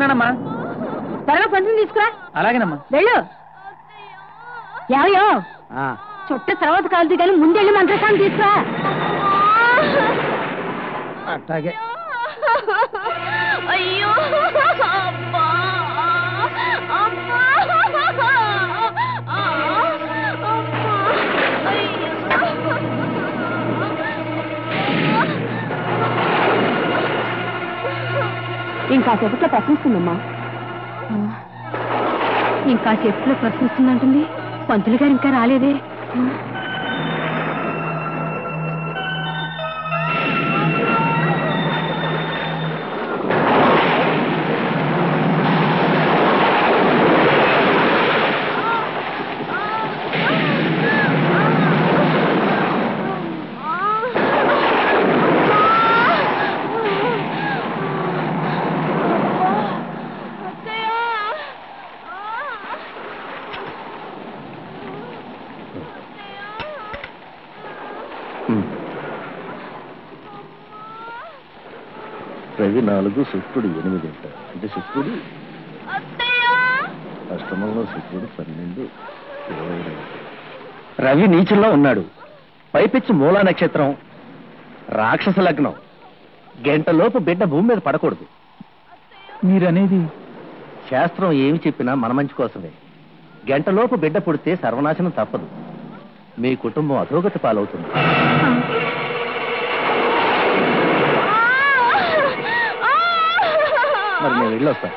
వస్తున్నానమ్మా త్వరగా పంచుని తీసుకురా అలాగేనమ్మా వెళ్ళు ఏమయ్యో చుట్ట తర్వాత కాలుది కానీ ముందెళ్ళి మంత్రసాన్ని తీసుకురా అట్లాగే అయ్యో అబ్బా అబ్బా ఇంకా సేపట్లో ప్రశ్నిస్తుందమ్మా ఇంకా సేపట్లో ప్రశ్నిస్తుందంటుంది పంతులు గారు ఇంకా రాలేదే రవి నాలుగు శుక్రుడు ఎనిమిది అంట అంటే శుక్రుడు అష్టమంలో శుక్రుడు పన్నెండు ఇరవై రెండు రవి నీచుల్లో ఉన్నాడు పైపెచ్చి మూలా నక్షత్రం రాక్షస లగ్నం గంటలోపు బిడ్డ భూమి మీద పడకూడదు మీరనేది శాస్త్రం ఏమి చెప్పినా మన మంచి కోసమే గంటలోపు బిడ్డ పుడితే సర్వనాశనం తప్పదు మీ కుటుంబం అధోగతి పాలవుతుంది మరి నేను వెళ్ళొస్తాను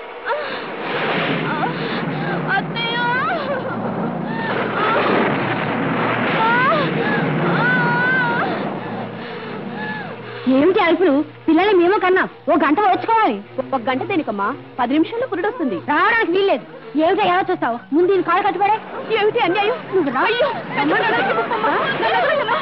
ఏమిటి అరుపులు పిల్లలు మేము కన్నా ఓ గంట వచ్చుకోవాలి ఒక గంట దేనికమ్మా పది నిమిషాల్లో పురుడు వస్తుంది రావడానికి వీల్లేదు ఏమిటో ఎలా చూస్తావు ముందు దీని కాలు కట్టుబడే ఏమిటి అన్యాయం నువ్వు రా. అమ్మా, నన్ను వదిలిపెట్టమ్మా. నన్ను వదిలిపెట్టమ్మా.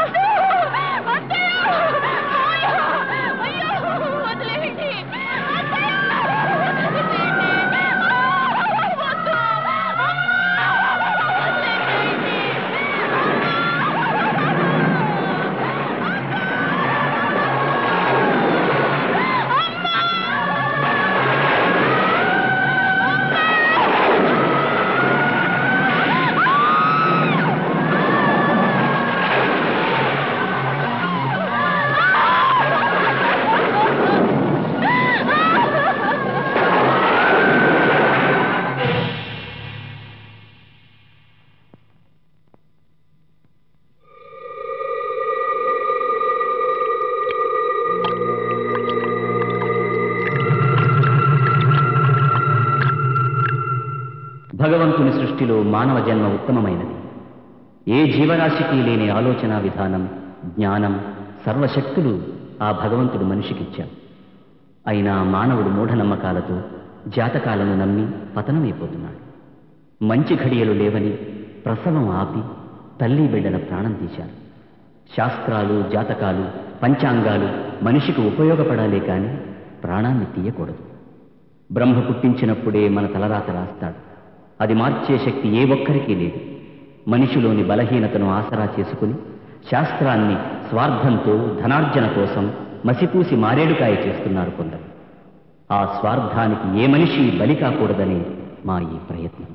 భగవంతుని సృష్టిలో మానవ జన్మ ఉత్తమమైనది ఏ జీవరాశికి లేని ఆలోచన విధానం జ్ఞానం సర్వశక్తులు ఆ భగవంతుడు మనిషికిచ్చాడు అయినా మానవుడు మూఢనమ్మకాలతో జాతకాలను నమ్మి పతనమైపోతున్నాడు మంచి ఘడియలు లేవని ప్రసవం ఆపి తల్లి బిడ్డల ప్రాణం తీశారు శాస్త్రాలు జాతకాలు పంచాంగాలు మనిషికి ఉపయోగపడాలే కాని ప్రాణాన్ని తీయకూడదు బ్రహ్మ పుట్టించినప్పుడే మన తలరాత రాస్తాడు అది మార్చే శక్తి ఏ ఒక్కరికీ లేదు మనిషిలోని బలహీనతను ఆసరా చేసుకుని శాస్త్రాన్ని స్వార్థంతో ధనార్జన కోసం మసిపూసి మారేడుకాయ చేస్తున్నారు కొందరు ఆ స్వార్థానికి ఏ మనిషి బలి కాకూడదనే మా ఈ ప్రయత్నం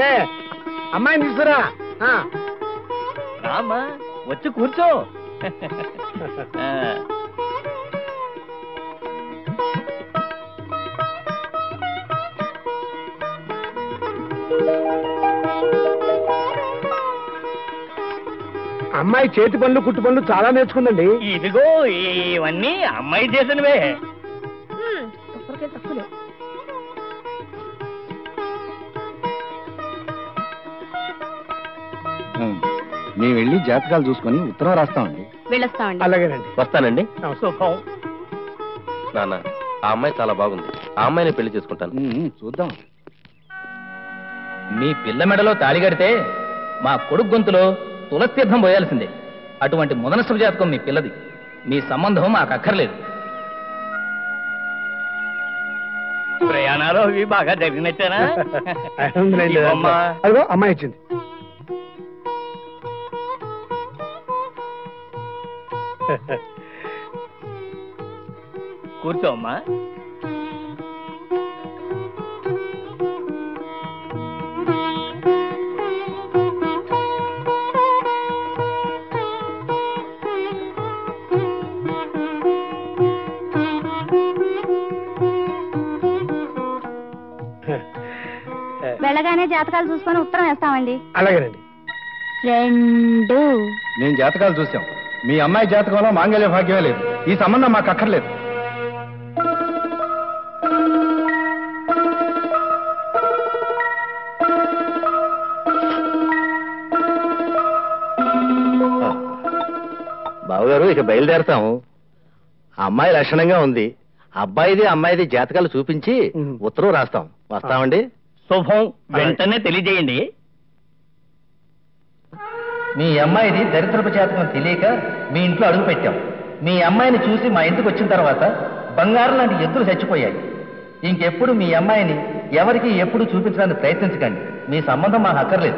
సరే అమ్మాయిని తీసుకురా ఆ. రామ్మా వచ్చి కూర్చో ఆ, అమ్మాయి చేతి పనులు కుట్టు పనులు చాలా నేర్చుకుందండి ఇదిగో ఇవన్నీ అమ్మాయి చేసినవే ఒక్కరికే తక్కువ మేము వెళ్ళి జాతకాలు చూసుకొని ఉత్తరం రాస్తామండి వెళ్ళొస్తామండి అలాగేనండి వస్తానండి శుభం నాన్న ఆ అమ్మాయి చాలా బాగుంది ఆ అమ్మాయిని పెళ్లి చేసుకుంటాను ఉమ్, చూద్దాం మీ పిల్ల మెడలో తాళి కడితే మా కొడుకు గొంతులో తులస్తీర్థం పోయాల్సిందే అటువంటి ముదనష్టపు జాతకం మీ పిల్లది మీ సంబంధం మాకు అక్కర్లేదు ప్రయాణాలు అవి బాగా జరిగినట్టేనా ఉందిలేండి. ఇవ్వమ్మా. అదిగో అమ్మాయి ఇచ్చింది కూర్చో అమ్మా వెళ్ళగానే జాతకాలు చూసుకొని ఉత్తరం వేస్తామండి అలాగేనండి రెండు మేము జాతకాలు చూసాం మీ అమ్మాయి జాతకంలో మాంగళ్య భాగ్యమే లేదు ఈ సంబంధం మాకు అక్కర్లేదు బావగారు ఇక బయలుదేరతాము అమ్మాయి లక్షణంగా ఉంది అబ్బాయిది అమ్మాయిది జాతకాలు చూపించి ఉమ్. ఉత్తరం రాస్తాం వస్తామండి శుభం వెంటనే తెలియజేయండి మీ అమ్మాయిది దరిద్రపు జాతకం తెలియక మీ ఇంట్లో అడుగు పెట్టాం మీ అమ్మాయిని చూసి మా ఇంటికి వచ్చిన తర్వాత బంగారం లాంటి ఎద్దులు చచ్చిపోయాయి ఇంకెప్పుడు మీ అమ్మాయిని ఎవరికి ఎప్పుడు చూపించడానికి ప్రయత్నించకండి మీ సంబంధం మాకు అక్కర్లేదు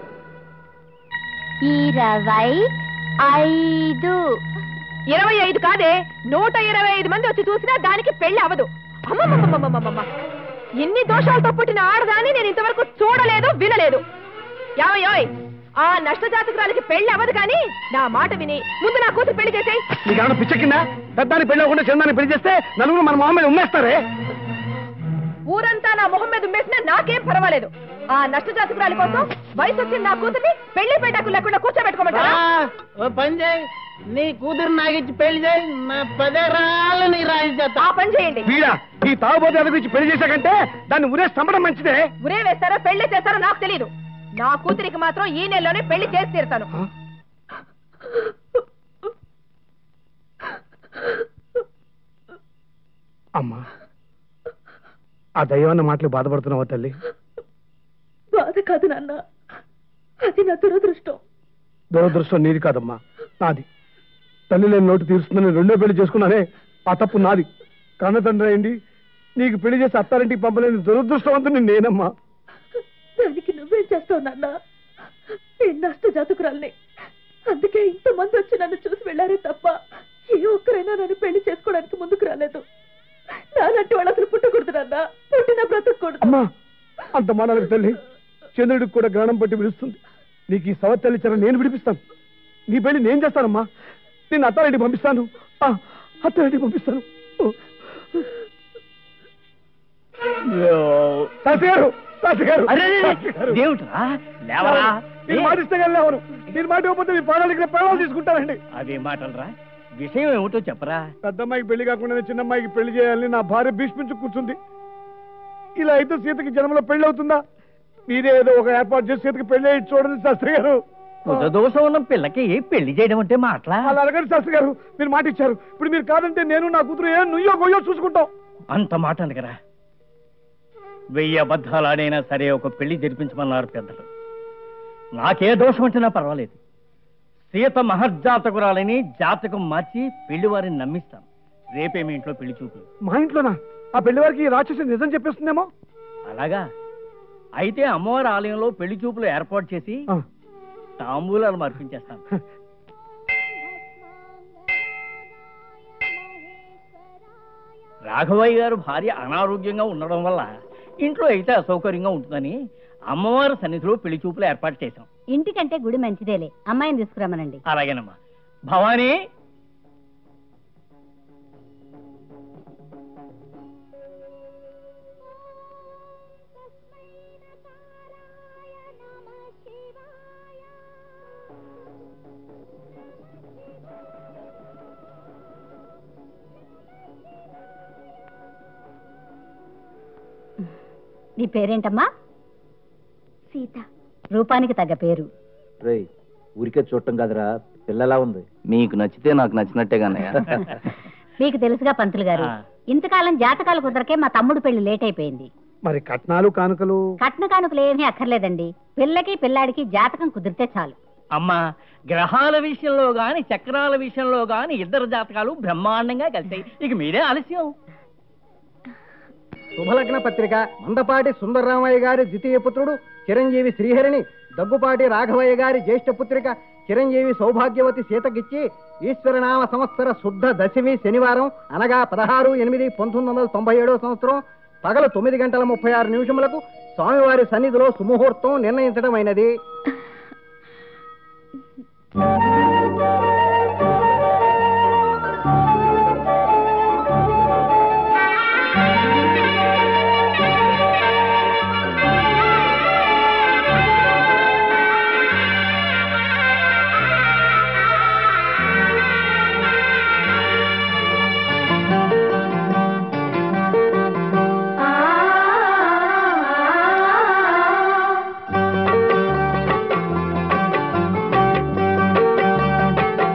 ఇరవై ఐదు ఇరవై ఐదు కాదే నూట ఇరవై ఐదు మంది వచ్చి చూసినా దానికి పెళ్లి అవదు అమ్మమ్మమ్మమ్మమ్మమ్మ ఇన్ని దోషాలతో పుట్టిన ఆడదాన్ని నేను ఇంతవరకు చూడలేదు వినలేదు యావయోయ్ ఆ నష్టజాతకురాలకి పెళ్లి అవ్వదు కానీ నా మాట విని ముందు నా కూతురు పెళ్లి చేసేయ్ నీకేమన్నా పిచ్చెక్కిందా పెద్దాన్ని పెళ్ళి అవ్వకుండా చిన్నాన్ని పెళ్లి చేస్తే నలుగురు మన మొహం మీద ఉమ్మేస్తారే ఊరంతా నా మొహం మీద ఉమ్మేసినా నాకేం పర్వాలేదు ఆ నష్టజాతకురాలి కోసం వయసు వచ్చిన నా కూతుర్ని పెళ్లి పెట్టకు లేకుండా కూర్చోబెట్టుకోమంటారా ఓ పని చేయి నీ కూతురు నాకిచ్చి పెళ్లి చేయి నా పదరాళ్ళు నీ రాజు ఆ పని చేయండి వీడా ఈ తాగుబోతే అదగుచ్చి పెళ్లి చేశాకంటే దాన్ని ఉరే చంపడం మంచిదే ఉరే వేస్తారో పెళ్లి చేస్తారో నాకు తెలియదు నా కూతురికి మాత్రం ఈ నెలలోనే పెళ్లి చేసి తీరుతాను అమ్మా ఆ దైవాన్న మాటలు బాధపడుతున్నావా తల్లి బాధ కాదు నాన్న అది నా దురదృష్టం దురదృష్టం నీది కాదమ్మా నాది తల్లి లేని లోటు తీరుస్తుందని రెండో పెళ్లి చేసుకున్నానే ఆ తప్పు నాది కన్న తండ్రి అయింది నీకు పెళ్లి చేసి అత్తారింటికి పంపలేని దురదృష్టవంతుని నేనమ్మా దానికి నువ్వేం చేస్తావు నాన్న నేను నష్ట జాతకురాల్ని అందుకే ఇంతమంది వచ్చి నన్ను చూసి వెళ్ళారే తప్ప ఏ ఒక్కరైనా నన్ను పెళ్లి చేసుకోవడానికి ముందుకు రాలేదు నాలంటి వాళ్ళు అసలు పుట్టకూడదు నాన్న పుట్టిన బ్రతకూడదు అమ్మా అంత మానాలకు తల్లి చంద్రుడికి కూడా గ్రహణం పట్టి విడుస్తుంది నీకు ఈ సవత్తల్లి చెర నేను విడిపిస్తాను నీ పెళ్లి నేను చేస్తానమ్మా నేను అత్తారింటికి పంపిస్తాను ఆ, అత్తారింటికి పంపిస్తాను ఓ. శాస్త్రి గారు శాస్త్రి గారు అరే శాస్త్రి గారు. దేవుట్రా లేవరా మీరు మాటిస్తే కానీ లేవను మీరు మాట ఇవ్వకపోతే మీ ప్రాణాలు ఇక్కడ ప్రాణాలు తీసుకుంటానండి అదే మాటలరా విషయం ఏమిటో చెప్పరా పెద్దమ్మాయికి పెళ్లి కాకుండా చిన్నమ్మాయికి పెళ్లి చేయాలని నా భార్య భీష్మించు కూర్చుంది ఇలా అయితే సీతకి జన్మలో పెళ్లి అవుతుందా మీరే ఏదో ఒక ఏర్పాటు చేసి సీతకి పెళ్లి అయ్యి చూడండి శాస్త్రి గారు దోషం ఉన్న పిల్లకి పెళ్లి చేయడం అంటే మాటలా అలా అడగండి శాస్త్రి గారు మీరు మాట ఇచ్చారు ఇప్పుడు మీరు కాదంటే నేను నా కూతురు ఏ నుయ్యో గొయ్యో చూసుకుంటాం అంత మాట అనగరా వెయ్యి అబద్ధాలు ఆడైనా సరే ఒక పెళ్లి జరిపించమన్నారు పెద్దలు నాకే దోషం వచ్చినా పర్వాలేదు సీత మహర్జాతకురాలని జాతకం మార్చి పెళ్లి వారిని నమ్మిస్తాం రేపే మీ ఇంట్లో పెళ్లి చూపులు మా ఇంట్లోనా ఆ పెళ్లి వారికి ఈ రాక్షసి నిజం చెప్పేస్తుందేమో అలాగా అయితే అమ్మవారి ఆలయంలో పెళ్లి చూపులు ఏర్పాటు చేసి ఆ, తాంబూలాలు మార్పించేస్తాను రాఘవయ్య గారు భార్య అనారోగ్యంగా ఉండడం వల్ల ఇంట్లో అయితే అసౌకర్యంగా ఉంటుందని అమ్మవారి సన్నిధిలో పెళ్లి చూపులు ఏర్పాటు చేశాం ఇంటికంటే గుడి మంచిదేలే అమ్మాయిని తీసుకురమ్మనండి అలాగేనమ్మా భవానీ నీ పేరేంటమ్మా సీత రూపానికి తగ్గ పేరు రేయ్ ఊరికే చూడటం కాదురా పిల్లలా ఉంది మీకు నచ్చితే నాకు నచ్చినట్టేగానయ్య మీకు తెలుసుగా పంతులు గారు ఆ. ఇంతకాలం జాతకాలు కుదరకే మా తమ్ముడు పెళ్లి లేట్ అయిపోయింది మరి కట్నాలు కానుకలు కట్న కానుకలు ఏమీ అక్కర్లేదండి పిల్లకి పిల్లాడికి జాతకం కుదిరితే చాలు అమ్మా గ్రహాల విషయంలో గాని చక్రాల విషయంలో గాని ఇద్దరు జాతకాలు బ్రహ్మాండంగా కలిసాయి ఇక మీరే ఆలస్యం శుభలగ్న పత్రిక మందపాటి సుందరరామయ్య గారి ద్వితీయ పుత్రుడు చిరంజీవి శ్రీహరిని దగ్గుపాటి రాఘవయ్య గారి జ్యేష్ఠ పుత్రిక చిరంజీవి సౌభాగ్యవతి సీతకిచ్చి ఈశ్వరనామ సంవత్సర శుద్ధ దశమి శనివారం అనగా పదహారు ఎనిమిది పంతొమ్మిది వందల తొంభై ఏడో సంవత్సరం పగలు తొమ్మిది గంటల ముప్పై ఆరు నిమిషములకు స్వామివారి సన్నిధిలో సుముహూర్తం నిర్ణయించడమైనది ఆ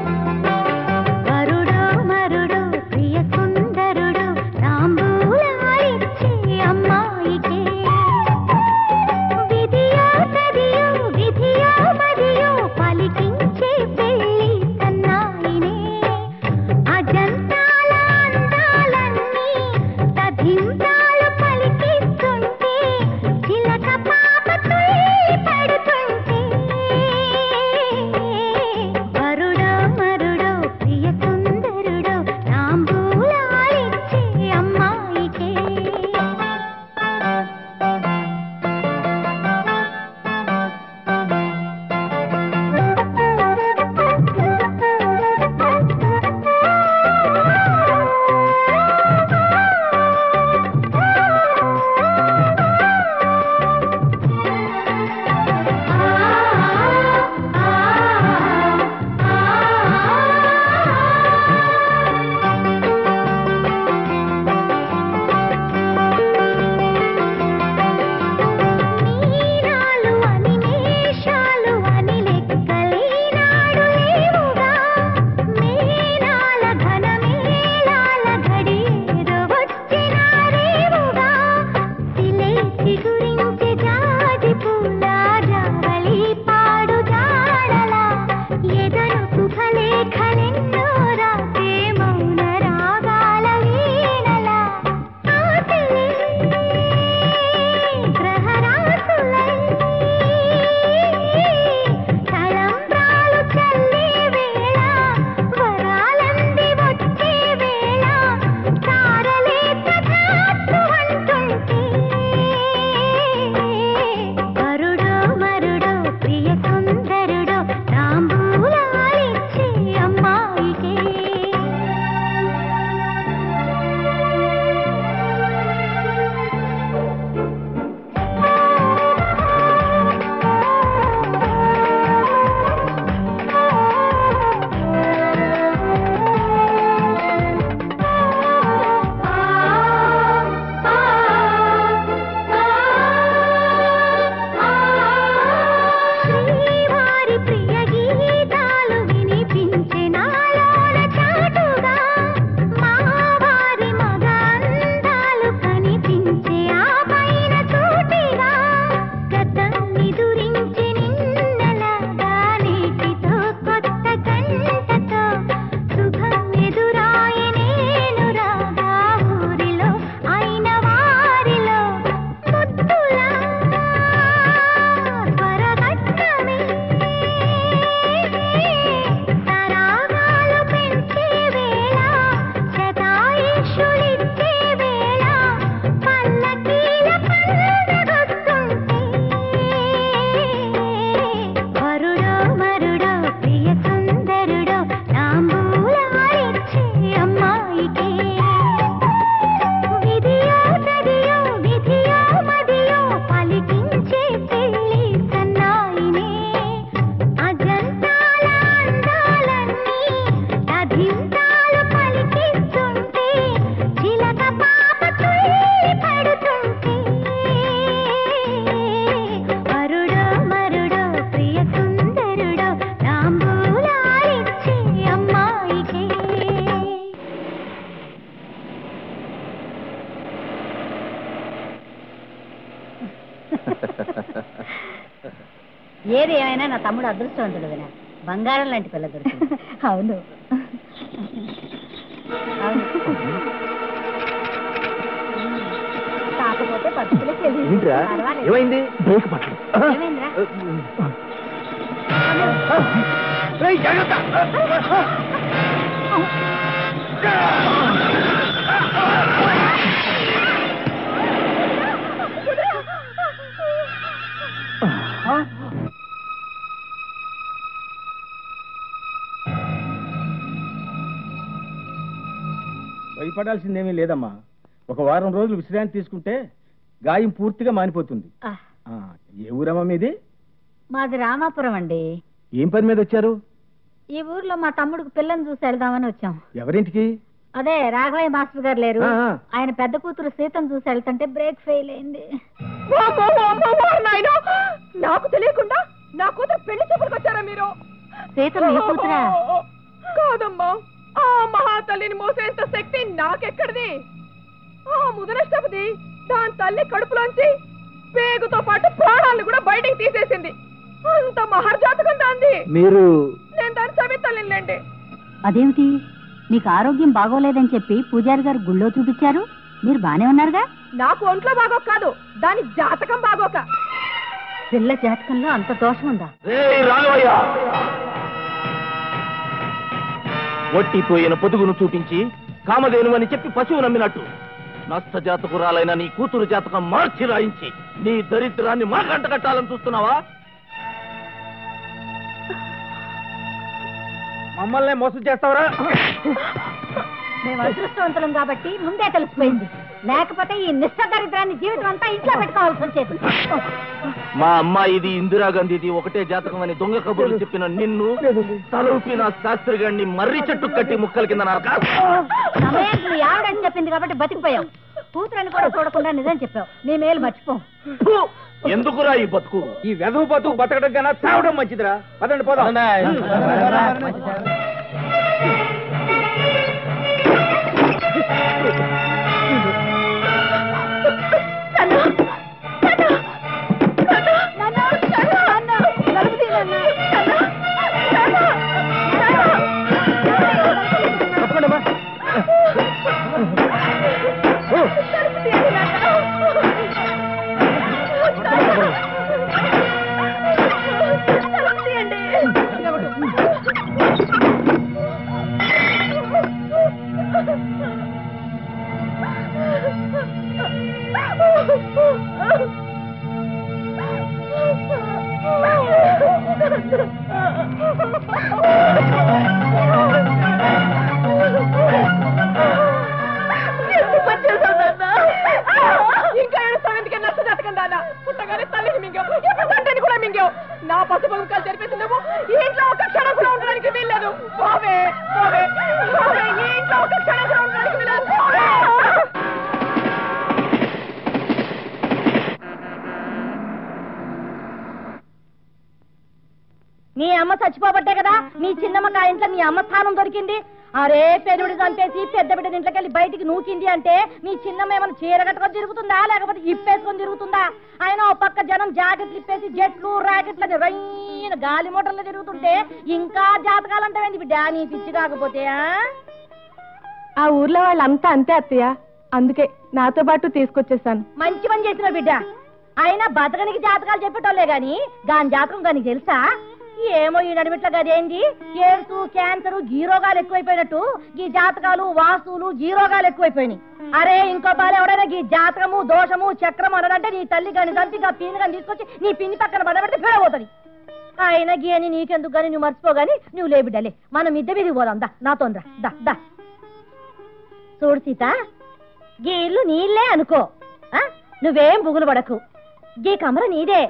ఏది ఏమైనా నా తమ్ముడు అదృష్టవంతుడు వినా బంగారం లాంటి పిల్ల దొరికింది అవును అవును కాకపోతే పద్ధతులకి ఏంట్రా ఏమైంది బ్రేక్ పట్టడం ఏమైందిరా భయపడాల్సిందేమీ లేదమ్మా ఒక వారం రోజులు విశ్రాంతి తీసుకుంటే గాయం పూర్తిగా మానిపోతుంది ఆ, ఆ, ఏ ఊరమ్మా మీది మాది రామాపురం అండి ఏం పని మీద వచ్చారు ఈ ఊర్లో మా తమ్ముడికి పిల్లని చూసి వెళ్దామని వచ్చాం ఎవరింటికి అదే రాఘవయ్య మాస్టర్ గారు లేరు ఆ, ఆ. ఆయన పెద్ద కూతురు సీతను చూసి వెళ్తుంటే బ్రేక్ ఫెయిల్ అయింది వామ్మో, వామ్మో, వారు నాయనో! నాకు తెలియకుండా నా కూతురు పెళ్లి చూపులకు వచ్చారా మీరు సీత మీ కూతురా కాదమ్మా ఆ మహాతల్లిని మోసేంత శక్తి నాకెక్కడిది ఆ ముదనష్టపతి దాని తల్లి కడుపులోంచి పేగుతో పాటు ప్రాణాలను కూడా బయటికి తీసేసింది అంత మహర్జాతకం దాంది మీరు నేను దాని సవితల్లిండి అదేమిటి నీకు ఆరోగ్యం బాగోలేదని చెప్పి పూజారి గారు గుళ్ళో చూపించారు మీరు బానే ఉన్నారుగా నాకు ఒంట్లో బాగోక కాదు దాని జాతకం బాగోక పిల్ల జాతకంలో అంత దోషం ఉందా రాఘవయ్య ఒట్టిపోయిన పొదుగును చూపించి కామధేను అని చెప్పి పశువు నమ్మినట్టు నష్ట జాతకురాలైన నీ కూతురు జాతకం మార్చి రాయించి నీ దరిద్రాన్ని మా కంట కట్టాలని చూస్తున్నావా మమ్మల్ని మోసం చేస్తావరా మేము అదృష్టవంతులం కాబట్టి ముందే తెలిసిపోయింది లేకపోతే ఈ నిష్టదరిద్రాన్ని జీవితం అంతా ఇంట్లో పెట్టుకోవాల్సి వచ్చేది మా అమ్మాయిది ఇందిరాగాంధీది ఒకటే జాతకం అని దొంగ కబుర్లు చెప్పిన నిన్ను తలూపిన శాస్త్రి గారిని మర్రి చెట్టు కట్టి ముక్కల కింద నరకా సమయానికి మీ ఆవిడని చెప్పింది కాబట్టి బతికిపోయాం కూతురని కూడా చూడకుండా నిజం చెప్పావు నీ మేలు మర్చిపో ఫు! ఎందుకురా ఈ బతుకు ఈ వెధవు బతుకు బతకడం కన్నా చావడం మంచిదిరా పదండి పోదాం తప్పకుండా ఎందుకు వచ్చేసావు నాన్న? ఇంకా ఏడుస్తావు ఎందుకే నష్ట జాతకం దానా పుట్టగానే తల్లిని మింగావు ఇప్పుడు తండ్రిని కూడా మింగావు నా పసుపు ముఖాలు జరిపేసి నువ్వు ఈ ఇంట్లో ఒక క్షణం కూడా ఉండడానికి వీల్లేదు పోవే పోవే పోవే ఈ ఇంట్లో ఒక క్షణం కూడా ఉండడానికి వీల్లేదు పోవే నీ అమ్మ చచ్చిపోబట్టే కదా మీ చిన్నమ్మ ఆ ఇంట్లో నీ అమ్మ స్థానం దొరికింది అరే పెరుడు చంపేసి పెద్ద బిడ్డ ఇంట్లోకి వెళ్ళి బయటికి నూకింది అంటే మీ చిన్నమ్మ ఏమైనా చీర కట్టుకొని తిరుగుతుందా లేకపోతే ఇప్పేసుకొని తిరుగుతుందా ఆయన ఓ పక్క జనం జాకెట్లు ఇప్పేసి జట్లు రాకెట్లని రైన గాలి మోటార్లు తిరుగుతుంటే ఇంకా జాతకాలు అంటే బిడ్డ నీ పిచ్చి కాకపోతే ఆ? ఆ ఊర్లో వాళ్ళంతా అంతే అత్తయ్య అందుకే నాతో పాటు తీసుకొచ్చేసాను మంచి పని చేసిన బిడ్డ అయినా బతకనికి జాతకాలు చెప్పేటోళ్ళే గాని దాని జాతకం కానీ తెలుసా ఏమో ఈ నడిమిట్ల గదేంది ఎయిడ్స్ క్యాన్సర్ జీరోగాలు ఎక్కువైపోయినట్టు ఈ జాతకాలు వాస్తులు జీరోగాలు ఎక్కువైపోయినాయి అరే ఇంకో బాలు ఎవడైనా ఈ జాతకము దోషము చక్రము అనడంటే నీ తల్లి గాని చంపి గా పిన్ని గాని తీసుకొచ్చి నీ పిన్ని పక్కన పడబెడితే పేడబోతుంది ఆయన గీ అని నీకెందుకు గాని నువ్వు మర్చిపోగాని నువ్వు లే బిడ్డలే మనం ఇద్దరు మీదకి పోదాం దా నాతో రా దా దా చూడు సీత గీ ఇల్లు నీళ్ళే అనుకో ఆ? నువ్వేం బుగులు పడకు గీ కమర నీదే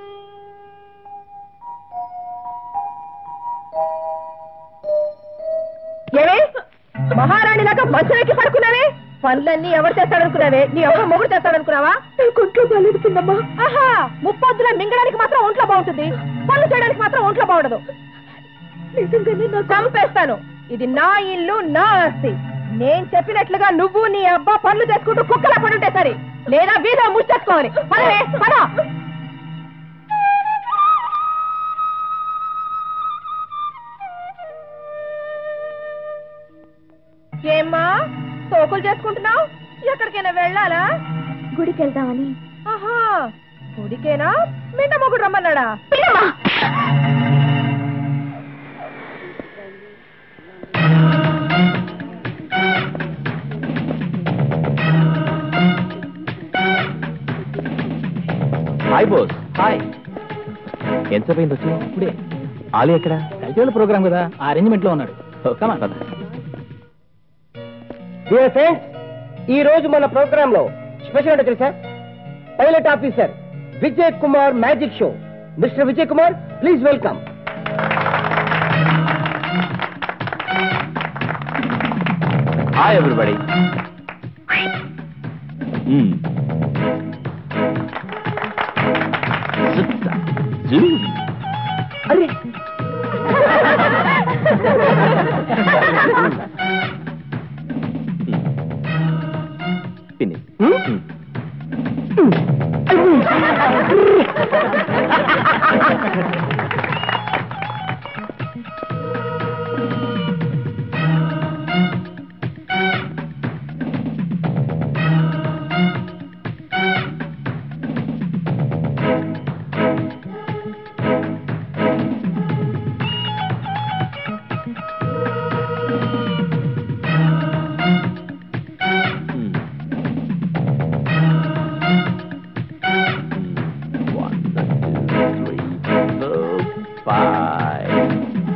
ఏమే మహారాణిలాగా మంచమెక్కి పడుకున్నావే పనులన్నీ ఎవరు చేస్తాడనుకున్నావే నీ ఎవరు మొగుడు చేస్తాడనుకున్నావా ఒంట్లో బాగాలేదుకుందమ్మా ఆహా ముప్పొద్దుల మింగడానికి మాత్రం ఒంట్లో బాగుంటుంది పనులు చేయడానికి మాత్రం ఒంట్లో బాగుండదు నిజంగానే నాకు చంపేస్తాను ఇది నా ఇల్లు నా ఆస్తి నేను చెప్పినట్లుగా నువ్వు నీ అబ్బా పనులు చేసుకుంటూ కుక్కలా పడుంటే సరే లేదా వీధ ముచ్చేసుకోవాలి పదవే పద ఏమ్మా తోకులు చేసుకుంటున్నావు ఎక్కడికైనా వెళ్ళాలా గుడికి వెళ్దామని ఆహా గుడికేనా మిండ మొగుడు రమ్మన్నాడా హాయ్ బోస్ హాయ్ ఎంతసేపు అయింది వచ్చి ఇప్పుడే ఆలి ఎక్కడ కల్చరల్ ప్రోగ్రామ్ కదా ఆ అరేంజ్మెంట్ లో ఉన్నాడు పద. డియర్ ఫ్రెండ్స్ ఈ రోజు మన ప్రోగ్రామ్ లో స్పెషల్ ఏంటో తెలుసా pilot officer Vijay Kumar magic show mister Vijay Kumar please welcome hi everybody అరే పిన్ని One, two, three, four, five.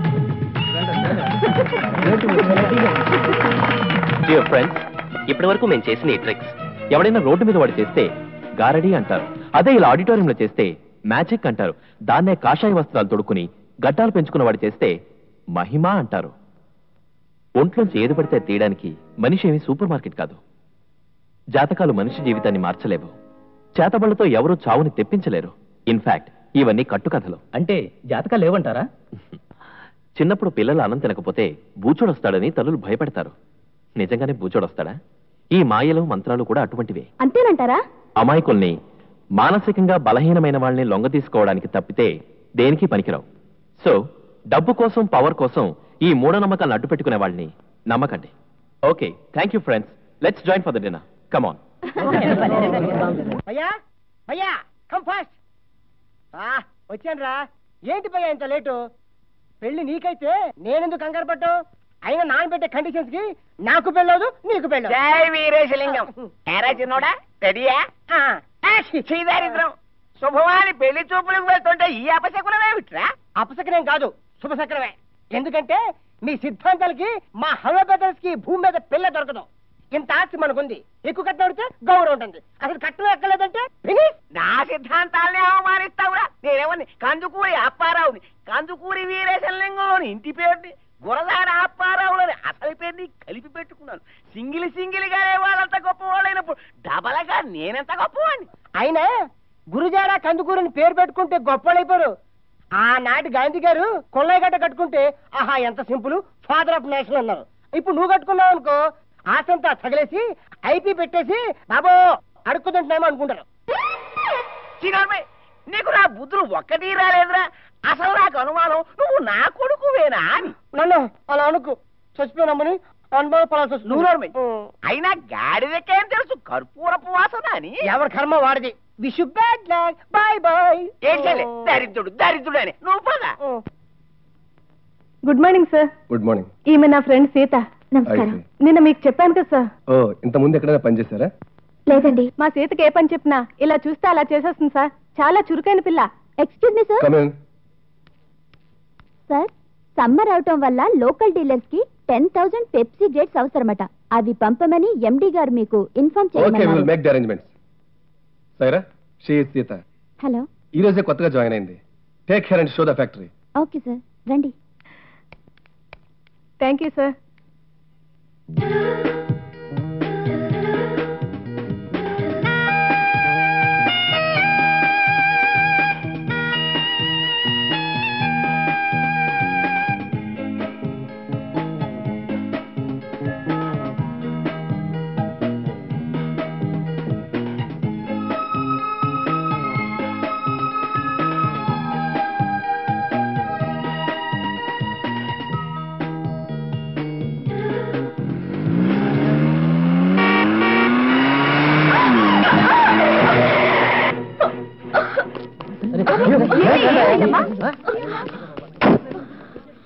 Dear friends ఇప్పటి వరకు మేము చేసిన ఈ ట్రిక్స్ ఎవడైనా రోడ్డు మీద వాడు చేస్తే గారడీ అంటారు అదే ఇలా ఆడిటోరియంలో చేస్తే మ్యాజిక్ అంటారు దాన్నే కాషాయ వస్త్రాలు తొడుక్కుని గడ్డాలు పెంచుకున్న వాడు చేస్తే మహిమ అంటారు ఒంట్లోంచి ఏది పడితే తీయడానికి మనిషి ఏమీ సూపర్ మార్కెట్ కాదు జాతకాలు మనిషి జీవితాన్ని మార్చలేవు చేతబళ్లతో ఎవరూ చావుని తెప్పించలేరు ఇన్ఫాక్ట్ ఇవన్నీ కట్టుకథలు అంటే జాతకాలు లేవంటారా చిన్నప్పుడు పిల్లలు అన్నం తినకపోతే బూచోడొస్తాడని తల్లులు భయపెడతారు నిజంగానే బూచోడొస్తాడా ఈ మాయలు మంత్రాలు కూడా అటువంటివే అంతేనంటారా అమాయకుల్ని మానసికంగా బలహీనమైన వాళ్ళని లొంగ తీసుకోవడానికి తప్పితే దేనికి పనికిరావు సో డబ్బు కోసం పవర్ కోసం ఈ మూఢనమ్మకాలను అడ్డు పెట్టుకునే వాళ్ళని నమ్మకండి okay thank you friends let's join for the dinner come on అయ్యా అయ్యా కమ్ ఫాస్ట్ వచ్చాను రా ఏంటి భయ్యా ఇంత లేటు పెళ్లి నీకైతే నేనెందుకు కంగారు పట్టు అయినా నాన్నబెట్టే కండిషన్స్ కి నాకు పెళ్ళదు నీకు పెళ్ళదు జై వీరేశలింగం ఎరా చిన్నోడా రెడీయా శ్రీదారిద్రం శుభవాని పెళ్లి చూపులకు వెళ్తుంటే ఈ అపశకునమేమిట్రా అపసకరం కాదు శుభసకరమే ఎందుకంటే మీ సిద్ధాంతాలకి మా హలో బ్రదర్స్ కి భూమి మీద పిల్ల దొరకదు ఇంత ఆస్తి మనకుంది ఎక్కువ కట్నం అడిగితే గౌరవం ఉంటుంది అసలు కట్నం ఎక్కలేదంటే ఫినిష్ నా సిద్ధాంతాల్ని అవమానిస్తావురా నేనేమని కందుకూరి అప్పారావుని కందుకూరి వీరేశలింగంలోని ఇంటి పేరుని గురదాడ అప్పారావులోని అసలు పేరుని కలిపి పెట్టుకున్నాను సింగిల్ సింగిల్ గానే వాళ్ళంత గొప్ప వాళ్ళైనప్పుడు డబలగా నేనెంత గొప్పవాడిని అయినా గురుజాడ కందుకూరని పేరు పెట్టుకుంటే గొప్పలైపోరు ఆనాటి గాంధీ గారు కొల్లయ్య గడ్డ కట్టుకుంటే ఆహా ఎంత సింపుల్ ఫాదర్ ఆఫ్ నేషన్ అన్నారు ఇప్పుడు నువ్వు కట్టుకున్నావు అనుకో ఆశంతా తగిలేసి ఐపీ పెట్టేసి బాబో అడుక్కుతుంటున్నామో అనుకుంటారు చిన్నమ్మాయి నీకు నా బుద్ధులు ఒక్కటి రాలేదురా అసలు నాకు అనుమానం నువ్వు నా కొడుకువేనా అని నన్ను అలా అనుకు చచ్చిపోయినామని అనుభవం పడాల్సి వస్తుంది. నూనె ఉం. అయినా గాడిదకేం తెలుసు కర్పూరపు వాసన అని ఎవరి కర్మ వాడిది wish bad luck bye bye ఏం చేయలే దరిద్రుడు దరిద్రుడు అని నువ్వు పద good morning sir good morning ఈమె నా ఫ్రెండ్ సీత నమస్కారం నిన్న మీకు చెప్పాను కదా సార్ ఓ ఇంత ముందు ఎక్కడైనా పనిచేశారా లేదండి మా సీతకి ఏ పని చెప్పినా ఇలా చూస్తే అలా చేసేస్తుంది సార్ చాలా చురుకైన పిల్ల excuse me sir come in sir summer అవటం వల్ల లోకల్ డీలర్స్ కి టెన్ థౌసండ్ పెప్సీ గ్రేడ్స్ అవసరమట అవి పంపమని ఎండి గారు మీకు ఇన్ఫార్మ్ ఓకే విల్ చేయమన్నారు make the arrangements Saira she Seetha hello ఈ రోజే కొత్తగా జాయిన్ అయింది take care and show the factory okay sir రండి థ్యాంక్ యూ సార్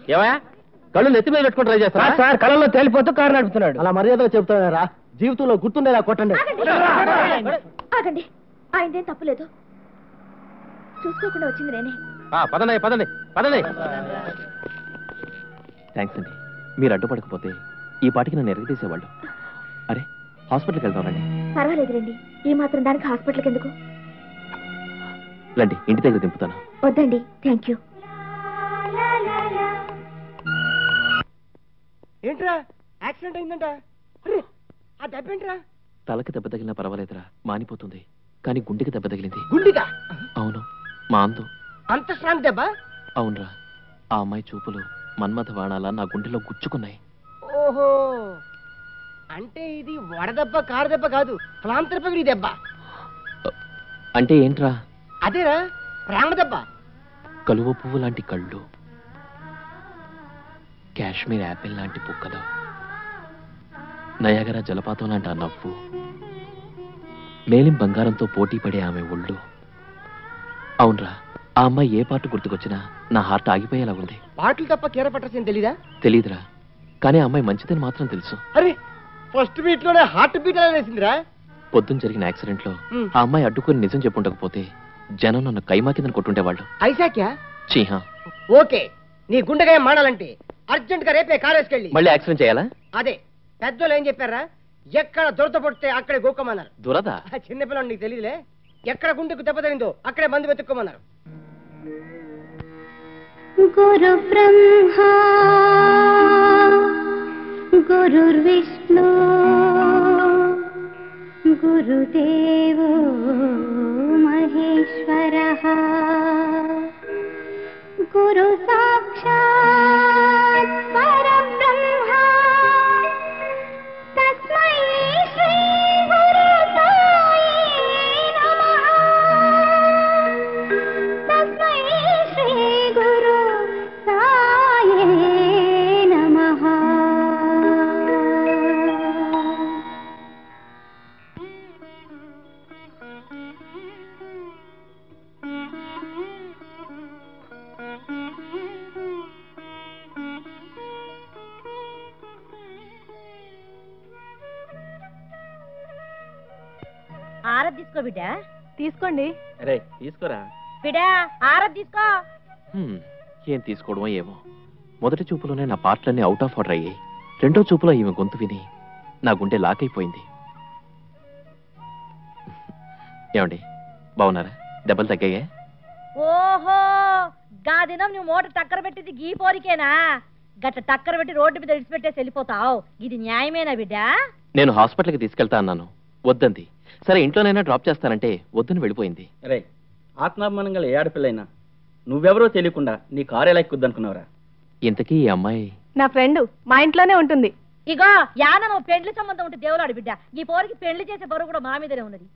ఏవయా కళ్ళు నెత్తి మీద పెట్టుకుని ట్రై చేస్తా సార్ కళ్ళలో తేలిపోతూ కారు నడుపుతున్నాడు అలా మర్యాదగా చెప్తారా జీవితంలో గుర్తుండేలా కొట్టండి ఆగండి ఆయనదేం తప్పులేదు చూసుకోకుండా వచ్చింది నేనే పదండి పదండి పదండి థ్యాంక్స్ అండి మీరు అడ్డుపడకపోతే ఈ పాటికి నన్ను ఎరగదీసేవాళ్ళు అరే హాస్పిటల్కి వెళ్దాం రండి పర్వాలేదు రండి ఈ మాత్రం దానికి హాస్పిటల్కి ఎందుకు రండి ఇంటి దగ్గర దింపుతాను వద్దండి థ్యాంక్ యూ ఏంట్రా యాక్సిడెంట్ అయిందంట అరే ఆ దెబ్బేంట్రా తలకి దెబ్బ తగిలినా పర్వాలేదురా మానిపోతుంది కానీ గుండెకి దెబ్బ తగిలింది గుండిగా అవును మా అందు అంత స్ట్రాంగ్ దెబ్బ అవునరా ఆ అమ్మాయి చూపులు మన్మథ బాణాల నా గుండెలో గుచ్చుకున్నాయి ఓహో అంటే ఇది వడదెబ్బ కారు దెబ్బ కాదు ఫలాంతరపగిడి దెబ్బ అంటే ఏంట్రా అదేరా ప్రేమ దెబ్బ కలువ పువ్వు లాంటి కళ్ళు కాశ్మీర్ యాపిల్ లాంటి పుక్కలు నయగర జలపాతం లాంటి ఆ నవ్వు మేలిం బంగారంతో పోటీ పడే ఆమె ఒళ్ళు అవునరా ఆ అమ్మాయి ఏ పాట గుర్తుకొచ్చినా నా హార్ట్ ఆగిపోయేలా ఉంది బాటిల్ తప్ప కీర పట్టరసేం తెలీదా తెలీదురా కానీ ఆ అమ్మాయి మంచిదని మాత్రం తెలుసు అరే ఫస్ట్ బీట్ లోనే హార్ట్ బీట్ ఎలా వేసిందిరా పొద్దున జరిగిన యాక్సిడెంట్ లో మ్. ఆ అమ్మాయి అడ్డుకొని నిజం చెప్పుండకపోతే జనం నన్ను కైమా కింద కొట్టుండేవాళ్ళు ఐసాక్యా చీహా ఓకే నీ గుండెగా మాడాలంటే అర్జెంట్ గా రేపే కార్ వేసుకెళ్ళి మళ్ళీ యాక్సిడెంట్ చేయాలా అదే పెద్దోళ్ళు ఏం చెప్పారా ఎక్కడ దొరత పడితే అక్కడే గోకమన్నారు దురదా ఆ చిన్నపిల్లలు నీకు తెలియదులే ఎక్కడ గుండెకు దెబ్బ తగిందో అక్కడే మందు వెతుక్కోమన్నారు గురు బ్రహ్మా గురుర్విష్ణు గురుదేవో మహేశ్వర గురు సాక్షాత్ పరబ్రహ్మ తస్మై శ్రీ గురు నమః తస్మై శ్రీ గురు సాయే నమః ఆరద్ తీసుకో బిడ్డ తీసుకోండి రే తీసుకురా బిడ్డ ఆరద్ తీసుకో హ్మ్, ఏం తీసుకోవడమో ఏమో మొదటి చూపులోనే నా పాటలన్నీ అవుట్ ఆఫ్ ఆర్డర్ అయ్యాయి రెండో చూపులో ఈమె గొంతు విని నా గుండె లాక్ అయిపోయింది ఏమండి బాగున్నారా దెబ్బలు తగ్గాయా ఓహో గా దినం నువ్వు మోటార్ టక్కర పెట్టింది గీ పోరికేనా గట్ల టక్కర పెట్టి రోడ్డు మీద విడిచిపెట్టేసి వెళ్ళిపోతావు ఇది న్యాయమేనా బిడ్డ నేను హాస్పిటల్కి తీసుకెళ్తా అన్నాను వద్దంది సరే ఇంట్లోనైనా డ్రాప్ చేస్తానంటే వద్దని వెళ్ళిపోయింది రే ఆత్మాభిమానం గల ఏ ఆడపిల్లైనా నువ్వెవరో తెలియకుండా నీ కారు ఎలా ఎక్కుద్దనుకున్నావురా ఇంతకీ ఈ అమ్మాయి నా ఫ్రెండ్ మా ఇంట్లోనే ఉంటుంది ఇగో యాన నువ్వు పెండ్లి సంబంధం ఉంటే దేవులాడు బిడ్డ ఈ పోరికి పెళ్లి చేసే బరువు కూడా మా మీదనే ఉన్నది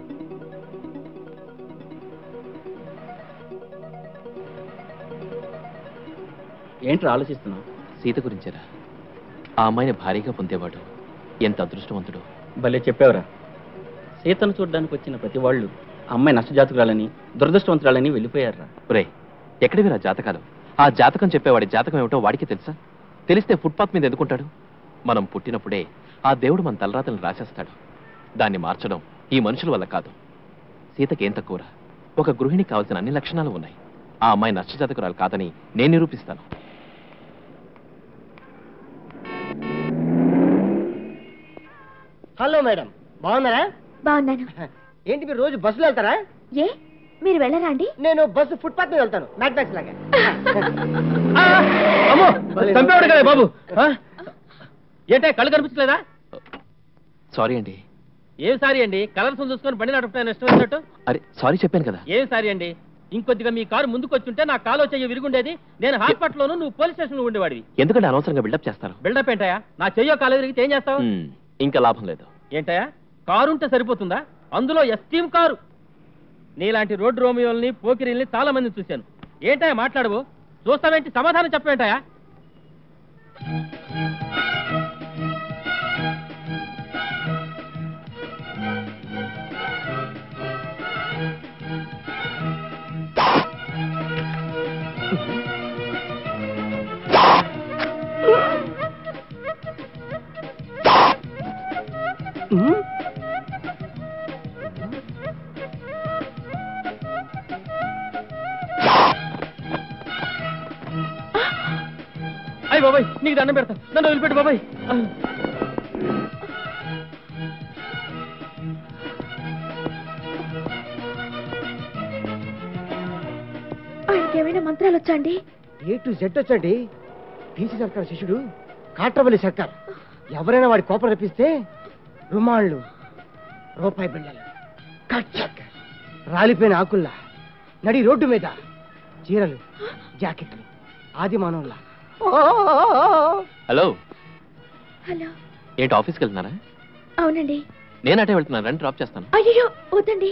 ఏంట్రా ఆలోచిస్తున్నావు సీత గురించేరా ఆ అమ్మాయిని భారీగా పొందేవాడు ఎంత అదృష్టవంతుడు భలే చెప్పావురా సీతను చూడడానికి వచ్చిన ప్రతి వాళ్ళు ఆ అమ్మాయి నష్టజాతకురాలని దురదృష్టవంతురాలని వెళ్ళిపోయారురా రే ఎక్కడివి రా జాతకాలు ఆ జాతకం చెప్పేవాడి జాతకం ఏమిటో వాడికి తెలుసా తెలిస్తే ఫుట్పాత్ మీద ఎందుకుంటాడు మనం పుట్టినప్పుడే ఆ దేవుడు మన తలరాతలను రాసేస్తాడు దాన్ని మార్చడం ఈ మనుషుల వల్ల కాదు సీతకేం తక్కువరా ఒక గృహిణికి కావాల్సిన అన్ని లక్షణాలు ఉన్నాయి ఆ అమ్మాయి నష్టజాతకురాలు కాదని నేను నిరూపిస్తాను హలో మేడం బాగున్నారా బాగున్నాను ఏంటి మీరు రోజు బస్సులో వెళ్తారా ఏ మీరు వెళ్ళరా అండి నేను బస్సు ఫుట్పాత్ మీద వెళ్తాను మ్యాట్ బ్యాక్స్ లాగా అమ్మో చంపేవాడు కదా బాబు ఆ? ఏంటే కళ్ళు కనిపించలేదా సారీ అండి ఏం సారీ అండి కలర్స్ చూసుకొని బండి నడుపుతాను ఇష్టం వచ్చినట్టు అరే సారీ చెప్పాను కదా ఏం సారీ అండి ఇంకొద్దిగా మీ కారు ముందుకు వచ్చుంటే నా కాలో చెయ్యి విరుగుండేది నేను హాస్పిటల్లోనూ నువ్వు పోలీస్ స్టేషన్ ఉండేవాడివి ఎందుకంటే అనవసరంగా బిల్డప్ చేస్తారు బిల్డప్ ఏంటయా నా చెయ్యో కాలు విరిగితే ఏం చేస్తావు మ్, ఇంకా లాభం లేదు ఏంటయా కారు ఉంటే సరిపోతుందా అందులో ఎస్టీమ్ కారు నీలాంటి రోడ్డు రోమియోల్ని పోకిరిల్ని చాలా మందిని చూశాను ఏంటయా మాట్లాడవు చూస్తావేంటి సమాధానం చెప్పవేంటయా అయ్యి బాబాయ్ నీకు దండం పెడతా నన్ను వదిలిపెట్టు బాబాయ్ ఆయనకి ఏమైనా మంత్రాలు వచ్చా అండి ఏ టు జెడ్ వచ్చండి పీసీ సర్కార్ శిష్యుడు కాట్రవల్లి సర్కార్ ఎవరైనా వాడి కోపం రప్పిస్తే రుమాళ్ళు రూపాయి బిళ్ళలు కచ్చక్ రాలిపోయిన ఆకుల్లా నడి రోడ్డు మీద చీరలు జాకెట్లు ఆది మానవుల్లా హలో హలో ఏంటి ఆఫీస్కి వెళ్తున్నారా అవునండి నేను అటే వెళ్తున్నాను రండి డ్రాప్ చేస్తాను అయ్యో వద్దండి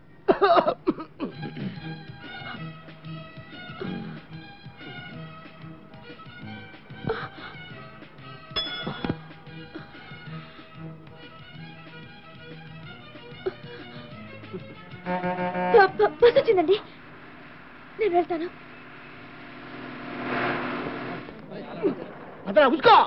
బ- బ- బస్ వచ్చిందండి నేను వెళ్తాను అతను ఉసుకో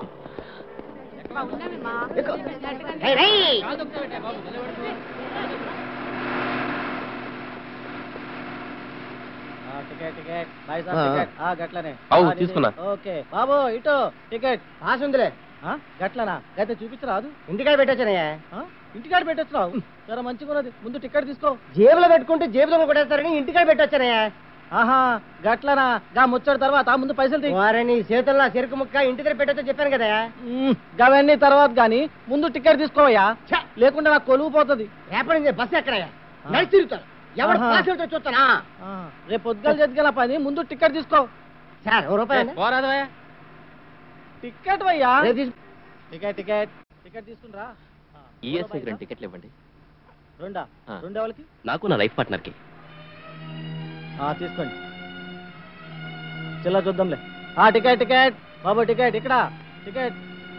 టికెట్ టికెట్ బాయ్ ఆ, ఆ. టికెట్ ఆ గట్లనే అవు, ఆ, ఇది- తీసుకున్నా. ఓకే బాబు ఇటు టికెట్ పాస్ ఉందిలే ఆ, గట్లనా గైతే చూపించరాదు ఇంటికాడ పెట్టొచ్చానయ్యా ఆ? ఇంటికాడ పెట్టొచ్చురావు చాలా మంచిగా ఉన్నది ముందు టికెట్ తీసుకో జేబులో పెట్టుకుంటే జేబులో కొట్టేస్తారని ఇంటికాడ పెట్టొచ్చానయ్యా ఆహా గట్లనా గా ముచ్చడి తర్వాత ముందు పైసలు తీ వారని చేతుల్లో చెరుకు ముక్క ఇంటి దగ్గర పెట్టొచ్చని చెప్పాను కదా మ్, గవన్నీ తర్వాత గాని ముందు టికెట్ తీసుకోవయ్యా లేకుంటే నాకు కొలువు పోతుంది రేపటి నుంచి బస్సు ఎక్కడయ్యా నడిచి తిరుగుతారు ఎవరు ఆహా. పాస్ అవుతారో చూస్తానా ఆ, రేపు పొద్దుగల చేతికెళ్ళ పని ముందు టికెట్ తీసుకో సార్ ఓ రూపాయి పోరాదవయ్యా టికెట్ వయ్యా రేపు తీసు- టికెట్ టికెట్ టికెట్ తీసుకుంటరా ఈఎస్ఐకి రెండు టికెట్లు ఇవ్వండి రెండా ఆ. రెండు వాళ్ళకి నాకు నా లైఫ్ పార్ట్నర్కి ఆ, తీసుకోండి చిల్ల చూద్దాంలే ఆ టికెట్ టికెట్ బాబు టికెట్ ఇక్కడ టికెట్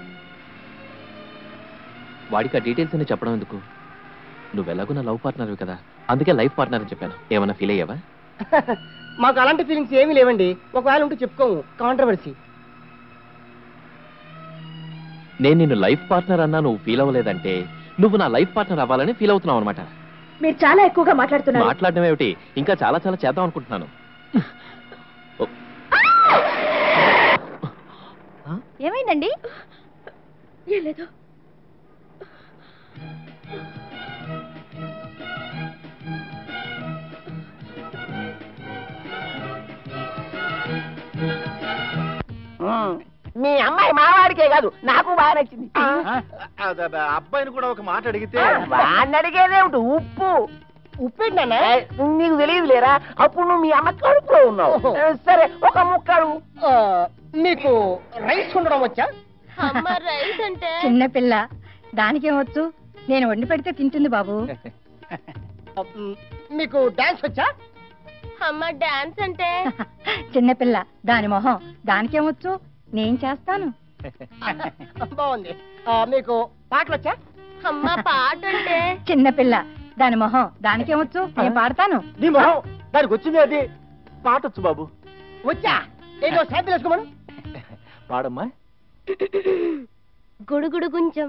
వాడికి ఆ డీటెయిల్స్ అని చెప్పడం ఎందుకు నువ్వు ఎలాగో నా లవ్ పార్ట్నర్ కదా అందుకే లైఫ్ పార్ట్నర్ అని చెప్పాను ఏమన్నా ఫీల్ అయ్యావా మాకు అలాంటి ఫీలింగ్స్ ఏమీ లేవండి ఒకవేళ ఉంటే చెప్పుకోము కాంట్రవర్సీ నేను నిన్ను లైఫ్ పార్ట్నర్ అన్నా నువ్వు ఫీల్ అవ్వలేదంటే నువ్వు నా లైఫ్ పార్ట్నర్ అవ్వాలని ఫీల్ అవుతున్నావు అనమాట మీరు చాలా ఎక్కువగా మాట్లాడుతున్నారు మాట్లాడడం ఏమిటి ఇంకా చాలా చాలా చేద్దాం అనుకుంటున్నాను ఓ, ఏమైందండి ఏం లేదు మీ అమ్మాయి మావాడికే కాదు నాకు బాగా నచ్చింది అబ్బాయిని కూడా ఒక మాట అడిగితే వాడిని అడిగేదేమిటి ఉప్పు ఉప్పేంటన్నా నీకు తెలియదు లేరా అప్పుడు నువ్వు మీ అమ్మ కడుపులో ఉన్నావు ఓహో. సరే ఒక ముక్క అడుగు ఆ, మీకు రైస్ ఉండడం వచ్చా చిన్న పిల్ల దానికేమొచ్చు నేను వండి పెడితే తింటుంది బాబు మ్, మీకు డాన్స్ వచ్చా అమ్మ డాన్స్ అంటే చిన్న పిల్ల దాని మొహం దానికేమొచ్చు నేను చేస్తాను బాగుంది ఆ, మీకు పాటలు వచ్చా అమ్మ పాట అంటే చిన్న పిల్ల దాని మొహం దానికేమొచ్చు నేను పాడతాను నీ మొహం దానికి వచ్చింది అది పాటొచ్చు బాబు వచ్చా ఏదో శాంతి వేసుకోమను పాడమ్మా గుడుగుడు గుంచం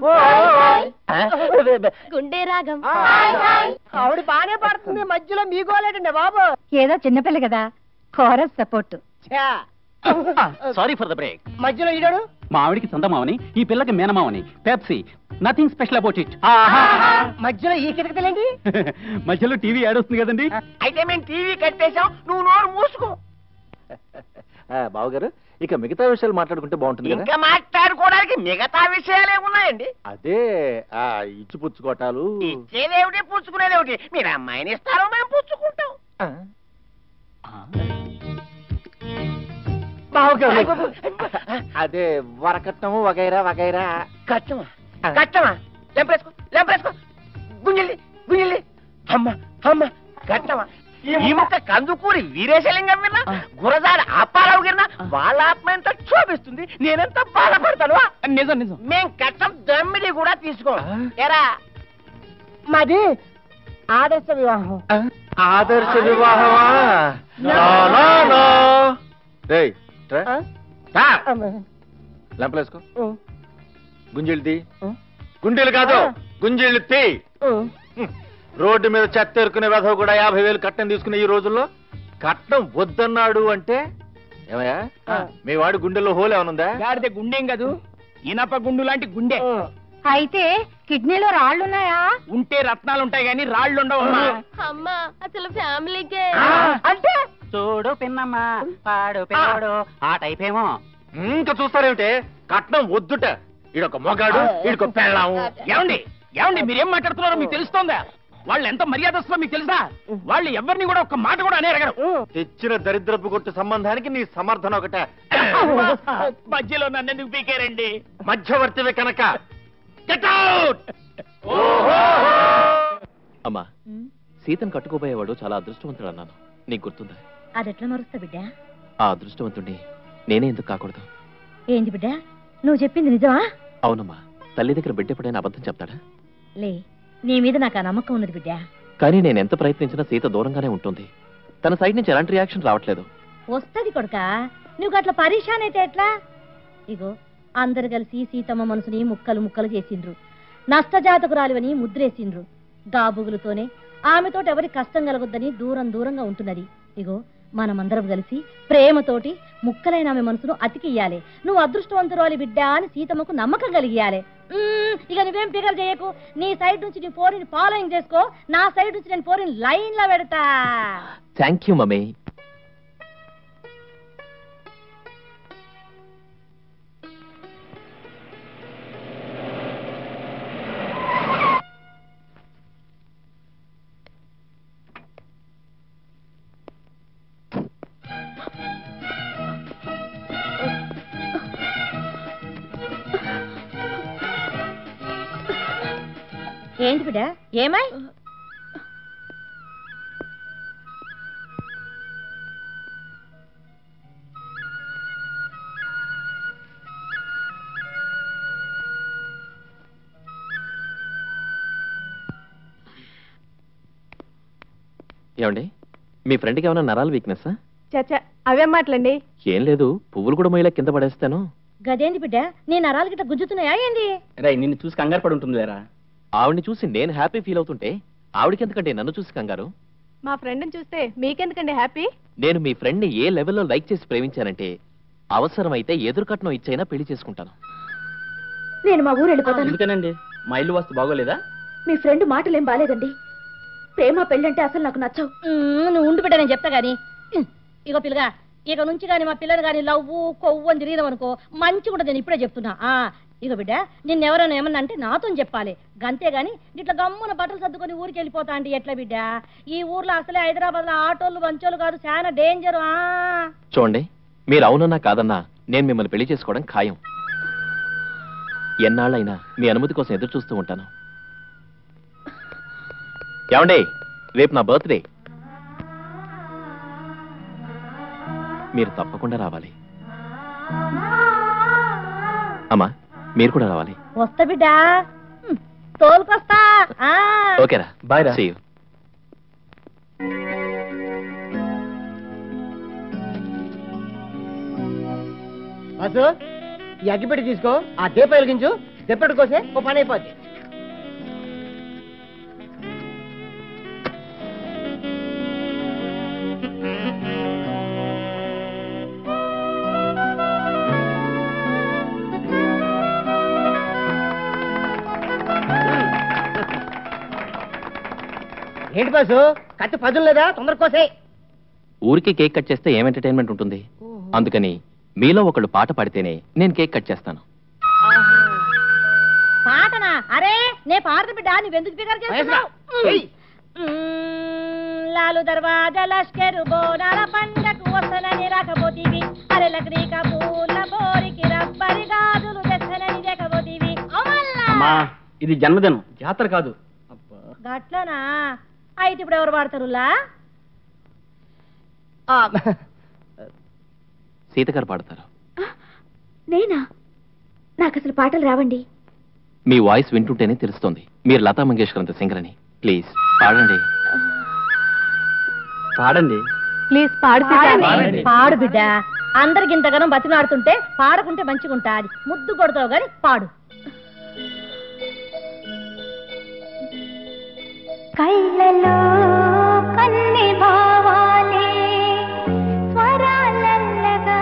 గుండె రాగం ఆవిడ బానే పాడుతుంది మధ్యలో మీ గోలేటండి బాబు ఏదో చిన్నపిల్ల కదా కోరస్ సపోర్ట్ ఛా. సారీ ఫర్ ద బ్రేక్ మధ్యలో ఈడాడు మా ఆవిడికి చందమావని ఈ పిల్లకి మేనమావని Pepsi nothing special about it మధ్యలో ఈ కిటకితలేంటి మధ్యలో టీవీ ఏడొస్తుంది కదండి అయితే మేము టీవీ కట్టేశాం నువ్వు నోరు మూసుకో బావగారు ఇక మిగతా విషయాలు మాట్లాడుకుంటే బాగుంటుంది కదా ఇంకా మాట్లాడుకోవడానికి మిగతా విషయాలే ఉన్నాయండి అదే ఆ ఇచ్చి పుచ్చుకోటాలు ఇచ్చేదేమిటి పుచ్చుకునేదేమిటి మీరు అమ్మాయిని ఇస్తారో మేము పుచ్చుకుంటాం బావగారు అదే వరకట్నము వగైరా వగైరా కట్టమా కట్టమా లెంపేసుకో లెంపేసుకో గుంజలి గుంజలి అమ్మ అమ్మ కట్టమా ఈ ముక్క కందుకూరి వీరేశలింగం విన్నా గురజాడ అప్పారావు గిన్నా వాళ్ళ ఆత్మ ఎంత క్షోభిస్తుంది నేనెంత బాధపడతాను నిజం నిజం మేం కట్టం దమ్మిడి కూడా తీసుకో ఎరా మాది ఆదర్శ వివాహం ఆదర్శ వివాహమా నా, నా, నా. రేయ్, ట్రా. రా. లెంపలేసుకో గుంజీలు తీ గుండీలు కాదు గుంజీలు తీ హ్మ్. రోడ్డు మీద చెత్త ఎరుకునే వెధవ కూడా యాభై వేలు కట్నం తీసుకునే ఈ రోజుల్లో కట్నం వద్దన్నాడు అంటే ఏమయ్యా మీ వాడి గుండెల్లో హోల్ ఏమనుందా గాడిద గుండెం కదూ ఇనప గుండు లాంటి గుండె అయితే కిడ్నీలో రాళ్ళున్నాయా ఉంటే రత్నాలు ఉంటాయి గాని రాళ్ళు ఉండవమ్మా అమ్మా అసలు ఫ్యామిలీకే అంటే చూడు పిన్నమ్మా పాడు పిల్లోడు ఆ టైప్ ఏమో ఇంకా చూస్తారేమిటే కట్నం వద్దుట ఈడొక మొగాడు ఈడొక పెళ్ళాము ఏమండి ఏమండి మీరేం మాట్లాడుతున్నారో మీకు తెలుస్తోందా వాళ్ళు ఎంత మర్యాదస్తులో మీకు తెలుసా వాళ్ళు ఎవరిని కూడా ఒక్క మాట కూడా అనేరగరు తెచ్చిన దరిద్రపు కొట్టు సంబంధానికి నీ సమర్థన ఒకటే మధ్యలో నన్ను ఎందుకు పీకారండి మధ్యవర్తివే కనుక Get out! అమ్మా సీతను కట్టుకోబోయేవాడు చాలా అదృష్టవంతుడు అన్నాను నీకు గుర్తుందా అది ఎట్లా మరుస్తా బిడ్డ ఆ అదృష్టవంతుడిని నేనే ఎందుకు కాకూడదు ఏంది బిడ్డ నువ్వు చెప్పింది నిజమా అవునమ్మా తల్లి దగ్గర బిడ్డ ఎప్పుడైనా అబద్ధం చెప్తాడా లే నీ మీద నాకు ఆ నమ్మకం ఉన్నది బిడ్డ కానీ నేను ఎంత ప్రయత్నించినా సీత దూరంగానే ఉంటుంది తన సైడ్ నుంచి ఎలాంటి రియాక్షన్ రావట్లేదు వస్తది కొడుక నువ్వు అట్లా పరీక్షాన్ అయితే ఎట్లా ఇగో అందరు కలిసి సీతమ్మ మనసుని ముక్కలు ముక్కలు చేసిండ్రు నష్టజాతకురాలివని ముద్రేసిండ్రు గాబుగులతోనే ఆమెతోటి ఎవరి కష్టం కలగొద్దని దూరం దూరంగా ఉంటున్నది ఇగో మనమందరం కలిసి ప్రేమతోటి ముక్కలైన ఆమె మనసును అతికియ్యాలి నువ్వు అదృష్టవంతురాలి బిడ్డ అని సీతమ్మకు నమ్మకం కలిగియాలి మ్మ్, ఇక నువ్వేం ఫిగర్ చేయకు నీ సైడ్ నుంచి నీ ఫోరిని ఫాలోయింగ్ చేసుకో నా సైడ్ నుంచి నేను ఫోరిని లైన్ లో పెడతా థ్యాంక్ యూ మమ్మీ ఏంటి బిడ్డ ఏమై ఏమండి మీ ఫ్రెండ్కి ఏమైనా నరాల వీక్నెస్ చచ్చా అవేం మాటలండి ఏం లేదు పువ్వులు కూడా మొయ్యలా కింద పడేస్తాను గదేంది బిడ్డ నీ నరాలు గిట్ట గుంజుతున్నాయా ఏంది రై నిన్ను చూసి కంగారు పడి ఉంటుంది లేరా ఆవిడ్ని చూసి నేను హ్యాపీ ఫీల్ అవుతుంటే ఆవిడకి ఎందుకంటే నన్ను చూసి కంగారు మా ఫ్రెండ్ని చూస్తే మీకెందుకండి హ్యాపీ నేను మీ ఫ్రెండ్ని ఏ లెవెల్లో లైక్ చేసి ప్రేమించానంటే అవసరమైతే ఎదురు కట్నం ఇచ్చైనా పెళ్లి చేసుకుంటాను నేను మా ఊరు వెళ్ళిపోతాను ఎందుకనండి మా ఇల్లు వస్తు బాగోలేదా మీ ఫ్రెండ్ మాటలేం బాలేదండి ప్రేమ పెళ్ళంటే అసలు నాకు నచ్చవు నువ్వు ఉండి బిడ్డ నేను చెప్తా గాని ఉమ్, ఇగో పిల్లగా ఇక నుంచి గాని మా పిల్లలు గాని లవ్వు కొవ్వు అని తిరిగినాం అనుకో మంచిగా ఉండదు నేను ఇప్పుడే చెప్తున్నా ఆ ఇగో బిడ్డ నిన్నెవరైనా ఏమన్నా అంటే నాతో చెప్పాలి గంతే గాని ఇట్లా గమ్మున బట్టలు సర్దుకొని ఊరికి వెళ్ళిపోతా అంటే ఎట్లా బిడ్డ ఈ ఊర్లో అసలే హైదరాబాద్ లో ఆటోలు వంచోలు కాదు చాలా డేంజర్ ఆ చూడండి మీరు అవునన్నా కాదన్నా నేను మిమ్మల్ని పెళ్లి చేసుకోవడం ఖాయం ఎన్నాళ్ళైనా మీ అనుమతి కోసం ఎదురు చూస్తూ ఉంటాను ఏమండి రేపు నా బర్త్డే మీరు తప్పకుండా రావాలి అమ్మా మీరు కూడా రావాలి వస్తా బిడ్డ ఉమ్, తోలుకొస్తా ఆ ఓకేరా బాయ్ రా బస్సు ఈ అగ్గిపెట్టి తీసుకో ఆ దీప వెలిగించు దీపెట్టు కోసే ఓ పని అయిపోద్ది ఏంటి బాసు కత్తి పదులు లేదా తొందర కోసే ఊరికి కేక్ కట్ చేస్తే ఏం ఎంటర్టైన్మెంట్ ఉంటుంది అందుకని మీలో ఒకళ్ళు పాట పాడితేనే నేను కేక్ కట్ చేస్తాను పాటనా అరే నే పాడదు బిడ్డ నువ్వెందుకు ఫిగర్ చేస్తున్నావు ఏయ్. మ్మ్, లాలు దర్వాజా లష్కరు బోనాల పండకు వస్తనని రాకపోతీవి అరే లగ్రీక పూల బోరికి రబ్బరి గాజులు తెస్తనని లేకపోతీవి అమ్మా ఇది జన్మదినం జాతర కాదు గట్లనా అయితే ఇప్పుడు ఎవరు పాడతారులా సీత గారు పాడతారు నేనా నాకు అసలు పాటలు రావండి మీ వాయిస్ వింటుంటేనే తెలుస్తోంది మీరు లతా మంగేష్కర్ అంత సింగర్ అని ప్లీజ్ పాడండి పాడండి ప్లీజ్ పాడు పాడండి. పాడు బిడ్డ అందరికి ఇంతగానో బతిమాడుతుంటే పాడకుంటే మంచిగుంటా అది ముద్దు కొడతావు గాని పాడు కళ్ళలో కన్ని భావాలే స్వరాలల్లగా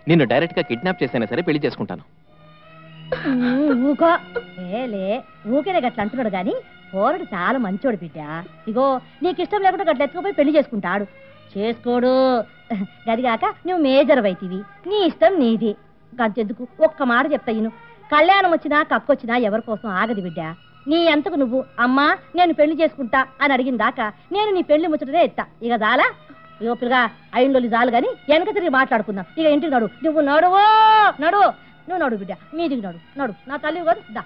నిన్ను డైరెక్ట్ గా కిడ్నాప్ చేసైనా సరే పెళ్లి చేసుకుంటాను ఊకో ఏలే ఊకేనే గట్ల అంటున్నాడు గాని పోరడు చాలా మంచోడు బిడ్డ ఇగో నీకు ఇష్టం లేకుండా గట్ల ఎత్తుకుపోయి పెళ్లి చేసుకుంటాడు చేసుకోడు గదిగాక నువ్వు మేజర్ వైతివి నీ ఇష్టం నీది గంతెందుకు ఒక్క మాట చెప్తా ఇను కళ్యాణం వచ్చినా కక్కొచ్చినా ఎవరి కోసం ఆగది బిడ్డ నీ అంతకు నువ్వు అమ్మా నేను పెళ్లి చేసుకుంటా అని అడిగిన దాకా నేను నీ పెళ్లి ముచ్చటనే ఎత్తా ఇక చాలా ఇగో పిల్లగా ఐండోలి చాలు గాని వెనక తిరిగి మాట్లాడుకుందాం ఇక ఇంటికి నడు నువ్వు నడువో నడు నువ్వు నడు బిడ్డ మీదికి నడు నడు నా తల్లి కాదు దా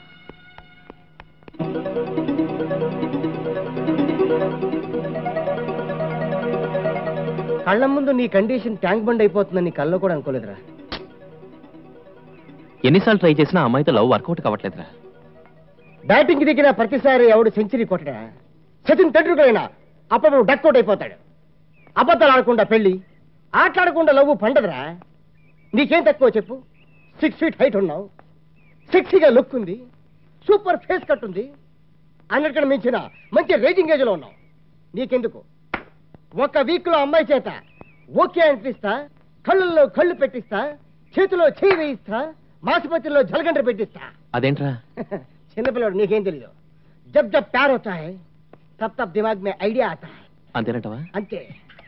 కళ్ళ ముందు నీ కండిషన్ ట్యాంక్ బండ్ అయిపోతుందని నీ కల్లో కూడా అనుకోలేదురా ఎన్నిసార్లు ట్రై చేసినా ఆ అమ్మాయితో లవ్ వర్కౌట్ కావట్లేదురా బ్యాటింగ్ దిగిన ప్రతిసారి ఎవడు సెంచరీ కొట్టడా సచిన్ టెండూల్కర్ అప్పుడు డక్అవుట్ అయిపోతాడు అబద్ధాలు ఆడకుండా పెళ్లి ఆటలాడకుండా లవ్వు పండదురా నీకేం తక్కువ చెప్పు సిక్స్ ఫీట్ హైట్ ఉన్నావు సెక్సీగా లుక్ ఉంది సూపర్ ఫేస్ కట్ ఉంది అన్నిటికన్నా మించిన మంచి రేటింగ్ ఏజ్ లో ఉన్నావు నీకెందుకు ఒక వీక్ లో అమ్మాయి చేత ఓకే అనిపిస్తా కళ్ళల్లో కళ్ళు పెట్టిస్తా చేతిలో చేయి వేయిస్తా మాసుపత్రిలో జలగండ్ర పెట్టిస్తా అదేంట్రా చిన్నపిల్లడు నీకేం తెలీదు జబ్ జబ్ ప్యార్ होता है तब तब दिमाग में आइडिया आता है అంతేనంటవా అంతే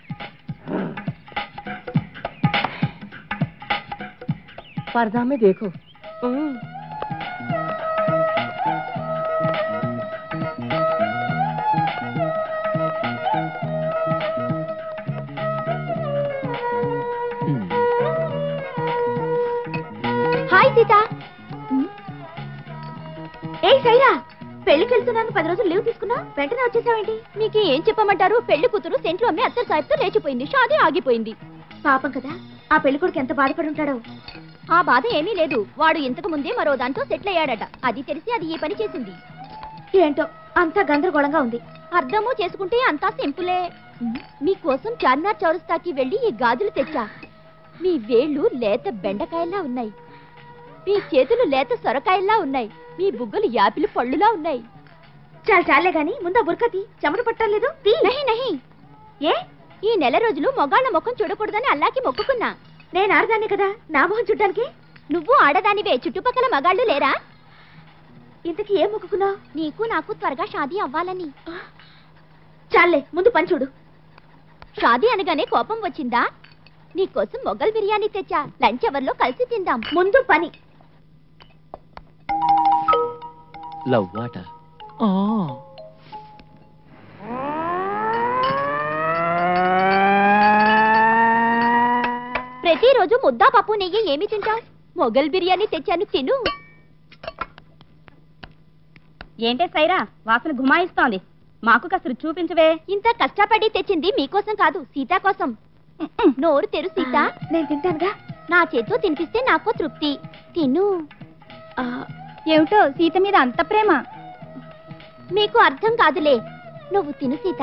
पर्दा में देखो హాయ్ సీత ఏ సైరా పెళ్లికి వెళ్తున్నాను పది రోజులు లీవ్ తీసుకున్నా వెంటనే వచ్చేసావేంటి మీకు ఏం చెప్పమంటారు పెళ్లి కూతురు సెంట్లో అమ్మి అత్తర్ సాహిబ్తో లేచిపోయింది షాదీ ఆగిపోయింది పాపం కదా ఆ పెళ్లి కొడుకు ఎంత బాధపడి ఉంటాడో ఆ బాధ ఏమీ లేదు వాడు ఇంతకు ముందే మరో దాంతో సెటిల్ అయ్యాడట అది తెలిసి అది ఈ పని చేసింది ఏంటో అంతా గందరగోళంగా ఉంది అర్థము చేసుకుంటే అంతా సింపులే మీకోసం చార్మినార్ చౌరస్తాకి వెళ్ళి ఈ గాజులు తెచ్చా మీ వేళ్ళు లేత బెండకాయల్లా ఉన్నాయి మీ చేతులు లేత సొరకాయల్లా ఉన్నాయి మీ బుగ్గలు యాపిల్ పళ్ళులా ఉన్నాయి చాలు చాలే గాని ముందా బుర్కతి చెమట పట్టలేదు నహి నహి ఏ ఈ నెల రోజులు మొగాళ్ళ ముఖం చూడకూడదని అల్లాకి మొక్కుకున్నా నేను ఆడదాన్ని కదా నా మొహం చూడ్డానికి నువ్వు ఆడదానివే చుట్టుపక్కల మగాళ్ళు లేరా ఇంతకీ ఏం మొక్కుకున్నావు నీకు నాకు త్వరగా షాదీ అవ్వాలని చాలే ముందు పని చూడు షాదీ అనగానే కోపం వచ్చిందా నీకోసం మొగల్ బిర్యానీ తెచ్చా లంచ్ అవర్లో కలిసి తిందాం ముందు పని లవ్ వాట ప్రతిరోజు ముద్దా పప్పు నెయ్యి ఏమి తింటావు మొగల్ బిర్యానీ తెచ్చాను తిను ఏంటే సైరా వాసన గుమాయిస్తోంది మాకు కాస్త చూపించవే ఇంత కష్టపడి తెచ్చింది మీకోసం కాదు సీత కోసం నోరు తెరు సీత నేను తింటానుగా నా చేతితో తినిపిస్తే నాకు తృప్తి తిను ఏమిటో సీత మీద అంత ప్రేమ మీకు అర్థం కాదులే నువ్వు తిను సీత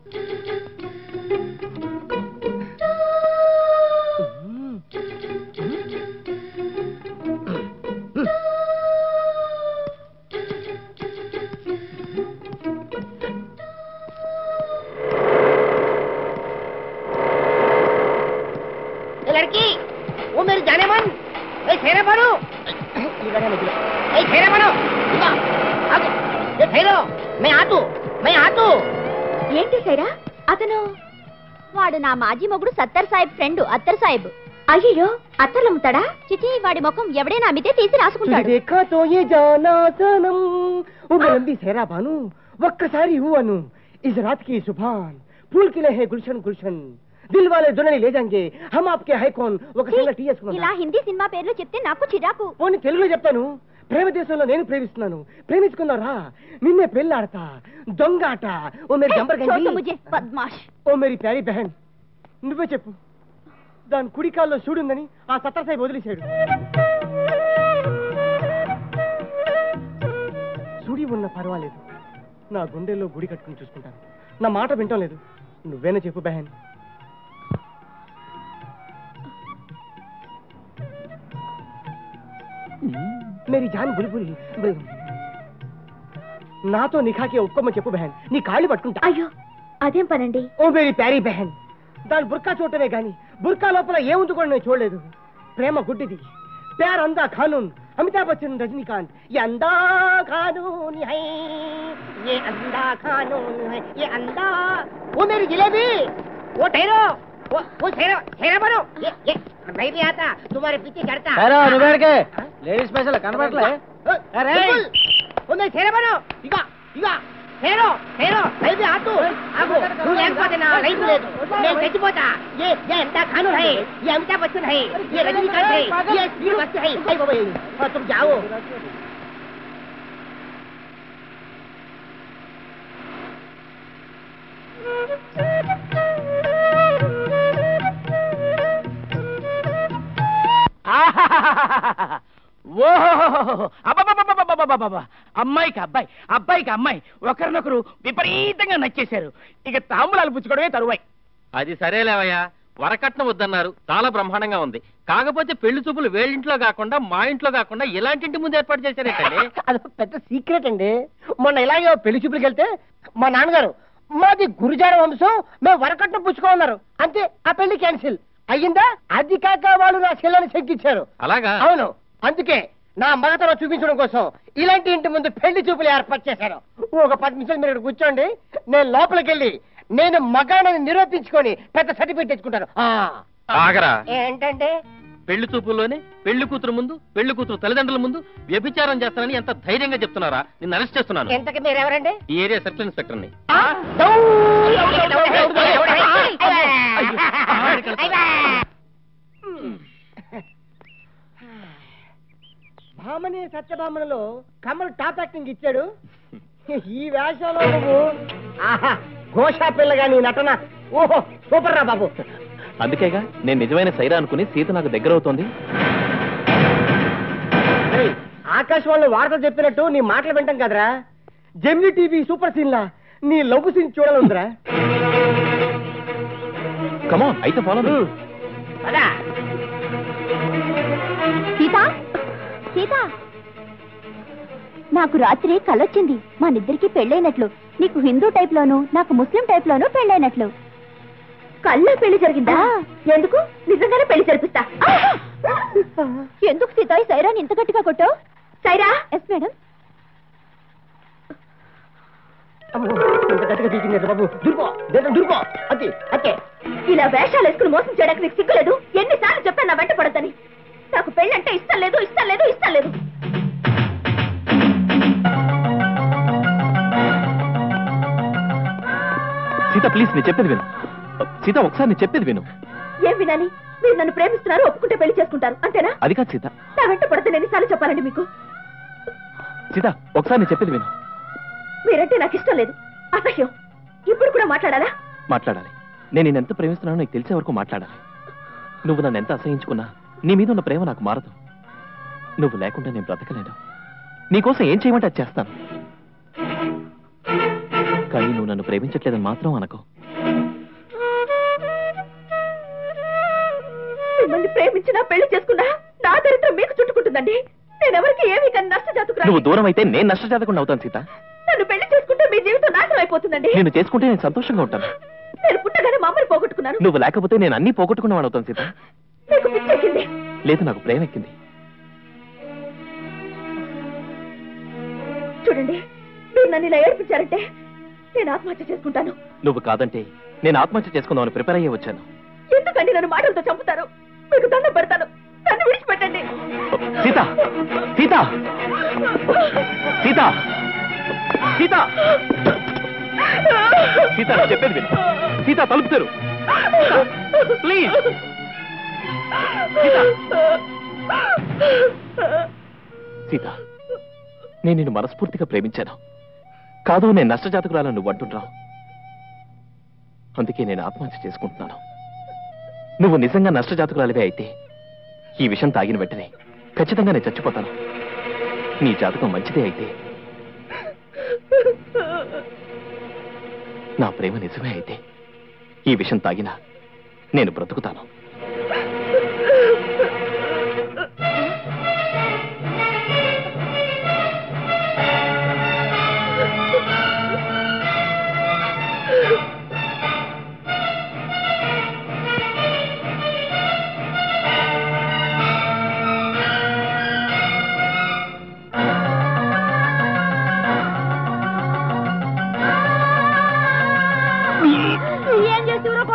ए लड़की वो मेरी जाने मन ए ठहरे बनो ए ठहरे बनो आगे ये ठहरो मैं आ तू मैं आ तू ఏంటి సైరా అతను వాడు నా మాజీ మొగుడు సత్తర్ సాహిబ్ ఫ్రెండ్ అత్తర్ సాహిబ్ అయ్యో అత్తర్లు అమ్ముతాడా చిచి వాడి ముఖం ఎవడైనా అమ్మితే తీసి तुझे రాసుకుంటాడు देखा तो ये जाना सनम ओ मेलंदी सेरा बानू ఒక్కసారి అను इस रात की सुभान फूल खिले है गुलशन गुलशन दिल वाले दुल्हनी ले जाएंगे हम आपके है कौन ఒక సింగల్ టీ ఇలా చేసుకుందాం హిందీ సినిమా పేర్లు చెప్తే నాకు చిరాకు పోనీ తెలుగులో చెప్తాను ప్రేమ దేశంలో నేను ప్రేమిస్తున్నాను ప్రేమించుకున్నారా నిన్నే పెళ్ళాడతా దొంగ ఆట ఓ మేరీ జంబర్ చోటు ముజే బద్మాష్ ఓ మేరీ ప్యారీ బెహన్ నువ్వే చెప్పు దాని కుడి కాల్లో చూడుందని ఆ సత్తరసాయి వదిలేశాడు సుడి ఉన్న పర్వాలేదు నా గుండెల్లో గుడి కట్టుకుని చూసుకుంటాను నా మాట వింటం లేదు నువ్వేనా చెప్పు బెహన్ మేరీ జాన్ బుల్బుల్ బుల్. నాతో నిఖాకి ఒప్పుకోమని చెప్పు బెహన్ నీ కాళ్ళు పట్టుకుంటా అయ్యో అదేం పనండి ఓ మేరీ ప్యారీ బెహన్ దాని బుర్కా చూడటమే గాని బుర్కా లోపల ఏముంది కూడా నేను చూడలేదు ప్రేమ గుడ్డిది పేరందా ఖానూన్ అమితాబ్ బచ్చన్ రజనీకాంత్ ये अंधा कानून है ये अंधा कानून है ये अंधा वो मेरी जलेबी वो ठहरो वो वो ठहरो ठहरो बनो ये ये मैं भी आता तुम्हारे पीछे चढ़ता నువ్వేడికే లేడీస్ స్పెషల్ కనబడలే అరే वो मैं ठहरो बनो ఇగా ఇగా ठहरो ठहरो मैं भी आतू ఆగు నువ్వు లేకపోతే నా లైఫ్ లేదు నేను చచ్చిపోతా ये ये अंधा कानून है ये अमिताभ बच्चन है ये रजनीकांत है ये स्पीड बस है अरे बाबा हाँ, तुम जाओ ఓహో అబ్బబ్బబ్బబ్బబ్బబ్బబ్బబ్బ. అమ్మాయికి అబ్బాయి అబ్బాయికి అమ్మాయి ఒకరినొకరు విపరీతంగా నచ్చేశారు ఇక తాంబూలాలు పుచ్చుకోవడమే తరువాయి అది సరేలేవయ్యా వరకట్నం వద్దన్నారు చాలా బ్రహ్మాండంగా ఉంది కాకపోతే పెళ్లి చూపులు వేళ్ళింట్లో కాకుండా మా ఇంట్లో కాకుండా ఇలాంటి ఇంటి ముందు ఏర్పాటు చేశారేంటండి అది పెద్ద సీక్రెట్ అండి మొన్న ఇలాగే పెళ్లి చూపులకు వెళ్తే మా నాన్నగారు మాది గురుజార వంశం మేము వరకట్నం పుచ్చుకోమన్నారు అంతే ఆ పెళ్లి క్యాన్సిల్ అయ్యిందా అది కాక వాళ్ళు నా చెల్లెని శంకించారు అలాగా అవును అందుకే నా మగతనం చూపించడం కోసం ఇలాంటి ఇంటి ముందు పెళ్లి చూపులు ఏర్పాటు చేశారు ఒక పది నిమిషాలు మీరు ఇక్కడ కూర్చోండి నేను లోపలికి వెళ్ళి నేను మగానని నిరూపించుకొని పెద్ద సర్టిఫికేట్ తెచ్చుకుంటాను ఆ. ఆగరా ఏంటంటే పెళ్లి చూపుల్లోనే పెళ్లి కూతురు ముందు పెళ్లి కూతురు తల్లిదండ్రుల ముందు వ్యభిచారం చేస్తానని ఎంత ధైర్యంగా చెప్తున్నారా నిన్ను అరెస్ట్ చేస్తున్నాను ఎంతకి మీరు ఎవరండి ఈ ఏరియా సర్కిల్ ఇన్స్పెక్టర్ ని భామని సత్యభామలో కమల్ టాప్ యాక్టింగ్ ఇచ్చాడు ఈ వేషంలో నువ్వు ఆహా ఘోషా పిల్లగా నీ నటన ఓహో సూపర్ రా బాబు అందుకేగా నేను నిజమైన సైరా అనుకుని సీత నాకు దగ్గర అవుతోంది ఏయ్, ఆకాశవాణిలో వార్తలు చెప్పినట్టు నీ మాటలు వింటాం కదరా జెమిని టీవీ సూపర్ సీన్ లా నీ లవ్ సీన్ చూడాలందిరా కమాన్ అయితే ఫాలో సీత సీత నాకు రాత్రి కలొచ్చింది మనిద్దరికి పెళ్ళైనట్లు నీకు హిందూ టైప్ లోను నాకు ముస్లిం టైప్ లోను పెళ్ళైనట్లు కళ్ళ పెళ్లి జరిగిందా ఎందుకు నిజంగానే పెళ్లి జరిపిస్తా ఎందుకు సీత ఈ సైరాని ఇంత గట్టిగా కొట్టావు సైరా ఎస్ మేడం అమ్మో, ఇంత గట్టిగా పీకింది బాబు దుర్పో దేంట్లో దుర్పో అతి అతే ఇలా వేషాలు వేసుకుని మోసం చేయడానికి నీకు సిగ్గులేదు ఎన్నిసార్లు చెప్పాను నా వెంట పడద్దని నాకు పెళ్ళంటే ఇష్టం లేదు ఇష్టం లేదు ఇష్టం లేదు సీత ప్లీజ్ నేను చెప్పేది విను సీత ఒకసారి నేను చెప్పేది విను ఏం వినాలి మీరు నన్ను ప్రేమిస్తున్నారు ఒప్పుకుంటే పెళ్లి చేసుకుంటారు అంతేనా అది కాదు సీత నా వెంట పడితే నేను ఎన్నిసార్లు చెప్పాలండి మీకు సీత ఒకసారి నేను చెప్పేది విను మీరంటే నాకు ఇష్టం లేదు అసహ్యం ఇప్పుడు కూడా మాట్లాడాలా మాట్లాడాలి నేను నేను ఎంత ప్రేమిస్తున్నానో నీకు తెలిసే వరకు మాట్లాడాలి నువ్వు నన్ను ఎంత అసహించుకున్నా నీ మీద ఉన్న ప్రేమ నాకు మారదు నువ్వు లేకుండా నేను బ్రతకలేను నీకోసం ఏం చేయమంటే అది చేస్తాను కానీ నువ్వు నన్ను ప్రేమించట్లేదని మాత్రం అనకో మిమ్మల్ని ప్రేమించినా పెళ్లి చేసుకున్నా నా దరిద్రం మీకు చుట్టుకుంటుందండి నేనెవరికి ఏమీ కానీ నష్ట నువ్వు జాతుకురా దూరం అయితే నేను నష్టజాతకుండా అవుతాను సీత నన్ను పెళ్లి చేసుకుంటే మీ జీవితం నాశనం అయిపోతుందండి నేను చేసుకుంటే నేను సంతోషంగా ఉంటాను నేను పుట్టగానే మా అమ్మని పోగొట్టుకున్నాను నువ్వు లేకపోతే నేను అన్ని పోగొట్టుకున్నవాడు అవుతాను సీత మీకు పిచ్చెక్కింది లేదు నాకు ప్రేమ ఎక్కింది చూడండి మీరు నన్ను ఇలా ఏడిపించారంటే నేను ఆత్మహత్య చేసుకుంటాను నువ్వు కాదంటే నేను ఆత్మహత్య చేసుకుందామని ప్రిపేర్ అయ్యే వచ్చాను ఎందుకండి నన్ను మాటలతో చంపుతారు మీకు దండం పెడతాను నన్ను విడిచిపెట్టండి సీత సీత సీత సీత సీత నేను చెప్పేది విను సీత తలుపు తెరు ప్లీజ్ సీత సీత నేను నిన్ను మనస్ఫూర్తిగా ప్రేమించాను కాదు నేను నష్టజాతకురాలను నువ్వు అంటున్నావు అందుకే నేను ఆత్మహత్య చేసుకుంటున్నాను నువ్వు నిజంగా నష్టజాతకురాలివే అయితే ఈ విషయం తాగిన వెంటనే ఖచ్చితంగా నేను చచ్చిపోతాను నీ జాతకం మంచిదే అయితే నా ప్రేమ నిజమే అయితే ఈ విషయం తాగినా నేను బ్రతుకుతాను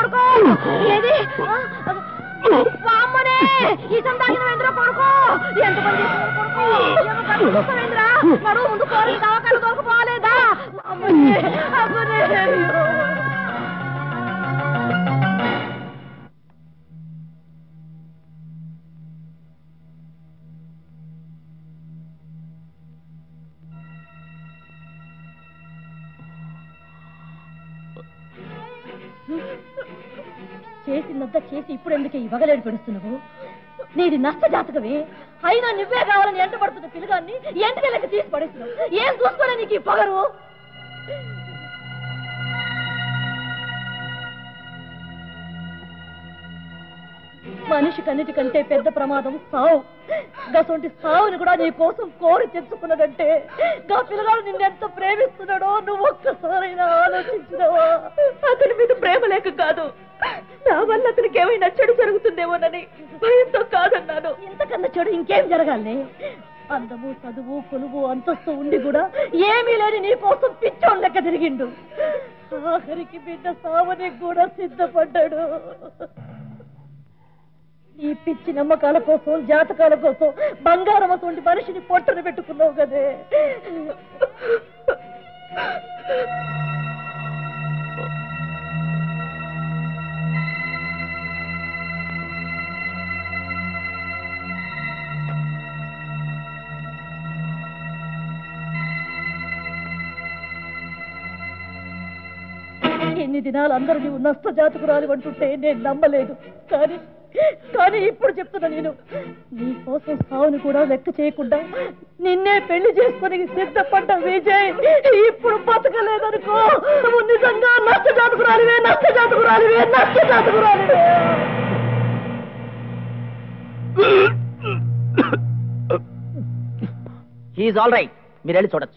కొడుకు ఏది ఆ, వామ్మనే ఈసం తాగిన వేంద్ర కొడుకు ఎంత పని చేసిన కొడుకు ఏమో కళ్ళు చూస్తావేంద్రా నడు ముందు పోరి దవాఖాన దొరకపోలేదా అమ్మనే అమ్మనే అయ్యో. చేసిందంతా చేసి ఇప్పుడు ఎందుకే ఈ వగలేడు పెడుస్తున్నావు నీది నష్ట జాతకమే అయినా నువ్వే కావాలని ఎంట పడుతున్న పిల్లగాన్ని ఎంటకి లెక్క తీసి పడేస్తున్నావు ఏం చూసుకోలే నీకు ఈ పొగరు మనిషికి అన్నిటికంటే పెద్ద ప్రమాదం సావు గసొంటి సావుని కూడా నీ కోసం కోరి తెచ్చుకున్నదంటే గా పిల్లగాడు నిన్నెంత ప్రేమిస్తున్నాడో నువ్వు ఒక్కసారైనా ఆలోచించినవా అతని మీద ప్రేమ లేక కాదు నా వల్ల అతనికి ఏమైనా చెడు జరుగుతుందేమోనని భయంతో కాదన్నాను ఇంతకన్నా చెడు ఇంకేం జరగాలి అందము చదువు కొలువు అంతస్తు ఉండి కూడా ఏమీ లేని నీ కోసం పిచ్చోన్ లెక్క తిరిగిండు ఆఖరికి బిడ్డ సావని కూడా సిద్ధపడ్డాడు ఈ పిచ్చి నమ్మకాల కోసం జాతకాల కోసం బంగారం అటువంటి మనిషిని పొట్టన పెట్టుకున్నావు కదే ఎన్ని దినాలు అందరూ నీవు నష్ట జాతకురాలు అంటుంటే నేను నమ్మలేదు కానీ కానీ ఇప్పుడు చెప్తున్నా నేను నీ కోసం సావుని కూడా లెక్క చేయకుండా నిన్నే పెళ్లి చేసుకుని సిద్ధపడ్డ విజయ్ ఇప్పుడు బతకలేదనుకో నువ్వు నిజంగా నష్ట జాతకురాలివే నష్ట జాతకురాలివే నష్ట జాతకురాలివే హీఈస్ ఆల్ రైట్ మీరు వెళ్ళి చూడొచ్చు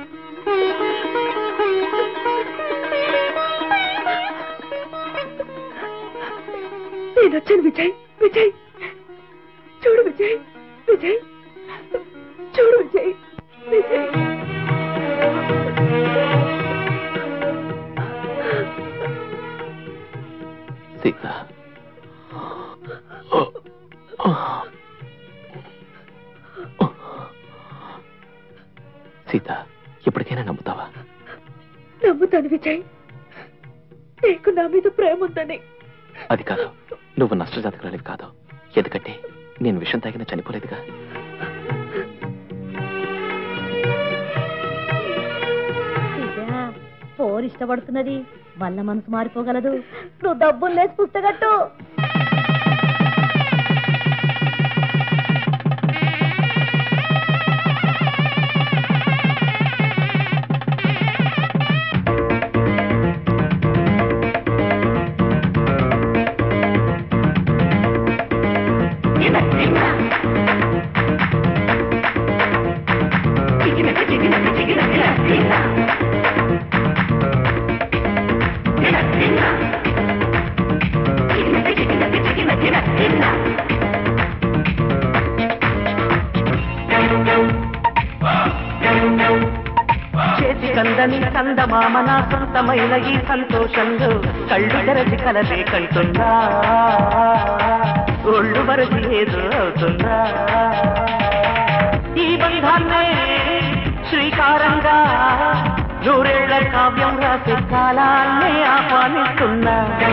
నేను వచ్చాను విజయ్ విజయ్ చూడు విజయ్ విజయ్ చూడు విజయ్ విజయ్ సీత సీత ఇప్పటికైనా నమ్ముతావా నమ్ముతాను విజయ్ నీకు నా మీద ప్రేమ ఉందని అది కాదు నువ్వు నష్టజాతకురాలివి కాదు ఎందుకంటే నేను విషం తాగిన చనిపోలేదుగా పోరు ఇష్టపడుతున్నది వల్ల మనసు మారిపోగలదు నువ్వు డబ్బులు లేచి పుస్తకట్టు చేతి కందని కందమామ నా సొంతమైన ఈ సంతోషంలో కళ్ళు తెరచి కలలే కంటుందా ఒళ్ళు మరచి ఏదో అవుతుందా ఈ బంధాన్నే శ్రీకారంగా నూరేళ్ల కావ్యం రాసే కాలాన్నే ఆహ్వానిస్తున్నా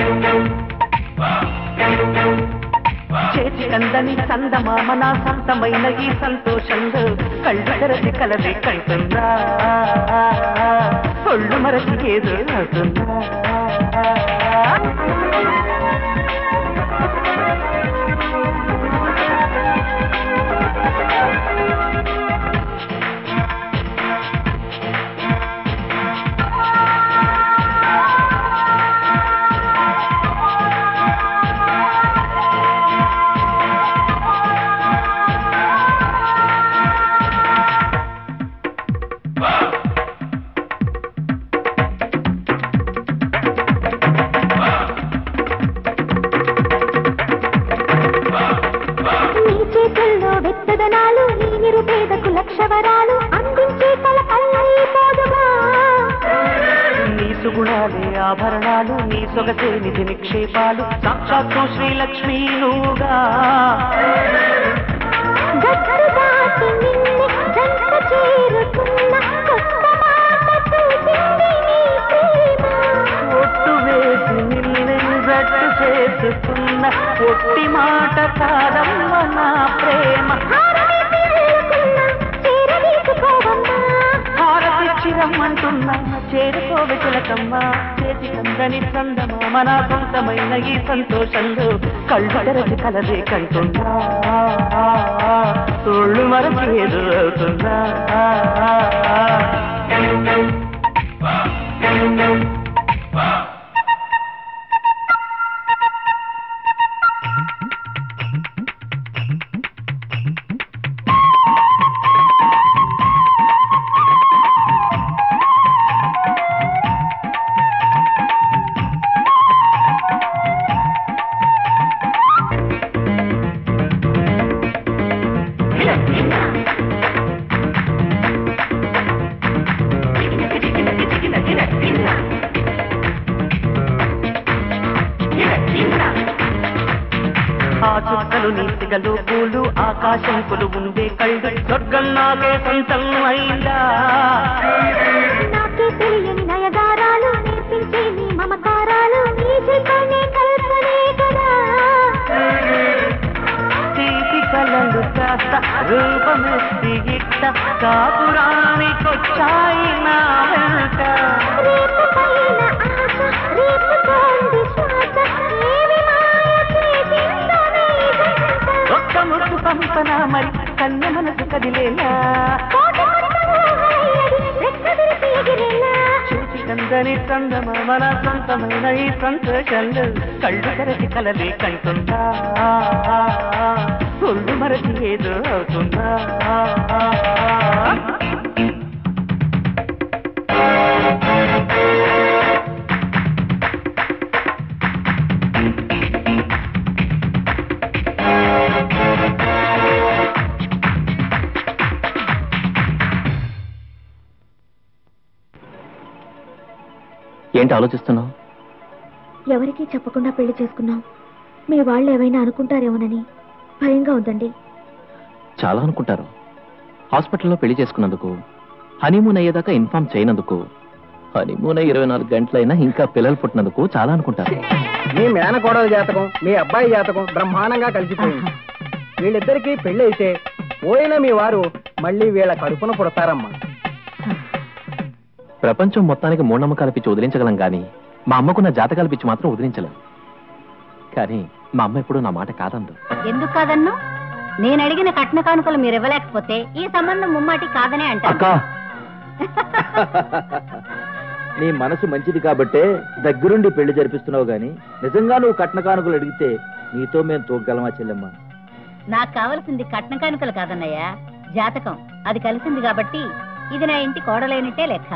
చేతి కందని చందమామ నా సొంతమైన ఈ సంతోషంలో కళ్ళు తెరచి కలలే కంటుందా ఒళ్ళు మరచి ఏదో అవుతుందా సొగసే నిధి నిక్షేపాలు సాక్షాత్తు శ్రీలక్ష్మీ నువ్వుగా ఒట్టు వేసి నిన్నే జట్టు చేసుకున్న ఒట్టి మాట కాదమ్మ నా ప్రేమ హారతిచ్చి రమ్మంటున్నా చేరుకోవే చిలకమ్మ చేతి కందని చందమామ నా సొంతమైన ఈ సంతోషంలో కళ్ళు తెరచి కలదే కంటున్నా తోళ్ళు మరచి ఏదో అవుతుందా ఆ చుక్కలు నీతిగలు పూలు ఆకాశం కొలు ఉండే కళ్ళు స్వర్గం నాకే సొంతం అయిందా నాకే తెలియని నయగారాలు నేర్పించే నీ మమకారాలు నీ చేతనే కల్పనే కదా తీపి కలలు కాస్త రూపమెత్తి ఇట్ట కాపురానికొచ్చాయి నా వెంట రేపు పైన ఆశ రేపుతోంది శ్వాస ఏమి మాయ చేసిందో నీ జంట ఒక్క ముద్దు పంపన మరి కన్న మనసు కదిలేలా కోట కొత్త ఊహలయ్యది రెక్కదిరిసి ఎగిరేలా చూచి కందని చందమ మన సొంతమైన ఈ సంతోషంలో కళ్ళు తెరచి కలలే కంటుందా ఒళ్ళు మరచి ఏదో అవుతుందా ఏంటి ఆలోచిస్తున్నావు ఎవరికీ చెప్పకుండా పెళ్లి చేసుకున్నాం మీ వాళ్ళు ఏమైనా అనుకుంటారేమోనని భయంగా ఉందండి చాలా అనుకుంటారు హాస్పిటల్లో పెళ్లి చేసుకున్నందుకు హనీమూన్ అయ్యేదాకా ఇన్ఫార్మ్ చేయనందుకు హనీమూన్ అయ్యి ఇరవై నాలుగు గంటలైనా ఇంకా పిల్లలు పుట్టినందుకు చాలా అనుకుంటారు మీ మేనకోడల జాతకం మీ అబ్బాయి జాతకం బ్రహ్మాండంగా కలిసిపోయింది వీళ్ళిద్దరికీ పెళ్లి అయితే పోయిన మీ వారు మళ్ళీ వీళ్ళ కడుపున పుడతారమ్మా ప్రపంచం మొత్తానికి మూఢనమ్మకాల పిచ్చి వదిలించగలం కానీ మా అమ్మకున్న జాతకాల పిచ్చి మాత్రం వదిలించలేం కానీ మా అమ్మ ఎప్పుడు నా మాట కాదందు ఎందుకు కాదన్ను నేను అడిగిన కట్న కానుకలు మీరు ఇవ్వలేకపోతే ఈ సంబంధం ముమ్మాటి కాదనే అంటారు అక్క నీ మనసు మంచిది కాబట్టే దగ్గరుండి పెళ్లి జరిపిస్తున్నావు గాని నిజంగా నువ్వు కట్న కానుకలు అడిగితే నీతో మేము తోగలమా చెల్లెమ్మా నాకు కావలసింది కట్న కానుకలు కాదన్నయ్య జాతకం అది కలిసింది కాబట్టి ఇది నా ఇంటి కోడలైనట్టే లెక్క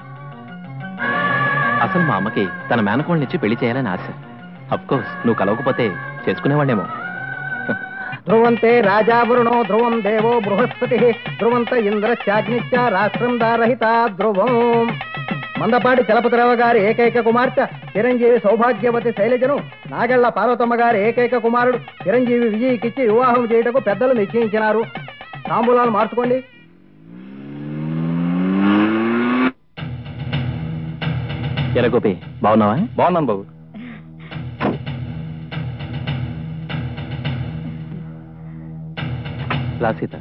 అసలు మా అమ్మకి తన మేనకోళ్ళనిచ్చి పెళ్లి చేయాలని ఆశ అఫ్ కోర్స్ నువ్వు కలవకపోతే చేసుకునేవాడేమో ధ్రువంతే రాజావరుణో ధ్రువం దేవో బృహస్పతి ధ్రువంత ఇంద్రశ్చాగ్నిశ్చ రాష్ట్రం దారహిత ధ్రువం మందపాటి చలపతిరావు గారి ఏకైక కుమార్తె చిరంజీవి సౌభాగ్యవతి శైలజను నాగళ్ల పార్వతమ్మ గారి ఏకైక కుమారుడు చిరంజీవి విజయ్కిచ్చి వివాహం చేయుటకు పెద్దలు నిశ్చయించినారు తాంబూలాలు మార్చుకోండి ఎరా గోపి బాగున్నావా బాగున్నాను బాబు రా సీత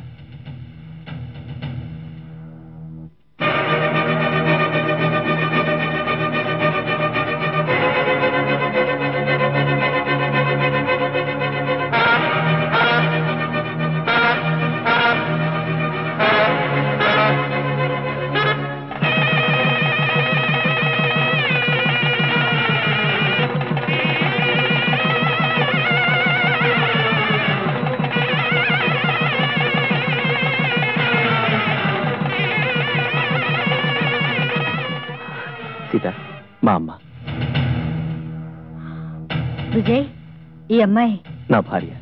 సీత మా అమ్మ విజయ్ ఈ అమ్మాయి నా భార్య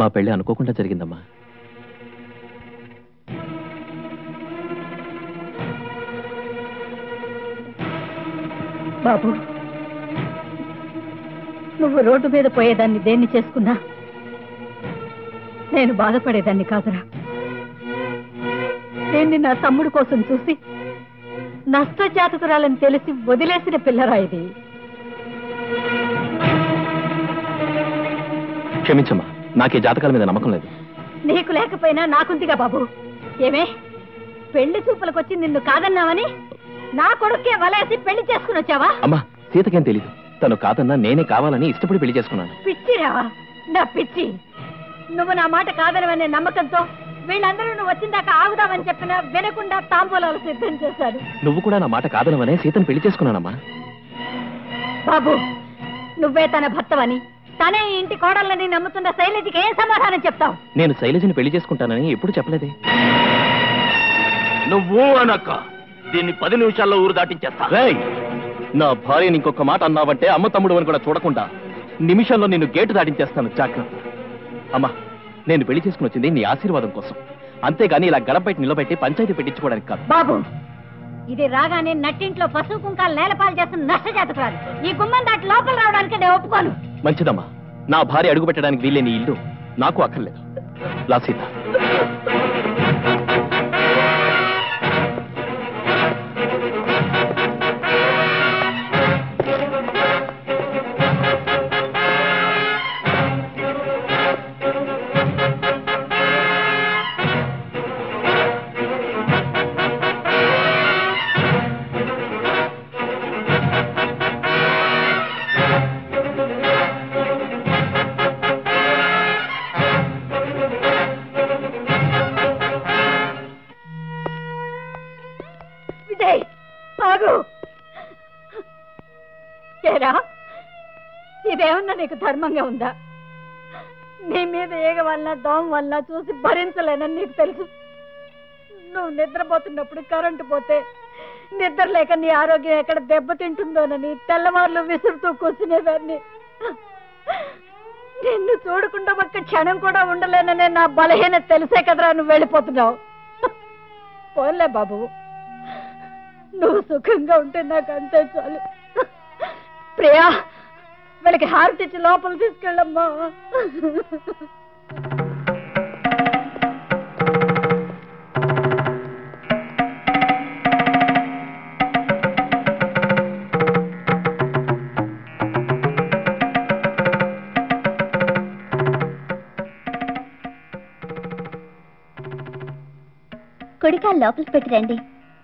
మా పెళ్లి అనుకోకుండా జరిగిందమ్మా బాబు నువ్వు రోడ్డు మీద పోయేదాన్ని దేన్ని చేసుకున్నా నేను బాధపడేదాన్ని కాదురా నేను నా తమ్ముడు కోసం చూసి నష్టజాతకురాలని తెలిసి వదిలేసిన పిల్లరా ఇది క్షమించమ్మా నాకే జాతకాల మీద నమ్మకం లేదు నీకు లేకపోయినా నాకుందిగా బాబు ఏమే పెళ్లి చూపులకొచ్చి నిన్ను కాదన్నావని నా కొడుకే వలేసి పెళ్లి చేసుకుని వచ్చావా అమ్మా సీతకేం తెలీదు తను కాదన్నా నేనే కావాలని ఇష్టపడి పెళ్లి చేసుకున్నాను పిచ్చిరా నా పిచ్చి నువ్వు నా మాట కాదనవనే నమ్మకంతో వీళ్ళందరూ నువ్వు వచ్చిన దాకా ఆగుదామని చెప్పినా వినకుండా తాంబూలాలు సిద్ధం చేశారు నువ్వు కూడా నా మాట కాదనవనే సీతను పెళ్లి చేసుకున్నానమ్మా బాబు నువ్వే తన భర్తవని తనే ఈ ఇంటి కోడళ్ళని నమ్ముతున్న శైలజకి ఏం సమాధానం చెప్తావు నేను శైలజని పెళ్లి చేసుకుంటానని ఎప్పుడు చెప్పలేదే నువ్వు అనక్క దీన్ని పది నిమిషాల్లో ఊరు దాటించేస్తా రేయ్! నా భార్యని ఇంకొక మాట అన్నావంటే అమ్మ తమ్ముడు అని కూడా చూడకుండా నిమిషంలో నిన్ను గేటు దాటించేస్తాను జాగ్రత్త అమ్మా నేను పెళ్లి చేసుకుని వచ్చింది నీ ఆశీర్వాదం కోసం అంతేగాని ఇలా గడప బయట నిలబెట్టి పంచాయతీ పెట్టించుకోవడానికి కాదు బాబు ఇది రాగానే నట్టింట్లో పశువు కుంకాలు నేలపాలు చేస్తున్న నష్టజాతకురాలు ఈ గుమ్మం దాటి లోపల రావడానికి నేను ఒప్పుకోను మంచిదమ్మా నా భార్య అడుగు పెట్టడానికి వీలేని ఇల్లు నాకు అక్కర్లేదు లా సీత విజయ్ ఆగు ఏరా ఇదేమన్నా నీకు ధర్మంగా ఉందా నీ మీద ఏగ వల్ల దోమ వల్ల చూసి భరించలేనని నీకు తెలుసు నువ్వు నిద్రపోతున్నప్పుడు కరెంటు పోతే నిద్ర లేక నీ ఆరోగ్యం ఎక్కడ దెబ్బతింటుందోనని తెల్లవార్లు విసురుతూ కూర్చునేదాన్ని నిన్ను చూడకుండా ఒక్క క్షణం కూడా ఉండలేననే నా బలహీనత తెలిసే కదరా నువ్వు వెళ్ళిపోతున్నావు పోన్లే బాబు నువ్వు సుఖంగా ఉంటే నాకు అంతే చాలు ప్రియా వీళ్ళకి హారతి ఇచ్చి లోపల తీసుకెళ్ళమ్మా కుడికాలు లోపలికి పెట్టి రండి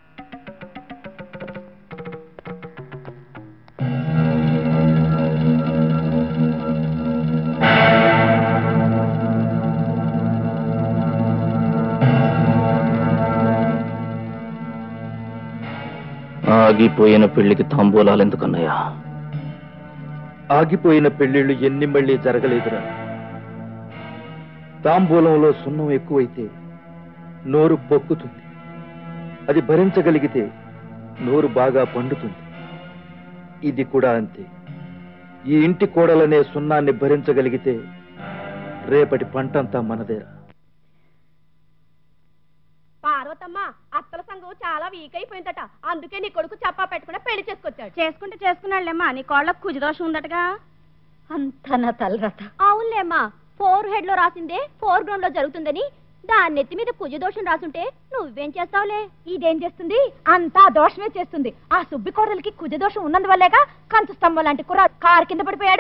ఆగిపోయిన పెళ్లికి తాంబూలాలు ఎందుకన్నయ్యా ఆగిపోయిన పెళ్లిళ్ళు ఎన్ని మళ్ళీ జరగలేదురా తాంబూలంలో సున్నం ఎక్కువైతే నోరు పొక్కుతుంది అది భరించగలిగితే నోరు బాగా పండుతుంది ఇది కూడా అంతే ఈ ఇంటి కోడలనే సున్నాన్ని భరించగలిగితే రేపటి పంటంతా మనదేరా పార్వతమ్మ అత్తల సంఘం చాలా వీక్ అయిపోయిందట అందుకే నీ కొడుకు చెప్పా పెట్టకుండా పెళ్లి చేసుకొచ్చాడు చేసుకుంటే చేసుకున్నాళ్ళేమ్మా నీ కోళ్ళకు కుజదోషం ఉందటగా అంత నా తలరట అవునులేమ్మా ఫోర్ హెడ్ లో రాసిందే ఫోర్ గ్రౌండ్ లో జరుగుతుందని దాని నెత్తి మీద కుజదోషం రాసుంటే నువ్వేం చేస్తావులే ఇదేం చేస్తుంది అంతా దోషమే చేస్తుంది ఆ సుబ్బి కోడలికి కుజదోషం ఉన్నందువల్లేగా కంచు స్తంభం లాంటి కుర్ర కారు కింద పడిపోయాడు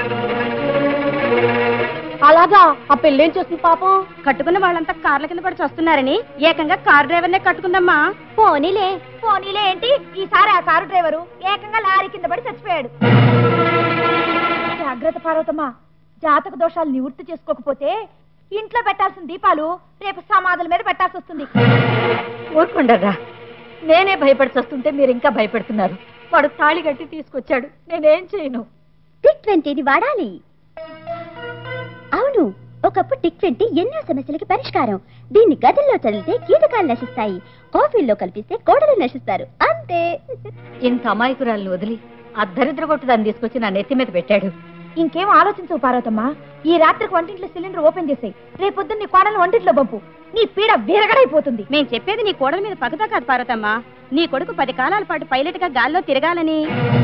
అలాగా ఆ పెళ్ళేం చేస్తుంది పాపం కట్టుకున్న వాళ్ళంతా కార్ల కింద పడి వస్తున్నారని ఏకంగా కార్ డ్రైవర్నే కట్టుకుందమ్మా పోనీలే పోనీలే ఏంటి ఈసారి ఆ కారు డ్రైవరు ఏకంగా లారీ కింద పడి చచ్చిపోయాడు జాగ్రత్త పార్వతమ్మ జాతక దోషాలు నివృత్తి చేసుకోకపోతే ఇంట్లో పెట్టాల్సిన దీపాలు రేపు సమాధుల మీద పెట్టాల్సి వస్తుంది ఊరుకుండరా నేనే భయపడి వస్తుంటే మీరు ఇంకా భయపెడుతున్నారు వాడు తాళి కట్టి తీసుకొచ్చాడు నేనేం చేయను టిక్ ట్వంటీని వాడాలి అవును ఒకప్పుడు టిక్ ట్వంటీ ఎన్నో సమస్యలకి పరిష్కారం దీన్ని గదుల్లో చదివితే కీటకాలు నశిస్తాయి కాఫీల్లో కల్పిస్తే కోడలు నశిస్తారు అంతే ఇంత అమాయకురాలను వదిలి ఆ దరిద్ర కొట్టు దాన్ని తీసుకొచ్చి నా నెత్తి మీద పెట్టాడు ఇంకేం ఆలోచించవు పార్వతమ్మా ఈ రాత్రికి వంటింట్లో సిలిండర్ ఓపెన్ చేసేయి రేపొద్దున నీ కోడలు వంటింట్లో పంపు నీ పీడ విరగడైపోతుంది మేము చెప్పేది నీ కోడల మీద పగతో కాదు పార్వతమ్మ నీ కొడుకు పది కాలాల పాటు పైలట్ గా గాల్లో తిరగాలని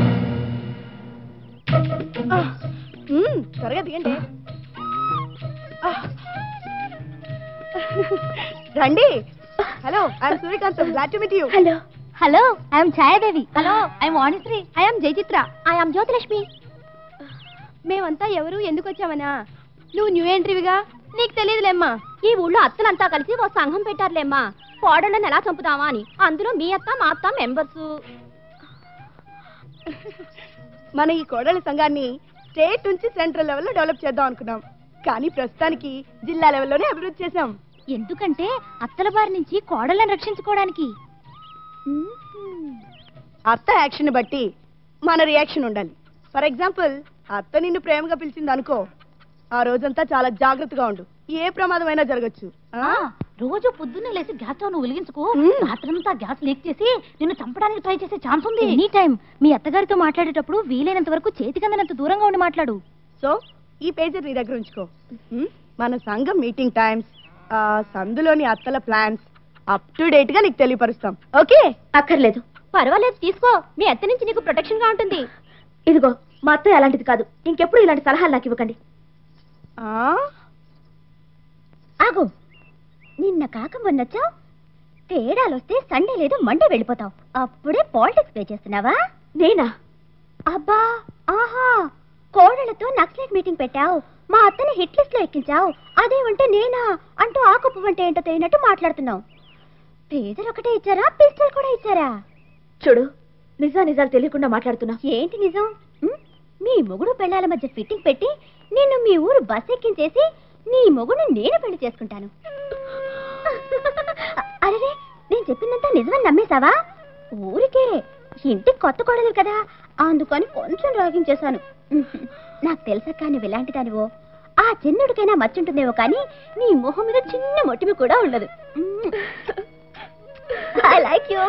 మ్మ్, త్వరగా దిగండి ఆ. రండి hello I'm Suryakant glad to meet you hello hello I'm Chayadevi hello I'm Vanisri I'm Jayachitra I'm Jyothilakshmi మేమంతా ఎవరు ఎందుకు వచ్చామనా నువ్వు న్యూ ఎంట్రీవిగా నీకు తెలియదులేమ్మా ఈ ఊళ్ళో అత్తలంతా కలిసి ఓ సంఘం పెట్టారులేమ్మా కోడళ్ళని ఎలా చంపుతావా అని అందులో మీ అత్త మా అత్త మెంబర్స్ మన ఈ కోడళ్ళ సంఘాన్ని స్టేట్ నుంచి సెంట్రల్ లెవెల్లో డెవలప్ చేద్దాం అనుకున్నాం కానీ ప్రస్తుతానికి జిల్లా లెవెల్లోనే అభివృద్ధి చేశాం ఎందుకంటే అత్తల బారి నుంచి కోడళ్ళని రక్షించుకోవడానికి అత్త యాక్షన్ బట్టి మన రియాక్షన్ ఉండాలి ఫర్ ఎగ్జాంపుల్ అత్త నిన్ను ప్రేమగా పిలిచింది అనుకో ఆ రోజంతా చాలా జాగ్రత్తగా ఉండు ఏ ప్రమాదమైనా జరగచ్చు ఆ, రోజు పొద్దున్నే లేసి గ్యాస్ స్టవ్ నువ్వు వెలిగించుకో రాత్రంతా గ్యాస్ లీక్ చేసి నిన్ను చంపడానికి ట్రై చేసే ఛాన్స్ ఉంది ఎనీ టైం మీ అత్తగారితో మాట్లాడేటప్పుడు వీలైనంత వరకు చేతికి అందనంత దూరంగా ఉండి మాట్లాడు సో ఈ పేజర్ నీ దగ్గర ఉంచుకో ఉమ్, మన సంఘం మీటింగ్ టైమ్స్ సందులోని అత్తల ప్లాన్స్ అప్ టు డేట్ గా నీకు తెలియపరుస్తాం ఓకే అక్కర్లేదు పర్వాలేదు తీసుకో మీ అత్త నుంచి నీకు ప్రొటెక్షన్ గా ఉంటుంది ఇదిగో మా అత్తయ్య అలాంటిది కాదు ఇంకెప్పుడు ఇలాంటి సలహాలు నాకు ఇవ్వకండి ఆగు నిన్న కాక మొన్నొచ్చావు తేడాలొస్తే సండే లేదు మండే వెళ్ళిపోతావు అప్పుడే పాలిటిక్స్ పే చేస్తున్నావా నేనా అబ్బా ఆహా కోడలతో నక్సలైట్ మీటింగ్ పెట్టావు మా అత్తని హిట్ లిస్ట్ లో ఎక్కించావు అదేమంటే నేనా అంటూ ఆకుపు అంటే ఏంటో తెలియనట్టు మాట్లాడుతున్నావు పేదలు ఒకటే ఇచ్చారా పిస్టల్ కూడా ఇచ్చారా చూడు నిజా నిజాలు తెలియకుండా మాట్లాడుతున్నా ఏంటి నిజం ఉం? మీ మొగుడు పెళ్ళాల మధ్య ఫిట్టింగ్ పెట్టి నిన్ను మీ ఊరు బస్ ఎక్కించేసి నీ మొగుడు నేను పెళ్లి చేసుకుంటాను అరే నేను చెప్పిందంతా నిజమని నమ్మేశావా ఊరికే ఇంటికి కొత్త కోడలు కదా అందుకని కొంచెం రాగించేశాను నాకు తెలుసా కానీ ఇలాంటి దానివో ఆ చిన్నుడికైనా మచ్చుంటుందేమో కానీ నీ మొహం మీద చిన్న మొటిమి కూడా ఉండదు ఐ లైక్ యూ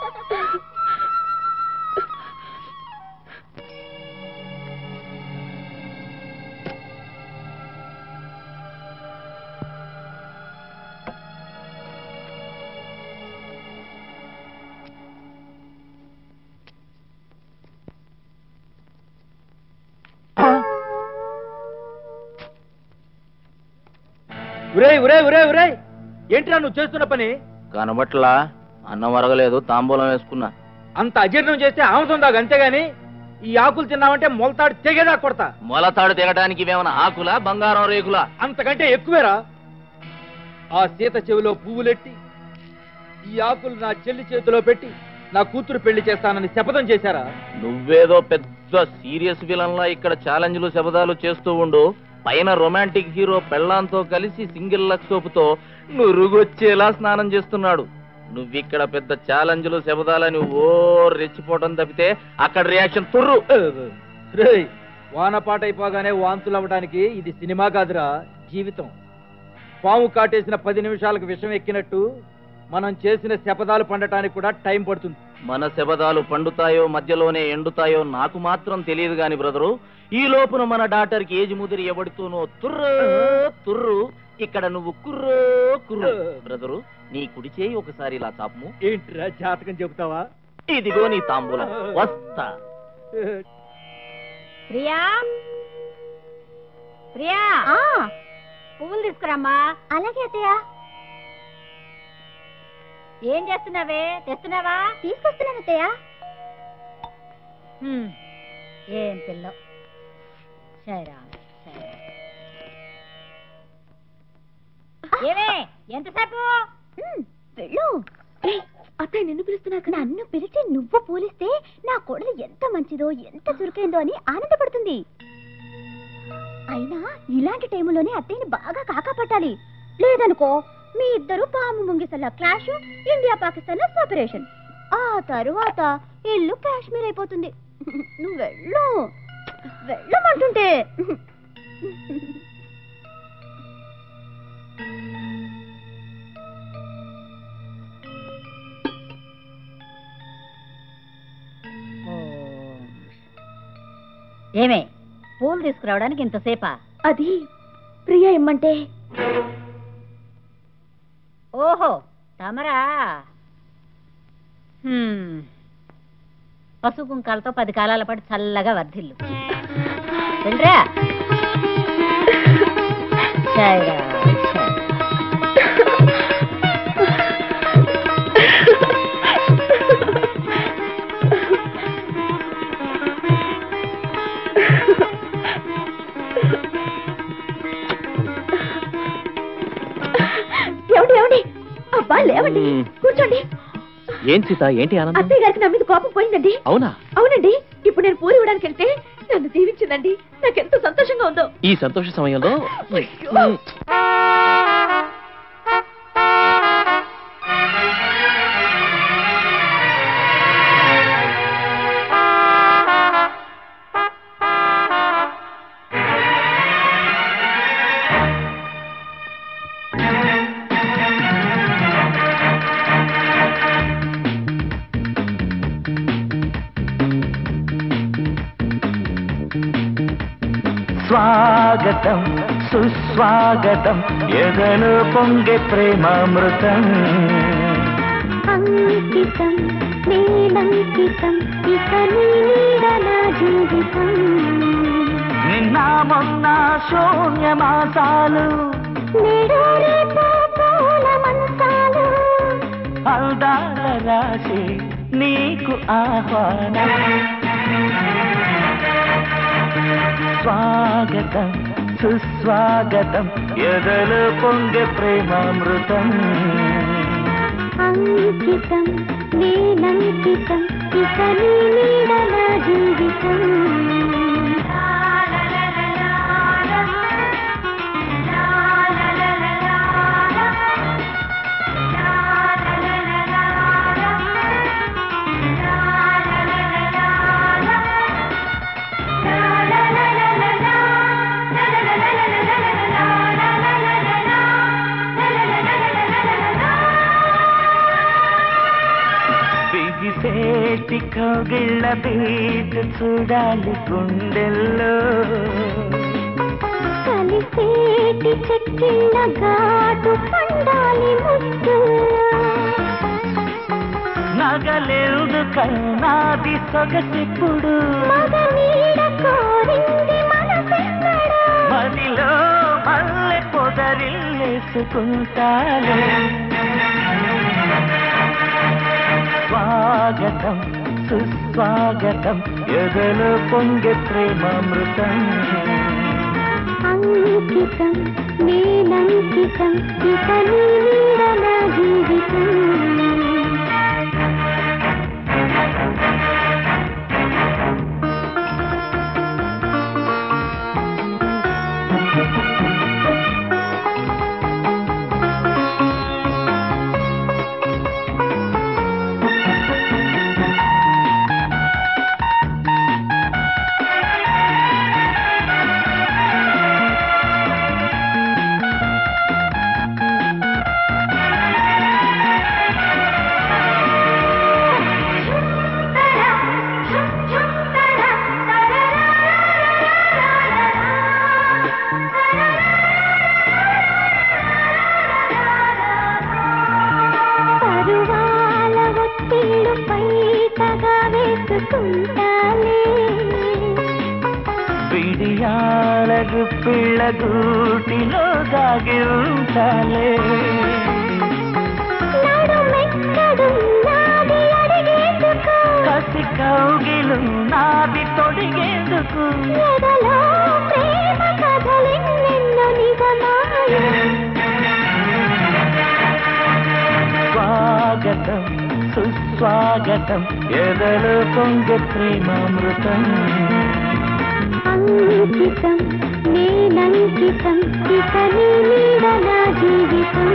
ఉరే ఉరే ఉరే ఉరే ఏంట్రా నువ్వు చేస్తున్న పని కనబట్లా అన్నం అరగలేదు తాంబూలం వేసుకున్నా అంత అజీర్ణం చేస్తే ఆమెసం దాకా అంతేగాని ఈ ఆకులు తిన్నామంటే మొలతాడు తెగేదా కొడతా మొలతాడు దిగడానికి ఇవేమన్నా ఆకులా బంగారం రేకులా అంతకంటే ఎక్కువేరా ఆ సీత చెవిలో పువ్వులెట్టి ఈ ఆకులు నా చెల్లి చేతిలో పెట్టి నా కూతురు పెళ్లి చేస్తానని శపథం చేశారా నువ్వేదో పెద్ద సీరియస్ విలన్లా ఇక్కడ ఛాలెంజ్లు శబదాలు చేస్తూ ఉండు పైన రొమాంటిక్ హీరో పెళ్ళాంతో కలిసి సింగిల్ లక్ సోపుతో నురుగొచ్చేలా స్నానం చేస్తున్నాడు నువ్విక్కడ పెద్ద ఛాలెంజ్లు శబదాలని ఓ రెచ్చిపోవడం తప్పితే అక్కడ రియాక్షన్ తుర్రు రేయ్ వానపాట అయిపోగానే వాంతులు అవ్వడానికి ఇది సినిమా కాదురా జీవితం పాము కాటేసిన పది నిమిషాలకు విషం ఎక్కినట్టు మనం చేసిన శపథాలు పండటానికి కూడా టైం పడుతుంది మన శబదాలు పండుతాయో మధ్యలోనే ఎండుతాయో నాకు మాత్రం తెలియదు గాని బ్రదరు ఈ లోపున మన డాక్టర్కి ఏజ్ ముదిరి ఎవడుతూనో తుర్రు తుర్రు ఇక్కడ నువ్వు కుర్రో కుర్రు బ్రదరు నీ కుడి చేయి ఒకసారి ఇలా చాపము ఏంట్రా జాతకం చెబుతావా ఇదిగో నీ తాంబూలం వస్తా ప్రియా ప్రియా పువ్వులు తీసుకురామ్మా అలాగే అత్తయ్య ఏం చేస్తున్నావే తెస్తున్నావా తీసుకొస్తున్నాను అత్తయ్య హ్మ్. ఏం పిల్ల సరే సరే ఏమే ఎంతసేపు వెళ్ళు ఏయ్, అత్తయ్య నిన్ను పిలుస్తున్నారు కదా నన్ను పిలిచి నువ్వు పూలిస్తే నా కోడలు ఎంత మంచిదో ఎంత చురుకైందో అని ఆనందపడుతుంది అయినా ఇలాంటి టైములోనే అత్తయ్యని బాగా కాకాపట్టాలి లేదనుకో మీ ఇద్దరు పాము ముంగిసల క్లాష్ ఇండియా పాకిస్తాన్ సెపరేషన్ ఆ తరువాత ఇల్లు కాశ్మీర్ అయిపోతుంది నువ్వు వెళ్ళు వెళ్ళమంటుంటే ఏమే పూలు తీసుకురావడానికి ఇంతసేపా అది ప్రియ ఇమ్మంటే ఓహో తమరా హ్మ్. పసుపు కుంకాలతో పది కాలాల పాటు చల్లగా వర్ధిల్లు వెళ్ళరా చాయ్రా, చాయ్. ఏమండి ఏమండి అబ్బా లేవండి కూర్చోండి ఏం సీత ఏంటి ఆనందం అత్తయ్య గారికి నా మీద కోపం పోయిందండి అవునా అవునండి ఇప్పుడు నేను పూరి ఇవ్వడానికి వెళ్తే నన్ను దీవించిందండి నాకెంత సంతోషంగా ఉందో ఈ సంతోష సమయంలో అయ్యో. స్వాగతం సుస్వాగతం ఎదలు పొంగే ప్రేమామృతం అంకితం నేనంకితం ఇక నీ నీడ నా జీవితం నిన్న మొన్న శూన్యమాసాలు నేడు రేపు పూల మంచాలు అందాల రాశి నీకు ఆహ్వానం స్వాగతం సుస్వాగతం ఎదలు పొంగే ప్రేమామృతం అంకితం నేనంకితం ఇక నీ నీడ నా జీవితం బిగిసేటి కౌగిళ్ళ బీట్ చూడాలి గుండెల్లో కలిసేటి చెక్కిళ్ళ ఘాటు పండాలి ముద్దు నగలెందుకన్నాది సొగసిప్పుడు మగ నీడ కోరింది మనసెక్కడ మదిలో మల్లె పొదరిల్లేసుకుంటాను స్వాగతం సుస్వాగతం ఎదలు పొంగే ప్రేమామృతం అంకితం నేనంకితం ఇక నీ నీడ నా జీవితం పరువాల ఒత్తిళ్ళు పైటగా వేసుకుంటాలే విడియాలకు పిల్ల గూటిలో దాగి ఉంటాలే నడుమెక్కడున్నాది అడిగేందుకు కసి కౌగిలు నాది తొడిగేందుకు ఎదలో ప్రేమ కథలెన్నెన్నో నిజమాయ స్వాగతం సుస్వాగతం ఎదలు పొంగే ప్రేమామృతం అంకితం నేనంకితం ఇక నీ నీడ నా జీవితం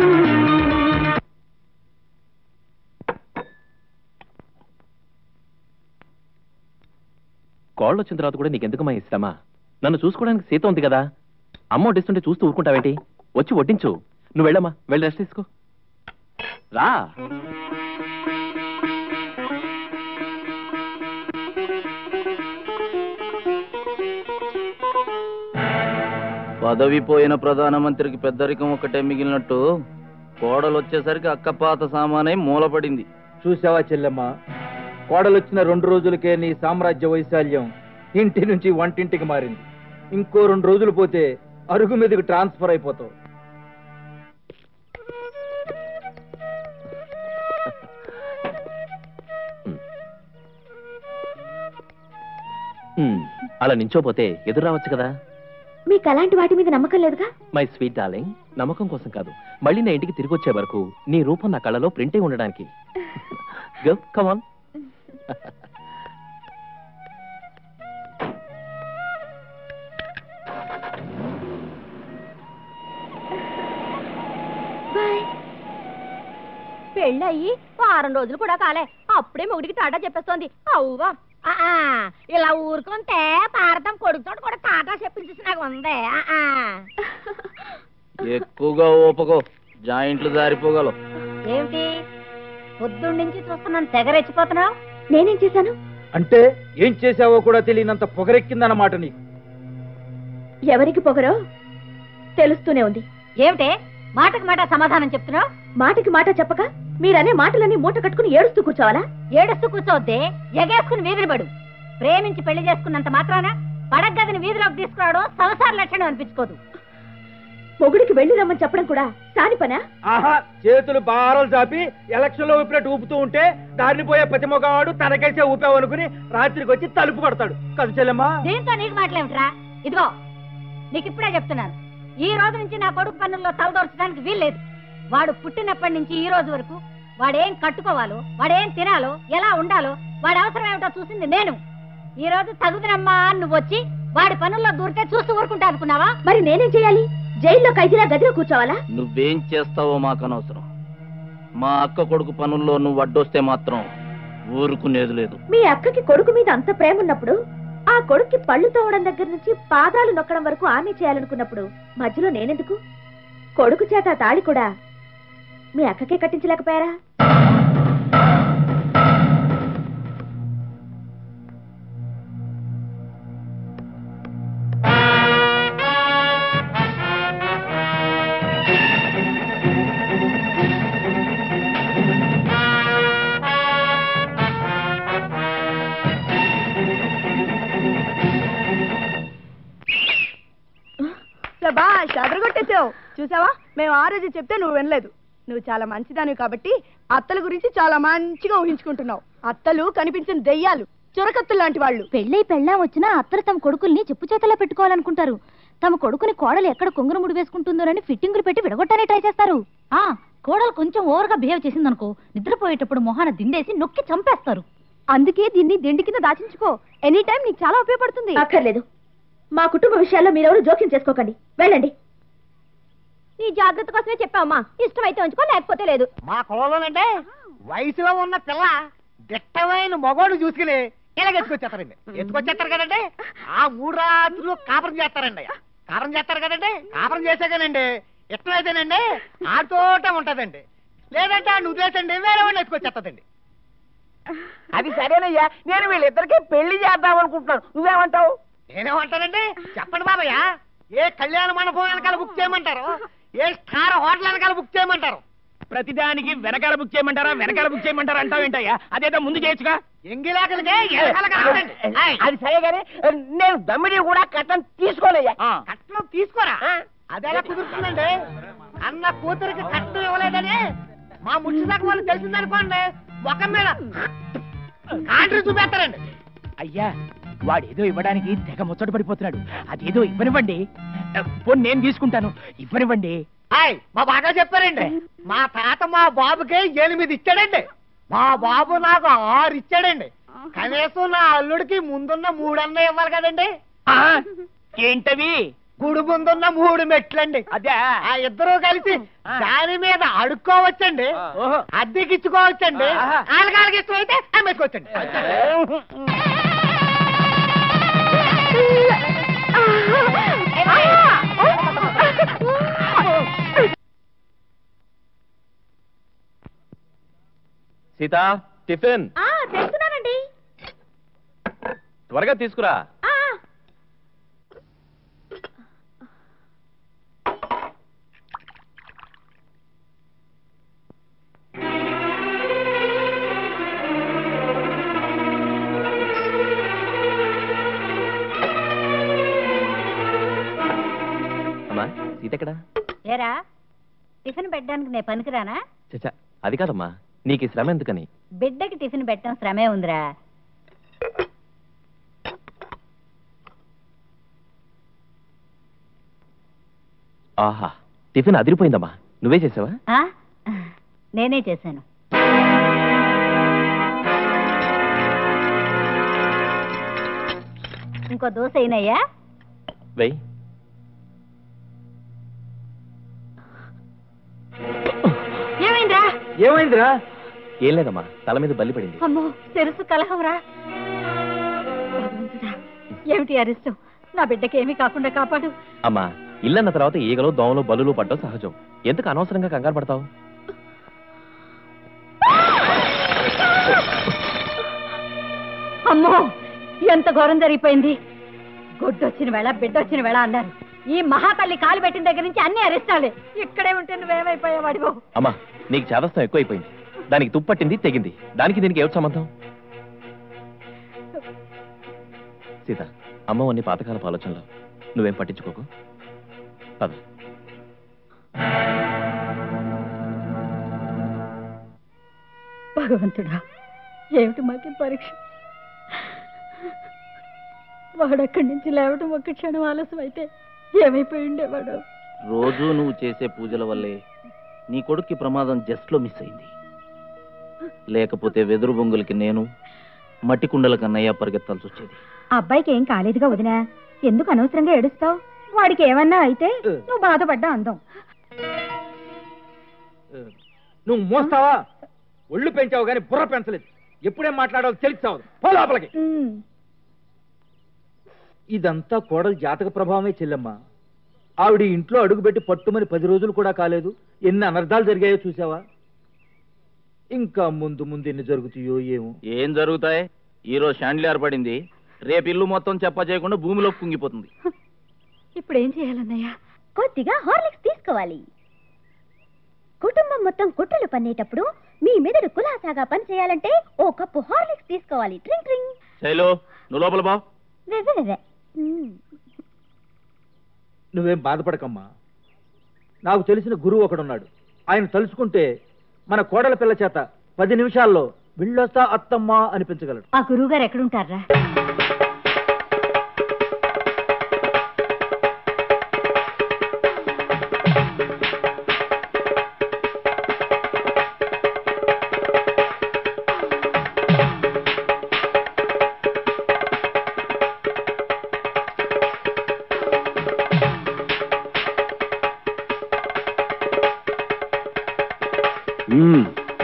కోళ్ళు వచ్చిన తర్వాత కూడా నీకెందుకమ్మా ఇస్తామా నన్ను చూసుకోవడానికి సీత ఉంది కదా అమ్మ వడ్డిస్తుంటే చూస్తూ ఊరుకుంటావేంటి వచ్చి వడ్డించు నువ్వు వెళ్ళమ్మా వెళ్ళి రెస్ట్ తీసుకో రా పదవి పోయిన ప్రధానమంత్రికి పెద్దరికం ఒకటే మిగిలినట్టు కోడలు వచ్చేసరికి అక్కపాత సామానై మూలపడింది చూసావా చెల్లెమ్మ కోడలొచ్చిన రెండు రోజులకే నీ సామ్రాజ్య వైశాల్యం ఇంటి నుంచి వంటింటికి మారింది ఇంకో రెండు రోజులు పోతే అరుగు మీదకి ట్రాన్స్ఫర్ అయిపోతావు హ్మ్, అలా నించోపోతే ఎదురు రావచ్చు కదా మీకు అలాంటి వాటి మీద నమ్మకం లేదుగా మై స్వీట్ డార్లింగ్ నమ్మకం కోసం కాదు మళ్ళీ నా ఇంటికి తిరిగి వచ్చే వరకు నీ రూపం నా కళ్ళలో ప్రింటే ఉండడానికి గో కమాన్ పెళ్ళయి వారం రోజులు కూడా కాలే అప్పుడే మొగుడికి టాటా చెప్పేస్తోంది అవువా ఆ, ఆ, ఇలా ఊరుకుంటే భారతం కొడుకుతో కూడా టాటా చెప్పించేసినాక ఉంది ఆ, ఆ. ఎక్కువగా ఓపకో జాయింట్లు జారిపోగలవు ఏమిటి పొద్దున్న నుంచి చూస్తున్నాను తెగ రెచ్చిపోతున్నావు నేనేం చేశాను అంటే ఏం చేశావో కూడా తెలియనంత పొగరెక్కిందన్నమాట నీకు ఎవరికి పొగరో తెలుస్తూనే ఉంది ఏమిటే మాటకి మాట సమాధానం చెప్తున్నావు మాటకి మాట చెప్పక మీరనే మాటలన్నీ మూట కట్టుకుని ఏడుస్తూ కూర్చోవాలా ఏడుస్తూ కూర్చోవద్దే ఎగేసుకుని వీధిని పడు ప్రేమించి పెళ్లి చేసుకున్నంత మాత్రాన పడగదిని వీధిలోకి తీసుకురావడం సంసార లక్షణం అనిపించుకోదు మొగుడికి వెళ్ళి రమ్మని చెప్పడం కూడా సాని పనా ఆహా చేతులు బారలు చాపి ఎలక్షన్ లో ఊపినట్టు ఊపుతూ ఉంటే దారిని పోయే ప్రతి మొగవాడు తనకేసే ఊపావనుకుని రాత్రికి వచ్చి తలుపు కొడతాడు కదా చెల్లెమ్మా దీంతో నీకు మాటలేమిట్రా ఇదిగో నీకు ఇప్పుడే చెప్తున్నాను ఈ రోజు నుంచి నా కొడుకు పనుల్లో తలదోర్చడానికి వీల్లేదు వాడు పుట్టినప్పటి నుంచి ఈ రోజు వరకు వాడేం కట్టుకోవాలో వాడేం తినాలో ఎలా ఉండాలో వాడి అవసరం ఏమిటో చూసింది నేను ఈ రోజు తగుదనమ్మా అని నువ్వు వచ్చి వాడి పనుల్లో దూరితే చూస్తూ ఊరుకుంటా అనుకున్నావా మరి నేనేం చేయాలి జైల్లో ఖైదీలా గదిలో కూర్చోవాలా నువ్వేం చేస్తావో మాకు అనవసరం మా అక్క కొడుకు పనుల్లో నువ్వు అడ్డొస్తే మాత్రం ఊరుకునేది లేదు మీ అక్కకి కొడుకు మీద అంత ప్రేమ ఉన్నప్పుడు ఆ కొడుక్కి పళ్ళు తోవడం దగ్గర నుంచి పాదాలు నొక్కడం వరకు ఆమె చేయాలనుకున్నప్పుడు మధ్యలో నేనెందుకు కొడుకు చేత ఆ తాళి కూడా మీ అక్కకే కట్టించలేకపోయారా శబాష్ అదరగొట్టేసావు చూసావా మేము ఆ రోజు చెప్తే నువ్వు వినలేదు నువ్వు చాలా మంచిదానివి కాబట్టి అత్తల గురించి చాలా మంచిగా ఊహించుకుంటున్నావు అత్తలు కనిపించిన దెయ్యాలు చురకత్తులు లాంటి వాళ్ళు పెళ్ళై పెళ్ళాం వచ్చినా అత్తలు తమ కొడుకుల్ని చెప్పు చేతలా పెట్టుకోవాలనుకుంటారు తమ కొడుకుని కోడలు ఎక్కడ కొంగురు ముడి వేసుకుంటుందోనని ఫిట్టింగులు పెట్టి విడగొట్టానే ట్రై చేస్తారు ఆ కోడలు కొంచెం ఓవర్గా బిహేవ్ చేసిందనుకో నిద్రపోయేటప్పుడు మొహాన దిండేసి నొక్కి చంపేస్తారు అందుకే దీన్ని దిండి కింద దాచించుకో ఎనీ టైం నీకు చాలా ఉపయోగపడుతుంది అక్కర్లేదు మా కుటుంబ విషయాల్లో మీరెవరు జోక్యం చేసుకోకండి వెళ్ళండి నీ జాగ్రత్త కోసమే చెప్పావమ్మా ఇష్టమైతే ఉంచుకో లేకపోతే లేదు మా కులంలోనంటే వయసులో ఉన్న పిల్ల దిట్టమైన మగోడు చూసుకుని ఇలాగ ఎత్తుకొచ్చేస్తారండి ఎత్తుకొచ్చేస్తారు కదండి ఆ మూడు రాత్రులు కాపురం చేస్తారండి అయ్యా కాపురం చేస్తారు కదండి కాపురం చేసాకనండి ఇష్టమైతేనండి ఆడుతోటే ఉంటదండి లేదంటే ఆ నువ్వేసండి వేరే వాడిని ఎత్తుకొచ్చేస్తుందండి అది సరేనయ్యా నేను వీళ్ళిద్దరికి పెళ్లి చేద్దాం అనుకుంటున్నాను నువ్వేమంటావు నేనేమంటానండి చెప్పండి బాబయ్య ఏ కళ్యాణ మండపం వెనకాల బుక్ చేయమంటారు ఏ స్టార్ హోటల్ వెనకాల బుక్ చేయమంటారు ప్రతిదానికి వెనకాల బుక్ చేయమంటారా వెనకాల బుక్ చేయమంటారా అంటావేంటయ్యా అదేదో ముందు చేయొచ్చుగా ఎంగిలాకలకే వెనకాల కావాలండి. ఆయ్. అది సరే గానీ నేను దమ్మిడి కూడా కట్టం తీసుకోలేయ్యా కట్నం తీసుకోరా అదెలా కుదురుతుందండి అన్న కూతురికి కట్నం ఇవ్వలేదని మా ముచ్చిదాకా వాళ్ళు తెలిసిందనుకోండి ముఖం మీద ఆర్డర్ చూపెడతారండి అయ్యా వాడేదో ఇవ్వడానికి తెగ ముచ్చట పడిపోతున్నాడు అదేదో ఇవ్వనివ్వండి పోనీ నేను తీసుకుంటాను ఇవ్వనివ్వండి ఆయ్ మా బాగా చెప్పారండి మా తాత మా బాబుకే ఎనిమిది ఇచ్చాడండి మా బాబు నాకు ఆరు ఇచ్చాడండి కనీసం నా అల్లుడికి ముందున్న మూడన్న ఇవ్వాలి కదండి ఏంటవి గుడి ముందున్న మూడు మెట్లండి అదే ఆ ఇద్దరు కలిసి దాని మీద అడుక్కోవచ్చండి అద్దెకిచ్చుకోవచ్చండి వాళ్ళకి ఇష్టం అయితే అమ్మేసుకోవచ్చండి సీత టిఫిన్ తెస్తున్నానండి త్వరగా తీసుకురా సీత ఎక్కడా ఏరా టిఫిన్ పెట్టడానికి నేను పనికిరానా చచ్చా అది కాదమ్మా నీకు ఈ శ్రమ ఎందుకని బిడ్డకి టిఫిన్ పెట్టడం శ్రమే ఉందిరా ఆహా టిఫిన్ అదిరిపోయిందమ్మా నువ్వే చేసావా ఆ? నేనే చేశాను ఇంకో దోశ అయినయ్యా వెయ్ ఏమైందిరా ఏమైందిరా ఏం లేదమ్మా తల మీద బల్లి పడింది అమ్మో తెలుసు కలహంరా భగవంతుడా, ఏమిటి అరిష్టం నా బిడ్డకి ఏమీ కాకుండా కాపాడు అమ్మా ఇల్లన్న తర్వాత ఈగలు దోమలు బలులు పడ్డం సహజం ఎందుకు అనవసరంగా కంగారు పడతావు అమ్మో ఎంత ఘోరం జరిగిపోయింది గొడ్డొచ్చిన వేళ బిడ్డొచ్చిన వేళ అన్నారు ఈ మహాతల్లి కాలు పెట్టిన దగ్గర నుంచి అన్ని అరిష్టాలే ఇక్కడే ఉంటే నువ్వేమైపోయావాడివో అమ్మా నీకు చేదస్తం ఎక్కువైపోయింది దానికి తుప్పట్టింది తెగింది దానికి దీనికి ఏమిటి సంబంధం సీత అమ్మ అన్ని పాతకాలపు ఆలోచనలు నువ్వేం పట్టించుకోకు పద భగవంతుడా ఏమిటి మాకి పరీక్ష వాడక్కడి నుంచి లేవటం ఒక్క క్షణం ఆలస్యం అయితే ఏమైపోయి ఉండేవాడు రోజు నువ్వు చేసే పూజల వల్లే నీ కొడుక్కి ప్రమాదం జస్ట్ లో మిస్ అయింది లేకపోతే వెదురు బొంగులకి నేను మట్టి కుండల కన్నయ్య పరిగెత్తాల్సి వచ్చేది ఆ అబ్బాయికి ఏం కాలేదుగా వదినా ఎందుకు అనవసరంగా ఏడుస్తావు వాడికి ఏమన్నా అయితే నువ్వు బాధపడ్డా అందం నువ్వు మోస్తావా ఒళ్ళు పెంచావు కానీ బుర్ర పెంచలేదు ఎప్పుడేం మాట్లాడాలో తెలిసావు పో లోపలికి ఇదంతా కోడలు జాతక ప్రభావమే చెల్లెమ్మా ఆవిడ ఇంట్లో అడుగుపెట్టి పట్టుమని పది రోజులు కూడా కాలేదు ఎన్ని అనర్థాలు జరిగాయో చూసావా ఇంకా ముందు ముందు ఎన్ని జరుగుతాయో ఏమో ఏం జరుగుతాయి ఈరోజు షాండ్లియార్ పడింది రేపు ఇల్లు మొత్తం చెప్ప చేయకుండా భూమిలోకి కుంగిపోతుంది ఇప్పుడు ఏం చేయాలన్నయ్య కొద్దిగా హార్లిక్స్ తీసుకోవాలి కుటుంబం మొత్తం కుట్రలు పన్నేటప్పుడు మీ మెదడు కులాసాగా పని చేయాలంటే ఓ కప్పు హార్లిక్స్ తీసుకోవాలి ట్రింగ్ ట్రింగ్ శైలు నువ్వు లోపల బా వె, వె, వె, వె. మ్మ్. నువ్వేం బాధపడకమ్మా నాకు తెలిసిన గురువు ఒకడున్నాడు ఆయన తలుచుకుంటే మన కోడల పిల్ల చేత పది నిమిషాల్లో వెళ్ళొస్తా అత్తమ్మా అనిపించగలడు ఆ గురువు గారు ఎక్కడుంటారా మ్మ్.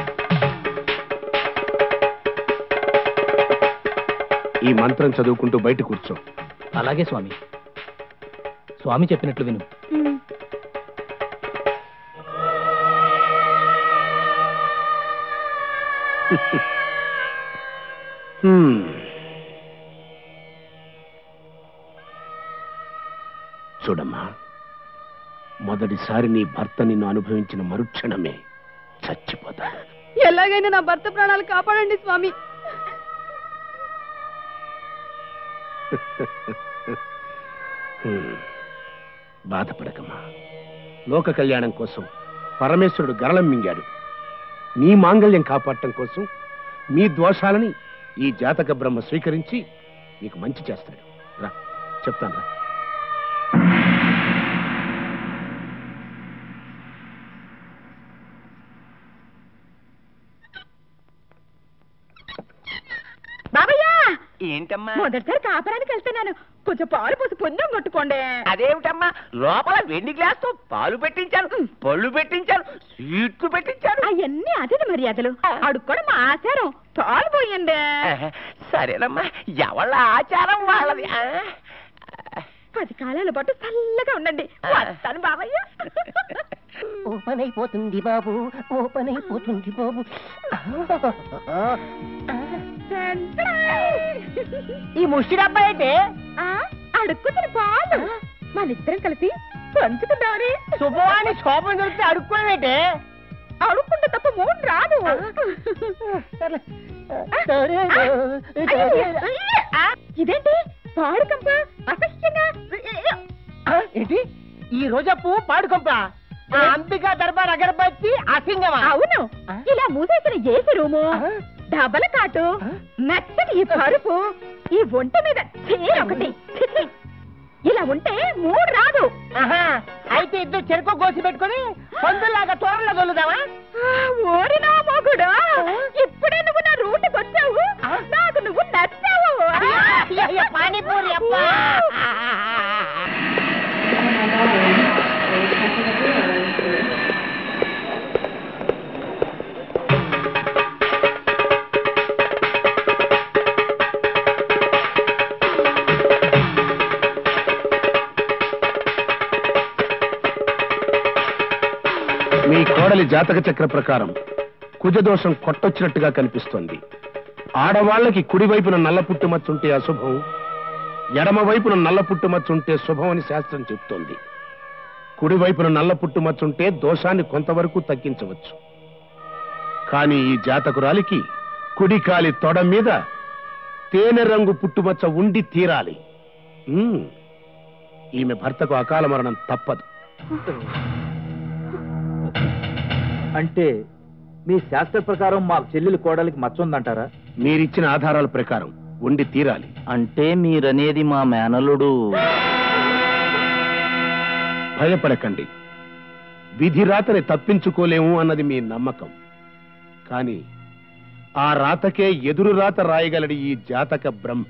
ఈ మంత్రం చదువుకుంటూ బయట కూర్చో అలాగే స్వామి స్వామి చెప్పినట్లు విను హ్మ్. చూడమ్మా మొదటిసారి నీ భర్త నిన్ను అనుభవించిన మరుక్షణమే చచ్చిపోతాడు ఎలాగైనా నా భర్త ప్రాణాలు కాపాడండి స్వామి హ్మ్. బాధపడకమ్మా లోక కళ్యాణం కోసం పరమేశ్వరుడు గరళం మింగాడు నీ మాంగళ్యం కాపాడటం కోసం మీ దోషాలని ఈ జాతక బ్రహ్మ స్వీకరించి నీకు మంచి చేస్తాడు రా చెప్తాను రా బాబయ్యా ఏంటమ్మా మొదటిసారి కాపరానికి వెళ్తున్నాను కొంచెం పాలు పోసి పుణ్యం కొట్టుకోండి అదేమిటమ్మా లోపల వెండి గ్లాస్ తో పాలు పెట్టించాను పళ్ళు పెట్టించాను స్వీట్లు పెట్టించాను అవన్నీ అతిథి మర్యాదలు అడుక్కోవడం మా ఆచారం పాలు పోయండి సరేనమ్మా ఎవళ్ళ ఆచారం వాళ్ళది ఆ? పది కాలాల పాటు చల్లగా ఉండండి వస్తాను బాబయ్య ఓపెన్ అయిపోతుంది బాబు ఓపెన్ అయిపోతుంది బాబు ఈ ముష్టి డబ్బా అయితే అడుక్కుతున్న పాలు మనిద్దరం కలిసి పంచుకుందామని శుభవాణి శోభం దొరికితే అడుక్కోవేటే అడుక్కుంటే తప్ప మూడు రాదు ఇదేంటి పాడు కంప అసహ్యంగా ఏంటి ఈ రోజప్పు పాడుకొంప ఆ అంబికా దర్బార్ అగరబత్తి అసింగమా అవును ఇలా మూసేసిన ఏసి రూము డబల కాటు మెత్తటి ఈ పరుపు ఈ ఒంట మీద చీర ఒకటి ఛీ, ఛీ. ఇలా ఉంటే మూడు రాదు ఆహా, అయితే ఇద్దరు చెరుకు కోసి పెట్టుకుని పందులాగా తోరలో దొల్లుదామా ఓరి నా మొగుడు ఇప్పుడే నువ్వు నా రూట్కి వచ్చావు నాకు నువ్వు నచ్చావు అయ్యో, పానీపూరి అప్ప మీ కోడలి జాతక చక్ర ప్రకారం కుజదోషం కొట్టొచ్చినట్టుగా కనిపిస్తోంది ఆడవాళ్ళకి కుడి వైపున నల్ల పుట్టుమచ్చ ఉంటే అశుభం ఎడమ వైపున నల్ల పుట్టుమచ్చ ఉంటే శుభం అని శాస్త్రం చెప్తోంది కుడి వైపున నల్ల పుట్టుమచ్చ ఉంటే దోషాన్ని కొంతవరకు తగ్గించవచ్చు కానీ ఈ జాతకురాలికి కుడి కాలి తొడ మీద తేనె రంగు పుట్టుమచ్చ ఉండి తీరాలి ఉమ్, ఈమె భర్తకు అకాల మరణం తప్పదు అంటే మీ శాస్త్ర ప్రకారం మా చెల్లెలి కోడలికి మచ్చ ఉందంటారా మీరిచ్చిన ఆధారాల ప్రకారం ఉండి తీరాలి అంటే మీరనేది మా మేనలుడు భయపడకండి విధి రాతని తప్పించుకోలేము అన్నది మీ నమ్మకం కానీ ఆ రాతకే ఎదురు రాత రాయగలడు ఈ జాతక బ్రహ్మ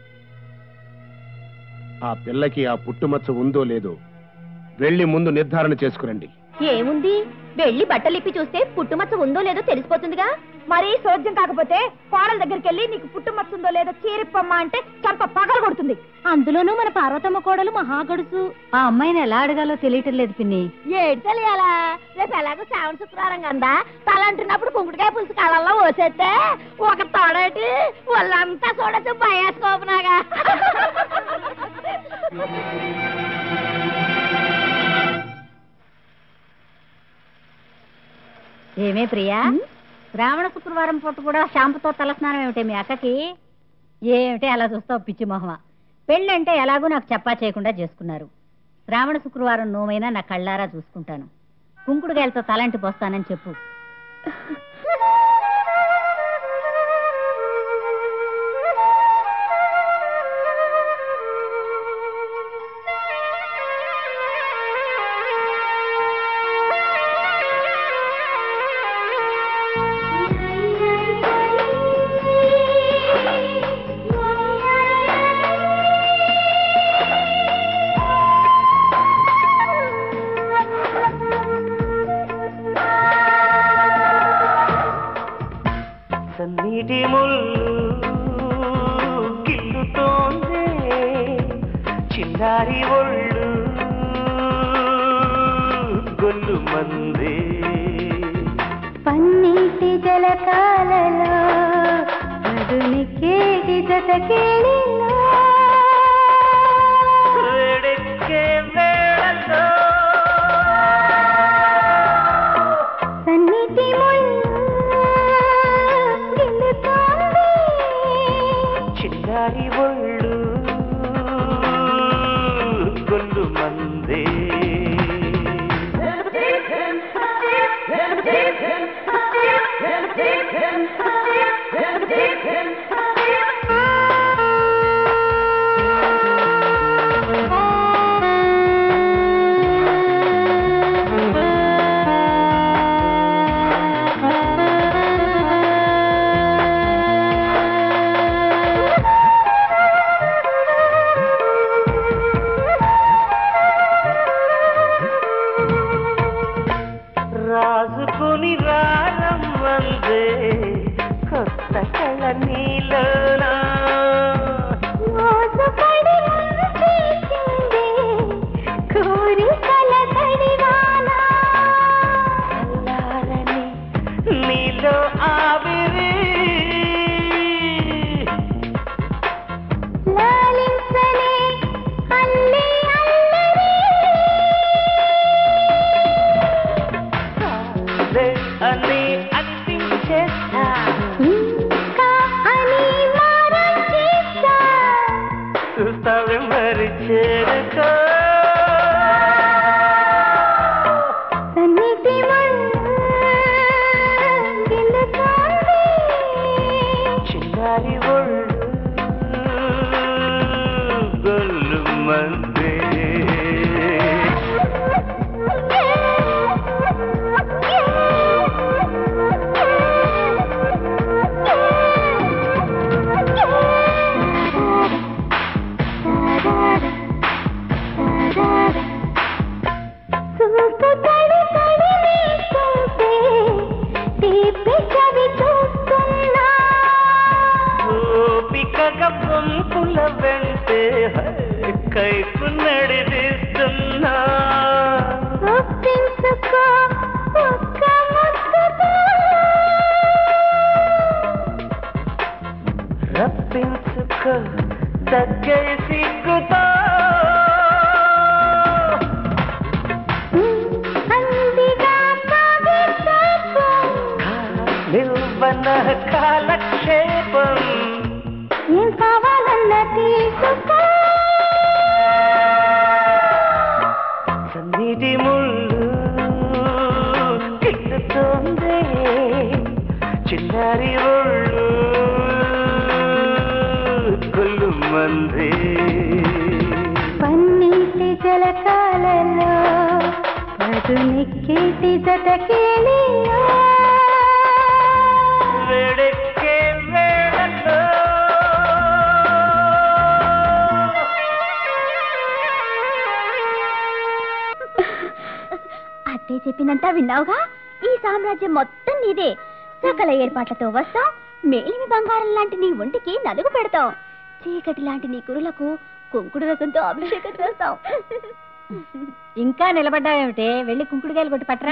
ఆ పిల్లకి ఆ పుట్టుమచ్చ ఉందో లేదో వెళ్ళి ముందు నిర్ధారణ చేసుకురండి ఏముంది వెళ్ళి బట్టలిప్పి చూస్తే పుట్టుమచ్చ ఉందో లేదో తెలిసిపోతుందిగా మరీ సోద్యం కాకపోతే కోడల దగ్గరికి వెళ్ళి నీకు పుట్టుమచ్చుందో లేదో చీరిప్పమ్మా అంటే చంప పగల కొడుతుంది అందులోనూ మన పార్వతమ్మ కోడలు మహాగడుసు ఆ అమ్మాయిని ఎలా అడగాలో తెలియటం లేదు పిన్ని ఏడు తెలియాలా రేపు ఎలాగో శ్రావణ శుక్రవారం కదా తలంటున్నప్పుడు కుంకుడుకాయ పులుసు కళ్ళల్లో పోసేస్తే ఒక తోడేటి వాళ్ళంతా చూడొచ్చు భయేసుకోపునాగా ఏమే ప్రియా శ్రావణ శుక్రవారం పూట కూడా షాంపుతో తలస్నానం ఏమిటే మీ అక్కకి ఏమిటే అలా చూస్తావు పిచ్చి మొహమ పెళ్ళంటే ఎలాగో నాకు చెప్పా చేయకుండా చేసుకున్నారు శ్రావణ శుక్రవారం నోమైనా నా కళ్ళారా చూసుకుంటాను కుంకుడుగాయలతో తలంటి పోస్తానని చెప్పు సన్నీటి ముళ్ళు గిల్లుతోందే చిన్నారి ఒళ్ళు గొల్లు మందే పన్నీటి జలకాలలో మధునికేటి జతకేళిలో వేడెక్కే వేళలో సన్నిధి ముళ్ళు గిల్లుతోంది చిన్నారి ఒళ్ళు గొల్లు మందే రాజుకుని రారమ్మందే కొత్త కళ నీలోనా మోసపడి చేసిందే కోరికల తడివానా చల్లారని నీలో ఆవిరి లాలించలే అల్లి అల్లరి అదే అని అనిపించేస్తా ఇంకా అని మారం చేస్తా చూస్తావే మరి చేరుకో గొల్లుమందే చూపు తడి తడి నీకుంటే తీపి చవి చూస్తున్నా ఓపికగా పంపుల వెంటే కైపు నడిపిస్తున్నా ఒప్పించుకో ఒక్క ముద్దుతో రప్పించుకో తగ్గై సిగ్గుతో అందిగా కావితేపం నిల్వన కాలక్షేపం ఏం కావాలన్న తీసుకో సన్నిధి ముళ్ళు కిట్టుతోంది చిన్నారి ఒళ్ళు కొల్లు మంది పన్నీటి జలకాలలో పదునెక్కేటి జతకేలియో వేడెక్కే వేళల్లో అత్తయ్య చెప్పినంతా విన్నావుగా ఈ సామ్రాజ్యం మొత్తం నీదే సకల ఏర్పాట్లతో వస్తాం మేలిమి బంగారం లాంటి నీ ఒంటికి నలుగు పెడతాం చీకటి లాంటి నీ కురులకు కుంకుడు రసంతో అభిషేకం చేస్తాం ఇంకా నిలబడ్డావేమిటే వెళ్ళి కుంకుడుకాయలు కొట్టి పట్టరా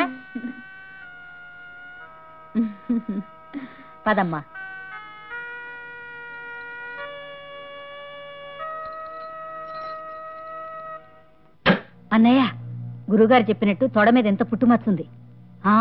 పదమ్మా అన్నయ్య గురుగారు చెప్పినట్టు తొడ మీద ఎంత పుట్టుమచ్చుంది ఆ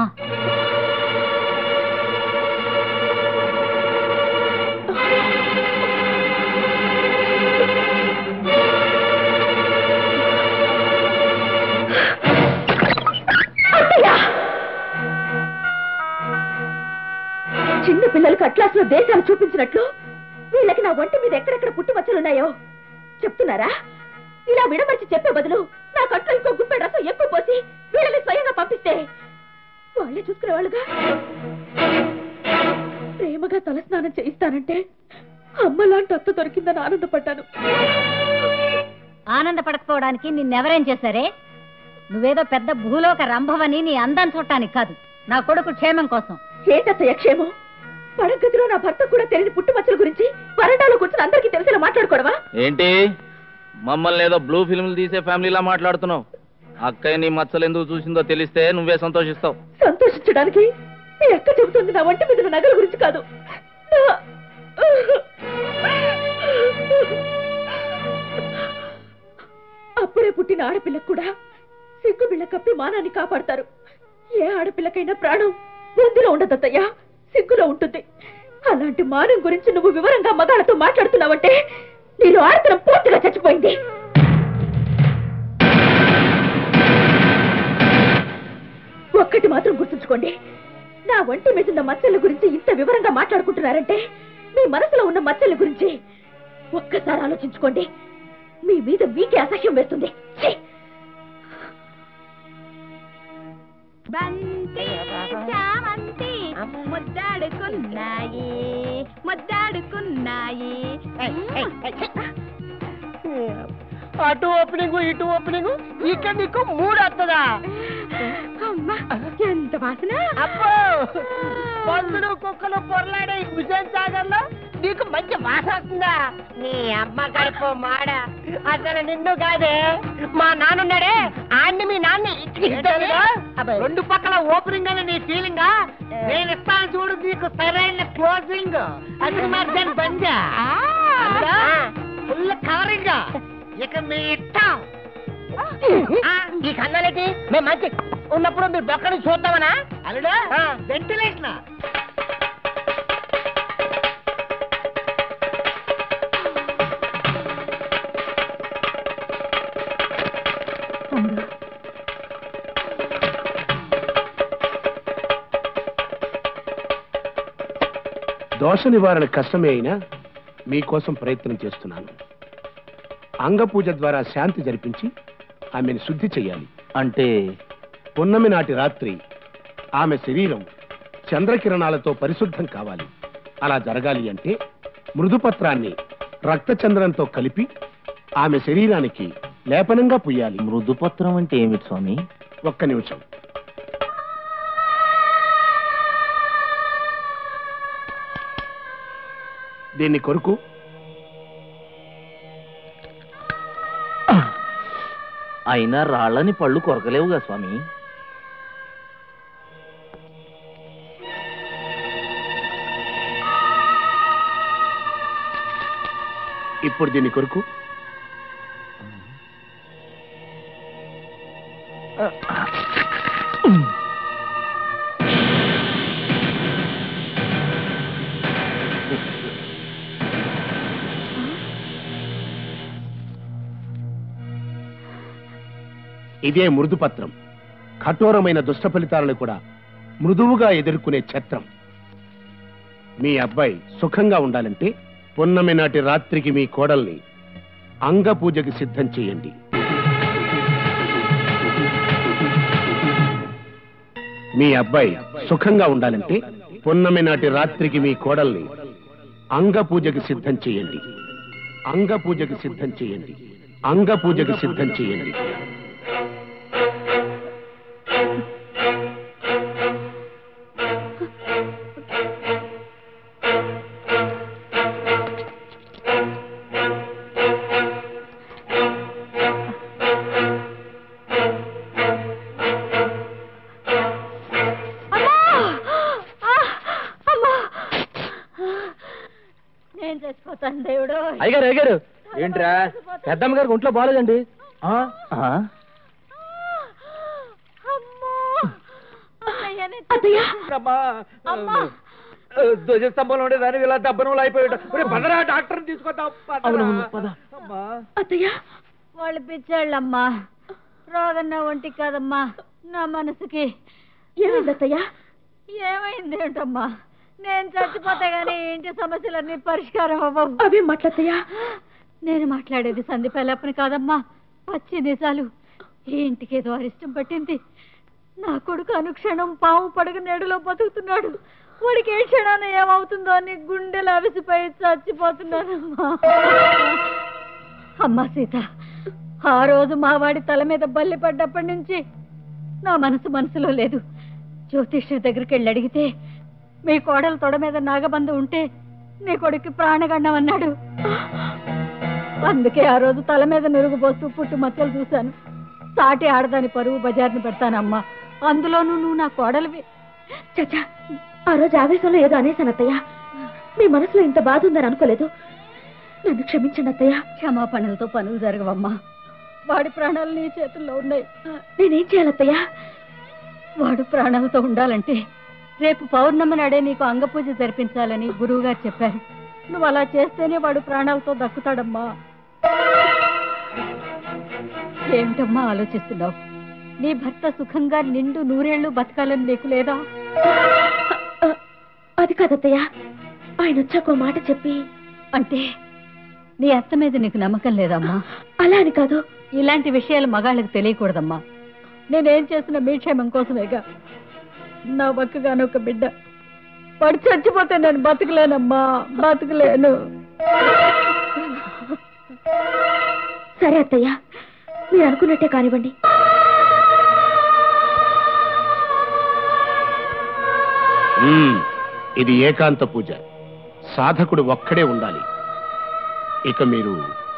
చిన్న పిల్లలకు అట్లాస్ లో దేశాలు చూపించినట్లు వీళ్ళకి నా ఒంటి మీద ఎక్కడెక్కడ పుట్టుమచ్చలున్నాయో చెప్తున్నారా ఇలా విడమర్చి చెప్పే బదులు నా కట్లో ఇంకో గుప్పె రసం ఎక్కువ పోసి వీళ్ళని స్వయంగా పంపిస్తే వాళ్ళే చూసుకునేవాళ్ళుగా ప్రేమగా తలస్నానం చేయిస్తానంటే అమ్మలాంటి అత్త దొరికిందని ఆనందపడ్డాను ఆనందపడకపోవడానికి నిన్నెవరేం చేశారే నువ్వేదో పెద్ద భూలోక రంభవని నీ అందం చూడటానికి కాదు నా కొడుకు క్షేమం కోసం ఏంటత్తయ్య క్షేమం పడగదిలో నా భర్త కూడా తెలియని పుట్టుమచ్చల గురించి వరండాలో కూర్చొని అందరికీ తెలిసేలా మాట్లాడుకోవడమా ఏంటి మమ్మల్ని ఏదో బ్లూ ఫిల్మ్లు తీసే ఫ్యామిలీలా మాట్లాడుతున్నావు అక్కయ్య నీ మచ్చలు ఎందుకు చూసిందో తెలిస్తే నువ్వే సంతోషిస్తావు సంతోషించడానికి మీ అక్క చెబుతుంది నా వంటి మీద నగల గురించి కాదు నా- అప్పుడే పుట్టిన ఆడపిల్లకు కూడా సిగ్గు బిళ్ళ కప్పి మానాన్ని కాపాడతారు ఏ ఆడపిల్లకైనా ప్రాణం బొందిలో ఉండదత్తయ్యా సిగ్గులో ఉంటుంది అలాంటి మానం గురించి నువ్వు వివరంగా మగాళ్ళతో మాట్లాడుతున్నావంటే నేను ఆడతనం పూర్తిగా చచ్చిపోయింది ఒక్కటి మాత్రం గుర్తుంచుకోండి నా ఒంటి మీద ఉన్న మచ్చల గురించి ఇంత వివరంగా మాట్లాడుకుంటున్నారంటే మీ మనసులో ఉన్న మచ్చల గురించి ఒక్కసారి ఆలోచించుకోండి మీ మీద మీకే అసహ్యం వేస్తుంది ఛీ! బంతి చామంతి ముద్దాడుకున్నాయి ముద్దాడుకున్నాయి అటు ఓపెనింగ్ ఇటు ఓపెనింగ్ ఇక్కడ నీకు మూడు వస్తుందా అమ్మా ఎంత వాసన అబ్బో పందులు కుక్కలు పొరలాడే ఈ హుసేన్ సాగర్ లో నీకు మంచి వాసన వస్తుందా నీ అమ్మ కడుపు మాడ అసలు నిన్ను కాదే మా నాన్నున్నాడే ఆన్ని మీ నాన్న రెండు పక్కల ఓపెనింగ్ అని నీ ఫీలింగ్ నేను ఇస్తాను చూడు నీకు సరైన క్లోజింగ్ అది మరి దాని బంజా ఫుల్ కవరింగ్ ఇక మీ ఇష్టం ఆ, ఈ కన్నాలేటి మేము మంచి ఉన్నప్పుడు మీరు బొక్కని చూద్దామనా అల్లుడా వెంటిలేషన్ దోష నివారణ కష్టమే అయినా మీకోసం ప్రయత్నం చేస్తున్నాను అంగపూజ ద్వారా శాంతి జరిపించి ఆమెను శుద్ధి చెయ్యాలి అంటే పున్నమి నాటి రాత్రి ఆమె శరీరం చంద్రకిరణాలతో పరిశుద్ధం కావాలి అలా జరగాలి అంటే మృదుపత్రాన్ని రక్తచంద్రంతో కలిపి ఆమె శరీరానికి లేపనంగా పుయ్యాలి మృదుపత్రం అంటే ఏమిటి స్వామి ఒక్క నిమిషం దీన్ని కొరకు అయినా రాళ్ళని పళ్ళు కొరకలేవుగా స్వామి ఇప్పుడు దీని కొరకు ఇదే మృదుపత్రం కఠోరమైన దుష్ట ఫలితాలను కూడా మృదువుగా ఎదుర్కొనే ఛత్రం మీ అబ్బాయి సుఖంగా ఉండాలంటే పున్నమి నాటి రాత్రికి మీ కోడల్ని అంగ పూజకి సిద్ధం చేయండి మీ అబ్బాయి సుఖంగా ఉండాలంటే పున్నమి నాటి రాత్రికి మీ కోడల్ని అంగ పూజకి సిద్ధం చేయండి అంగ పూజకి సిద్ధం చేయండి అంగ పూజకి సిద్ధం చేయండి నేను చచ్చిపోతాను దేవుడు అయ్యగారు అయ్యగారు ఏంట్రా పెద్దమ్మ గారికి ఒంట్లో బాగాలేదండి ఆ? అమ్మా. ధ్వజస్తంభంలో ఉండే దాని ఇలా దెబ్బను అయిపోయాడు పదరా డాక్టర్ తీసుకొద్దాం పదరా. అమ్మా. అత్తయ్య వాళ్ళు పిచ్చాళ్ళమ్మా రోగం నా ఒంటికి కాదమ్మా నా మనసుకి ఏమైంది అత్తయ్య ఏమైంది ఏంటమ్మా నేను చచ్చిపోతే గానీ ఇంటి సమస్యలన్నీ పరిష్కారం అవ్వవు అవి మాట్లాడతాయా నేను మాట్లాడేది సంధి పెళ్ళప్పని కాదమ్మా పచ్చి నిజాలు ఈ ఇంటికి ఏదో అరిష్టం పట్టింది నా కొడుకు అనుక్షణం పాము పడగ నేడులో బతుకుతున్నాడు వాడికి ఏ క్షణాన ఏమవుతుందో అని గుండెలు అవిసిపోయి చచ్చిపోతున్నానమ్మా అమ్మా సీత ఆ రోజు మా వాడి తల మీద బల్లి పడ్డప్పటి నుంచి నా మనసు మనసులో లేదు జ్యోతిష్యుడి దగ్గరికి వెళ్ళి అడిగితే మీ కోడలు తొడ మీద నాగబంధ ఉంటే నీ కొడుకు ప్రాణగండం అన్నాడు అందుకే ఆ రోజు తల మీద నురుగు పోస్తూ పుట్టు మచ్చలు చూశాను సాటి ఆడదాని పరువు బజార్ని పెడతానమ్మా అందులోనూ నువ్వు నా కోడలివి చచ్చా ఆ రోజు ఆవేశంలో ఏదో అనేసాను అత్తయ్య మీ మనసులో ఇంత బాధ ఉందని అనుకోలేదు నన్ను క్షమించండి అత్తయ్య క్షమాపణలతో పనులు జరగవమ్మా వాడి ప్రాణాలు నీ చేతుల్లో ఉన్నాయి నేనేం చేయాలత్తయ్య వాడు ప్రాణాలతో ఉండాలంటే రేపు పౌర్ణమి నాడే నీకు అంగపూజ జరిపించాలని గురువుగారు చెప్పారు నువ్వు అలా చేస్తేనే వాడు ప్రాణాలతో దక్కుతాడమ్మా ఏమిటమ్మా ఆలోచిస్తున్నావు నీ భర్త సుఖంగా నిండు నూరేళ్లు బతకాలని నీకు లేదా అది కాదత్తయ్య ఆయన వచ్చాక ఓ మాట చెప్పి అంటే నీ అత్త మీద నీకు నమ్మకం లేదమ్మా అలా అని కాదు ఇలాంటి విషయాలు మగాళ్ళకి తెలియకూడదమ్మా నేనేం చేసిన మీ క్షేమం కోసమేగా నా ఒక్కగానొక్క బిడ్డ వాడు చచ్చిపోతే నేను బతకలేనమ్మా బతకలేను సరే అత్తయ్య మీరు అనుకున్నట్టే కానివ్వండి మ్మ్. ఇది ఏకాంత పూజ సాధకుడు ఒక్కడే ఉండాలి ఇక మీరు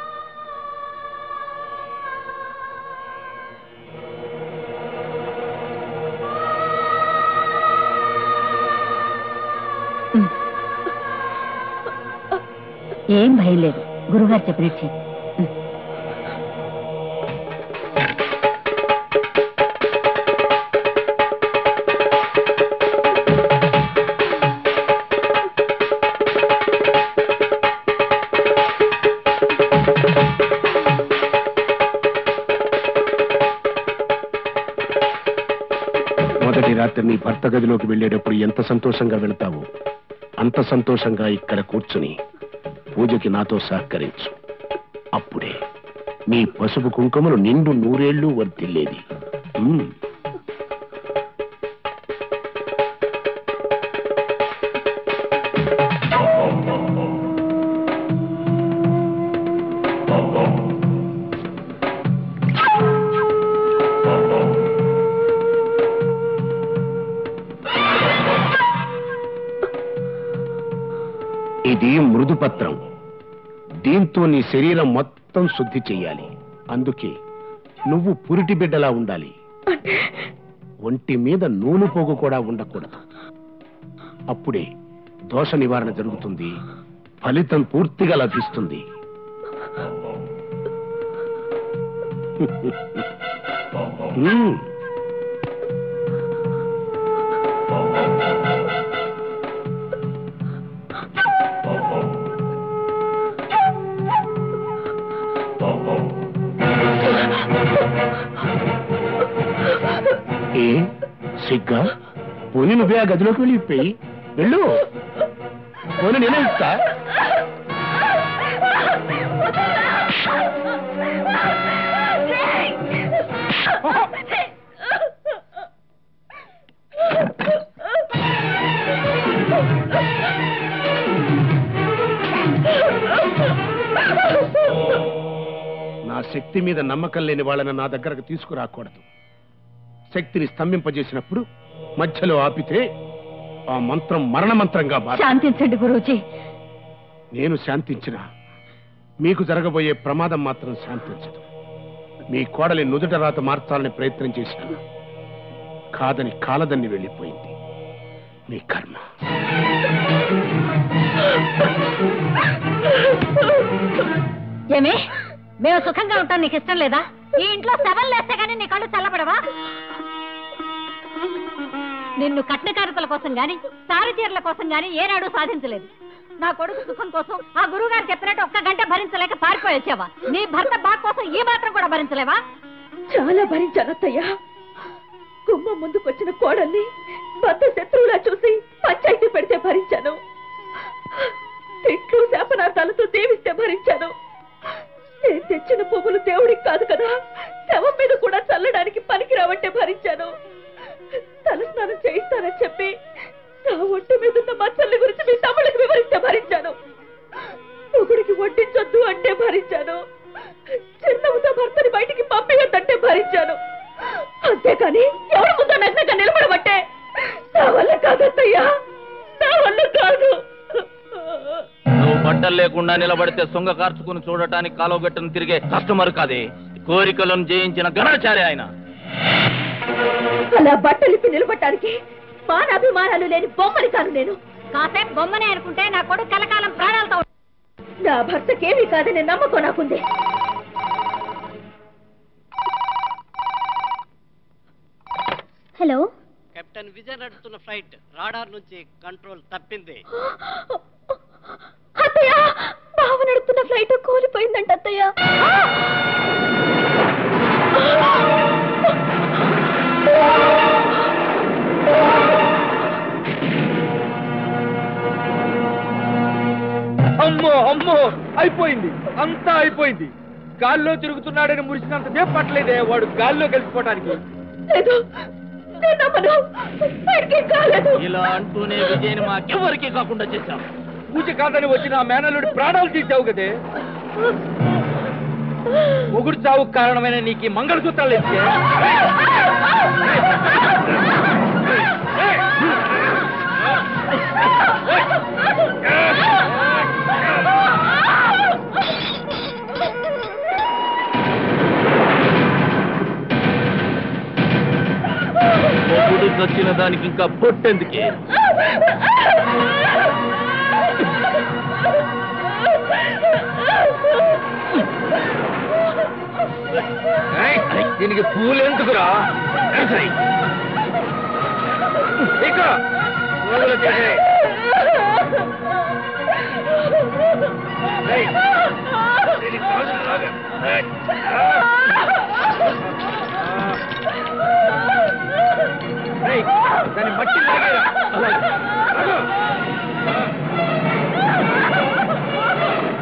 ఏం భయం లేదు గురుగారు చెప్పినట్టు చెయ్యి. మొదటి రాత్రి నీ భర్త గదిలోకి వెళ్ళేటప్పుడు ఎంత సంతోషంగా వెళ్తావో అంత సంతోషంగా ఇక్కడ కూర్చుని పూజకి నాతో సహకరించు అప్పుడే నీ పసుపు కుంకుమలు నిండు నూరేళ్లు వర్తిల్లేది ఉమ్. ఇది మృదుపత్రం దీంతో నీ శరీరం మొత్తం శుద్ధి చెయ్యాలి అందుకే నువ్వు పురిటి బిడ్డలా ఉండాలి ఒంటి మీద నూనె పోగు కూడా ఉండకూడదు అప్పుడే దోష నివారణ జరుగుతుంది ఫలితం పూర్తిగా లభిస్తుంది హ్మ్. ఏ సిగ్గా పోనీ నువ్వే ఆ గదిలోకి వెళ్ళి ఇప్పేయి వెళ్ళు పోనీ నేనే ఇస్తా నా శక్తి మీద నమ్మకం లేని వాళ్ళని నా దగ్గరకు తీసుకురాకూడదు శక్తిని స్తంభింపజేసినప్పుడు మధ్యలో ఆపితే ఆ మంత్రం మరణ మంత్రంగా మారు శాంతించండి గురూజీ నేను శాంతించిన మీకు జరగబోయే ప్రమాదం మాత్రం శాంతించదు మీ కోడలి నుదుట రాత మార్చాలని ప్రయత్నం చేశాను కాదని కాలదన్ని వెళ్ళిపోయింది మీ కర్మ ఏమే మేము సుఖంగా ఉంటాం నీకు ఇష్టం లేదా ఈ ఇంట్లో శవం లేస్తే గానీ నీ కళ్ళు చల్లబడవా నిన్ను కట్న కారతల కోసం గాని సారి చీరల కోసం గాని ఏనాడు సాధించలేదు నా కొడుకు సుఖం కోసం ఆ గురువు గారు చెప్పినట్టు ఒక్క గంట భరించలేక పారిపోయి వచ్చావా నీ భర్త బాగా కోసం ఈ మాత్రం కూడా భరించలేవా చాలా భరించాను అత్తయ్య గుమ్మ ముందుకొచ్చిన కోడల్ని భర్త శత్రువులా చూసి పంచాయతీ పెడితే భరించాను తిట్లు శాపనార్థాలతో దేవిస్తే భరించాను నేను తెచ్చిన పువ్వులు దేవుడికి కాదు కదా శవం మీద కూడా చల్లడానికి పనికిరావంటే భరించాను తలస్నానం చేయిస్తానని చెప్పి నా ఒంటి మీద ఉన్న మచ్చల్ని గురించి మీ తమ్ముళ్ళకి వివరిస్తే భరించాను మొగుడికి వడ్డించొద్దు అంటే భరించాను చిరునవ్వుతో భర్తని బయటికి పంపించొద్దంటే భరించాను అంతేకాని ఎవరి ముందో నగ్నంగా నిలబడబట్టే నా వల్ల కాదత్తయ్యా నా వల్ల కాదు నువ్వు బట్టలు లేకుండా నిలబడితే సొంగ కార్చుకుని చూడటానికి కాలువగట్టును తిరిగే కస్టమర్ కాదే కోరికలను జయించిన గణాచారి ఆయన అలా బట్టలిప్పి నిలబడటానికి మానాభిమానాలు లేని బొమ్మని కాను నేను కాసేపు బొమ్మనే అనుకుంటే నా కొడుకు కలకాలం ప్రాణాలతో నా భర్తకేమీ కాదని నమ్మకం నాకుంది హలో కెప్టెన్ విజయ్ నడుస్తున్న ఫ్లైట్ రాడార్ నుంచి కంట్రోల్ తప్పింది అత్తయ్య బావ నడుపుతున్న ఫ్లైట్ కూలిపోయిందంట అత్తయ్య అమ్మో అమ్మో అయిపోయింది అంతా అయిపోయింది గాల్లో తిరుగుతున్నాడని మురిసినంత సేపు పట్టలేదే వాడు గాల్లో కలిసిపోవడానికి లేదు నేను నమ్మను వాడికి కాలేదు ఇలా అంటూనే విజయ్ని మాకెవరికి కాకుండా చేశాం పూజ కాదని వచ్చిన ఆ మేనల్లుడి ప్రాణాలు తీసావు కదే మొగుడు చావుకు కారణమైన నీకు ఈ మంగళసూత్రాలు ఇస్తే మొగుడు చచ్చిన దానికి ఇంకా పొట్టెందుకే ఏయ్, దీనికి పూలు ఎందుకురా ఏయ్, ఇక పూలు చేసేయ్. ఏయ్, దీనికి కాళ్ళు లాగా. ఏయ్, ఏయ్, దాన్ని మట్టి లాగేరా. అలాగే. లాగు.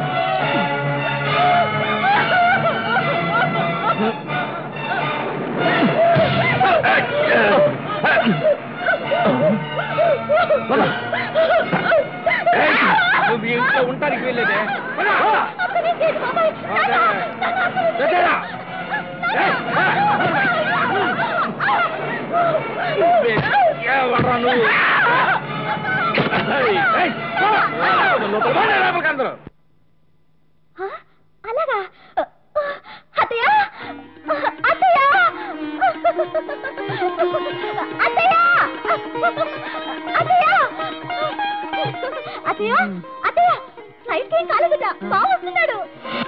ఆ, అలాగా అత్తయ్య అత్తయ్య అత్తయ్య అత్తయ్య అత్తయ్య అత్తయ్య ఫ్లైట్ ఏం కాలేదట బాగా వస్తున్నాడు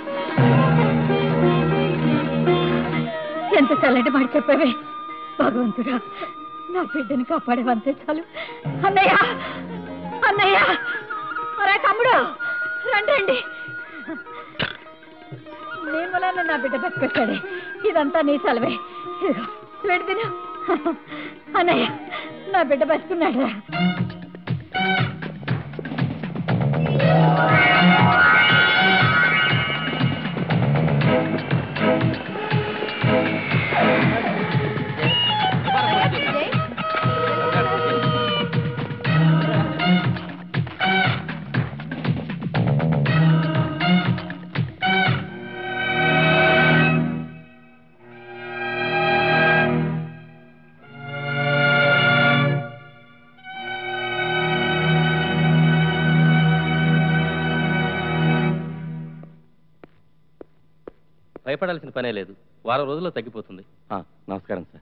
ఎంత చల్లటి మాట చెప్పావే భగవంతుడా నా బిడ్డని కాపాడేవంతే చాలు అన్నయ్య అన్నయ్య అరే తమ్ముడు రండి రండి నీ మూలాన నా బిడ్డ బతికొచ్చాడే ఇదంతా నీ సెలవే ఇదిగో స్వీట్ తిను అన్నయ్య నా బిడ్డ బతుకున్నాడు రా భయపడాల్సిన పనే లేదు వారం రోజుల్లో తగ్గిపోతుంది నమస్కారం సార్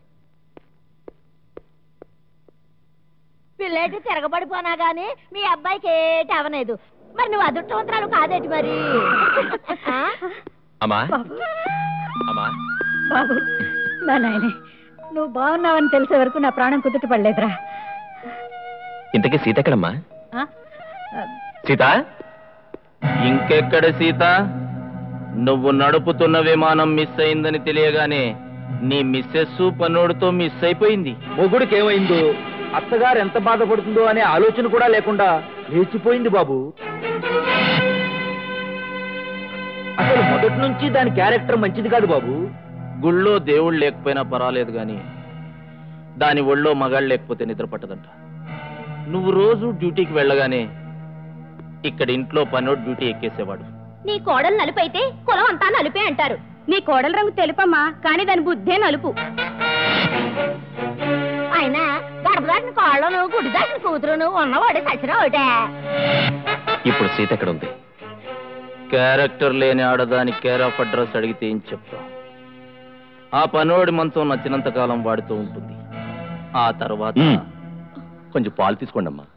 పిల్లేటి తిరగబడిపోనా గానీ మీ అబ్బాయికి ఏటి అవలేదు మరి నువ్వు అదృష్టవంతరాలు కాదేటి మరి ఆ? అమ్మా బాబు అమ్మా బాబు నా నాయనే నువ్వు బాగున్నావని తెలిసే వరకు నా ప్రాణం కుదుట పడలేదురా ఇంతకీ సీత ఎక్కడమ్మా ఆ? సీత ఇంకెక్కడ సీత నువ్వు నడుపుతున్న విమానం మిస్ అయిందని తెలియగానే నీ మిస్సెస్ పన్నోడితో మిస్ అయిపోయింది మొగుడికి ఏమైందో అత్తగారు ఎంత బాధపడుతుందో అనే ఆలోచన కూడా లేకుండా లేచిపోయింది బాబు అసలు మొదటి నుంచి దాని క్యారెక్టర్ మంచిది కాదు బాబు గుళ్ళో దేవుళ్ళు లేకపోయినా పర్వాలేదు గాని దాని ఒళ్ళో మగాళ్ళు లేకపోతే నిద్ర పట్టదంట నువ్వు రోజు డ్యూటీకి వెళ్ళగానే ఇక్కడ ఇంట్లో పనోడు డ్యూటీ ఎక్కేసేవాడు నీ కోడలు నలుపు అయితే కులం అంతా నలుపే అంటారు నీ కోడల రంగు తెలుపమ్మా కానీ దాని బుద్ధే నలుపు అయినా గడప దాటిన కాళ్ళను గుడి దాటిన కూతురును ఉన్నవాడే సచిన ఒకటే ఇప్పుడు సీత ఎక్కడ ఉంది క్యారెక్టర్ లేని ఆడదాని కేర్ ఆఫ్ అడ్రస్ అడిగితే ఏం చెప్తా ఆ పనోడి మనతో నచ్చినంత కాలం వాడుతూ ఉంటుంది ఆ తర్వాత కొంచెం పాలు తీసుకోండి అమ్మా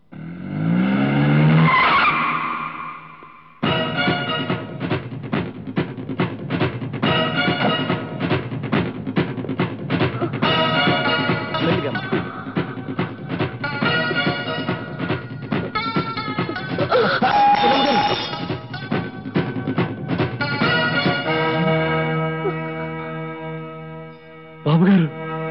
బాబు గారు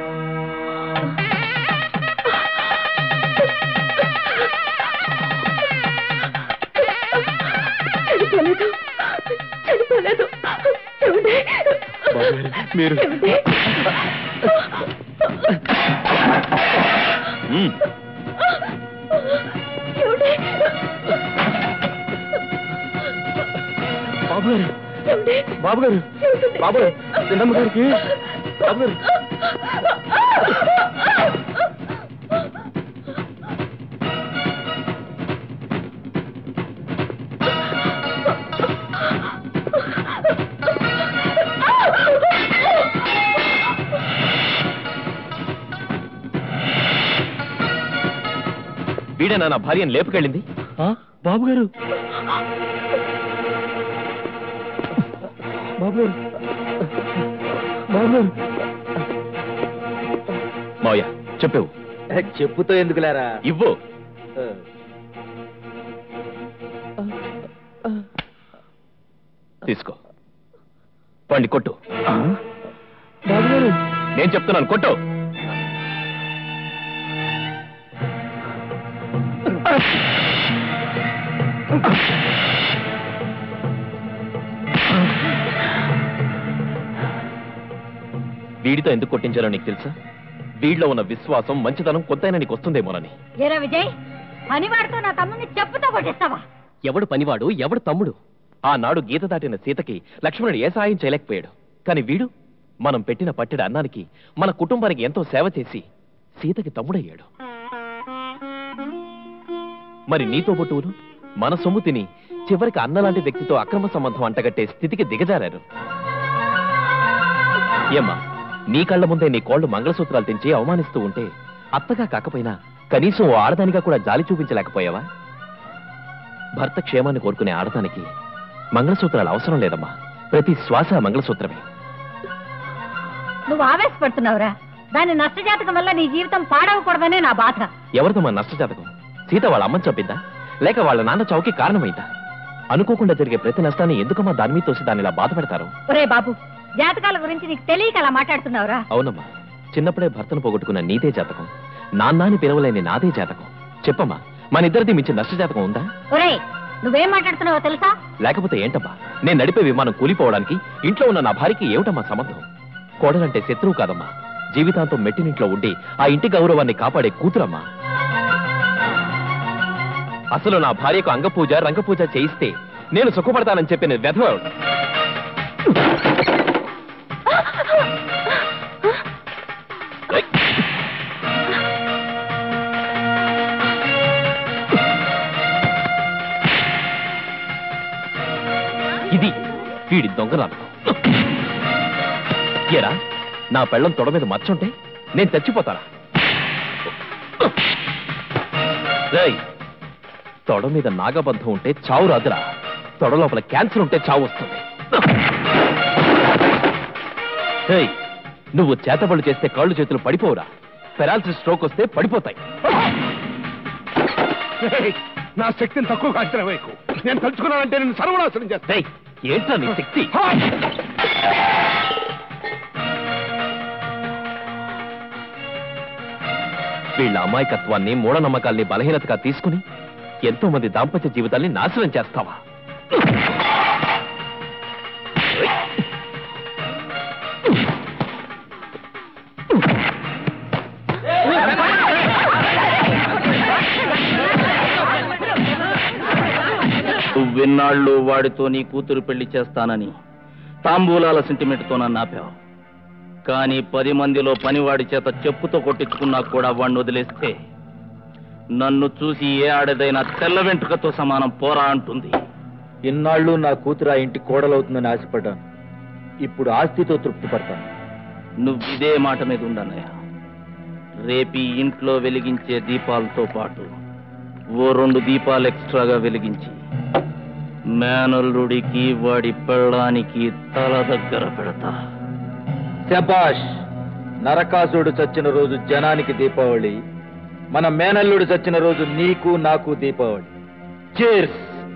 చనిపోలేదు చనిపోలేదు ఏమిటి? మీరు ఏమిటి? మ్మ్. ఏమిటి? బాబు గారు ఏమిటి? బాబు గారు బాబు గారు చిన్నమ్మ గారికి బాబు గారు వీడేనా నా భార్యను లేపుకెళ్ళింది బాబు గారు బాబు గారు బాబు గారు మావయ్య చెప్పేవు చెప్పుతో ఎందుకులేరా ఇవ్వు తీసుకో పండి కొట్టు నేను చెప్తున్నాను కొట్టు వీడితో ఎందుకు కొట్టించాలో నీకు తెలుసా వీడిలో ఉన్న విశ్వాసం మంచితనం కొత్తైనా నీకు వస్తుందేమోనని ఏరా విజయ్ పనివాడితో నా తమ్ముని చెప్పుతో కొట్టిస్తావా ఎవడు పనివాడు ఎవడు తమ్ముడు ఆనాడు గీత దాటిన సీతకి లక్ష్మణుడు ఏ సాయం చేయలేకపోయాడు కానీ వీడు మనం పెట్టిన పట్టెడ అన్నానికి మన కుటుంబానికి ఎంతో సేవ చేసి సీతకి తమ్ముడయ్యాడు మరి నీతో బొట్టువులు మన సొమ్ము తిని చివరికి అన్నలాంటి వ్యక్తితో అక్రమ సంబంధం అంటగట్టే స్థితికి దిగజారారు ఏమ్మా నీ కళ్ళ ముందే నీ కోళ్లు మంగళసూత్రాలు తెంచి అవమానిస్తూ ఉంటే అత్తగా కాకపోయినా కనీసం ఓ ఆడదానిగా కూడా జాలి చూపించలేకపోయావా భర్త క్షేమాన్ని కోరుకునే ఆడదానికి మంగళసూత్రాలు అవసరం లేదమ్మా ప్రతి శ్వాస మంగళసూత్రమే నువ్వు ఆవేశపడుతున్నావురా దాని నష్టజాతకం వల్ల నీ జీవితం పాడవకూడదనే నా బాధ ఎవరిదమ్మా నష్టజాతకం సీత వాళ్ళ అమ్మని చంపిందా లేక వాళ్ళ నాన్న చావుకి కారణమైందా అనుకోకుండా జరిగే ప్రతి నష్టాన్ని ఎందుకమ్మా దాని మీద తోసి దాన్ని ఇలా బాధపెడతారు ఒరే బాబు జాతకాల గురించి నీకు తెలియక అలా మాట్లాడుతున్నావురా అవునమ్మా చిన్నప్పుడే భర్తను పోగొట్టుకున్న నీదే జాతకం నాన్నాని పిలవలేని నాదే జాతకం చెప్పమ్మా మన ఇద్దరిది మించి నష్ట జాతకం ఉందా ఒరే నువ్వేం మాట్లాడుతున్నావో తెలుసా లేకపోతే ఏంటమ్మా నేను నడిపే విమానం కూలిపోవడానికి ఇంట్లో ఉన్న నా భార్యకి ఏమిటమ్మా సంబంధం కోడలంటే శత్రువు కాదమ్మా జీవితాంతం మెట్టినింట్లో ఉండి ఆ ఇంటి గౌరవాన్ని కాపాడే కూతురమ్మా అసలు నా భార్యకు అంగపూజ రంగపూజ చేయిస్తే నేను సుఖపడతానని చెప్పిన వెధవ ఇది వీడి దొంగ నాటకం ఏరా నా పెళ్ళం తొడ మీద మచ్చుంటే నేను చచ్చిపోతానా రేయ్ తొడ మీద నాగబంధం ఉంటే చావు రాదురా తొడ లోపల క్యాన్సర్ ఉంటే చావు వస్తుంది రేయ్ నువ్వు చేతబళ్ళు చేస్తే కాళ్ళు చేతులు పడిపోవురా పెరాలసిస్ స్ట్రోక్ వస్తే పడిపోతాయి ఏయ్, నా శక్తిని తక్కువగా అంచనా వేయకు నేను తలుచుకున్నానంటే నేను సర్వనాశనం చేస్తాయి ఏంట్రా నీ శక్తి వీళ్ళ అమాయకత్వాన్ని మూఢనమ్మకాల్ని బలహీనతగా తీసుకుని ఎంతో మంది దాంపత్య జీవితాల్ని నాశనం చేస్తావా నువ్వెన్నాళ్ళు వాడితో నీ కూతురు పెళ్లి చేస్తానని తాంబూలాల సెంటిమెంట్తో నన్ను ఆపావు కానీ పది మందిలో పనివాడి చేత చెప్పుతో కొట్టించుకున్నా కూడా వాడిని వదిలేస్తే నన్ను చూసి ఏ ఆడదైనా తెల్ల వెంట్రుకతో సమానం పోరా అంటుంది ఇన్నాళ్ళు నా కూతురు ఆ ఇంటి కోడలవుతుందని ఆశపడ్డాను ఇప్పుడు ఆస్తితో తృప్తి పడతాను నువ్వు ఇదే మాట మీద ఉండన్నయ్య రేపీ ఇంట్లో వెలిగించే దీపాలతో పాటు ఓ రెండు దీపాలు ఎక్స్ట్రాగా వెలిగించి మేనల్లుడికి వాడి పెళ్ళానికి తల దగ్గర పెడతా శబాష్ నరకాసుడు చచ్చిన రోజు జనానికి దీపావళి మన మేనల్లుడు చచ్చిన రోజు నీకు నాకు దీపావళి చేర్స్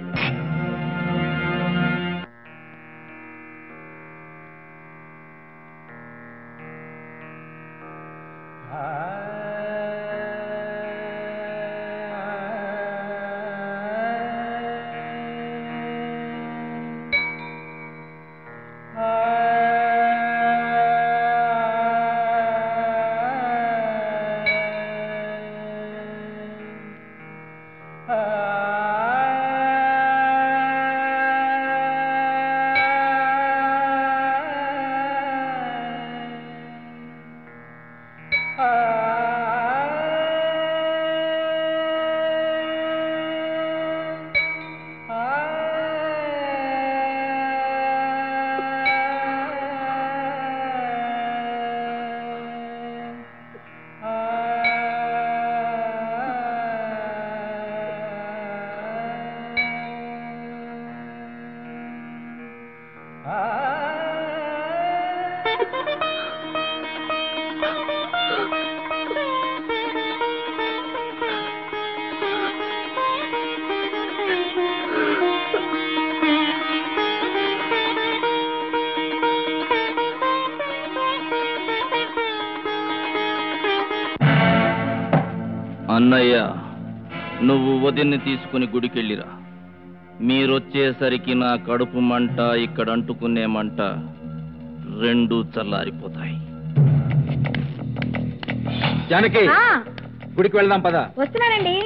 అన్నయ్య నువ్వు వదిన్ని తీసుకుని గుడికెళ్ళిరా మీరొచ్చేసరికి నా కడుపు మంట ఇక్కడ అంటుకునే మంట రెండు చల్లారిపోతాయి జానకి ఆ, గుడికి వెళ్దాం పద వస్తున్నానండి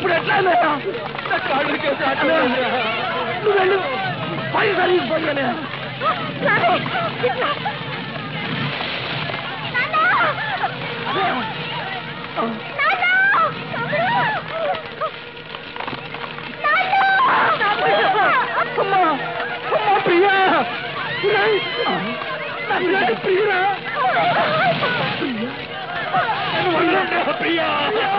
ఇప్పుడు ఎట్లా అన్నయ్య? నా కాళ్ళు చేసి అట్లా నువ్వు వెళ్ళు పని సరిగిపోయానే అమ్మా అమ్మా ప్రియా నాకు ప్రియరా ప్రియా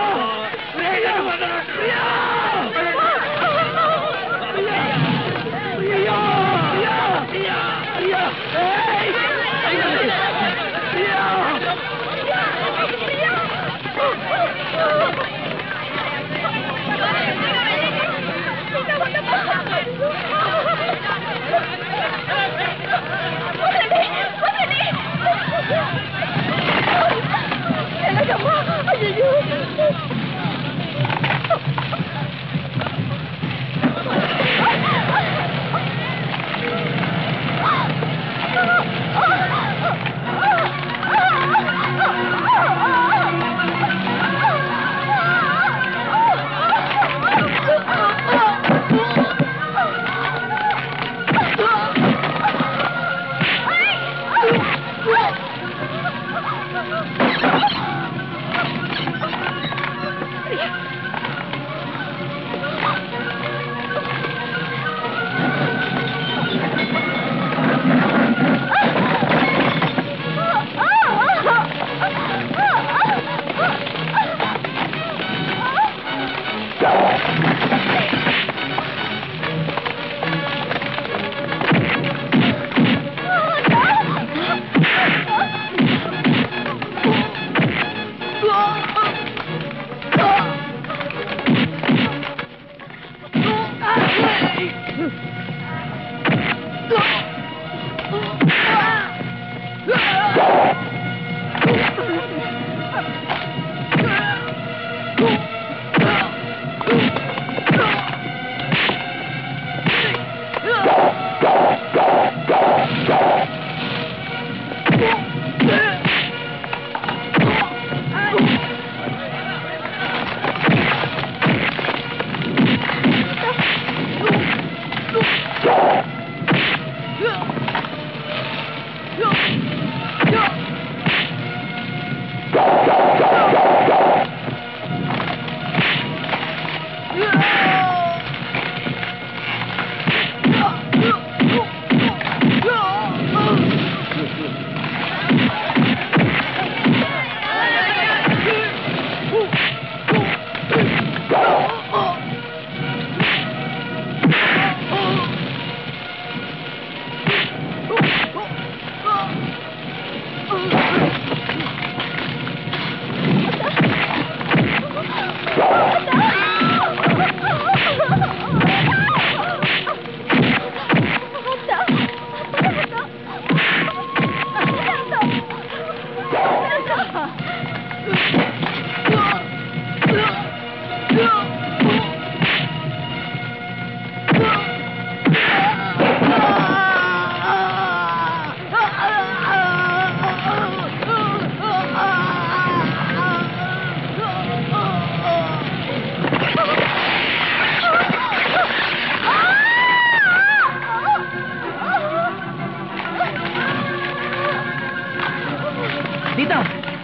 సీత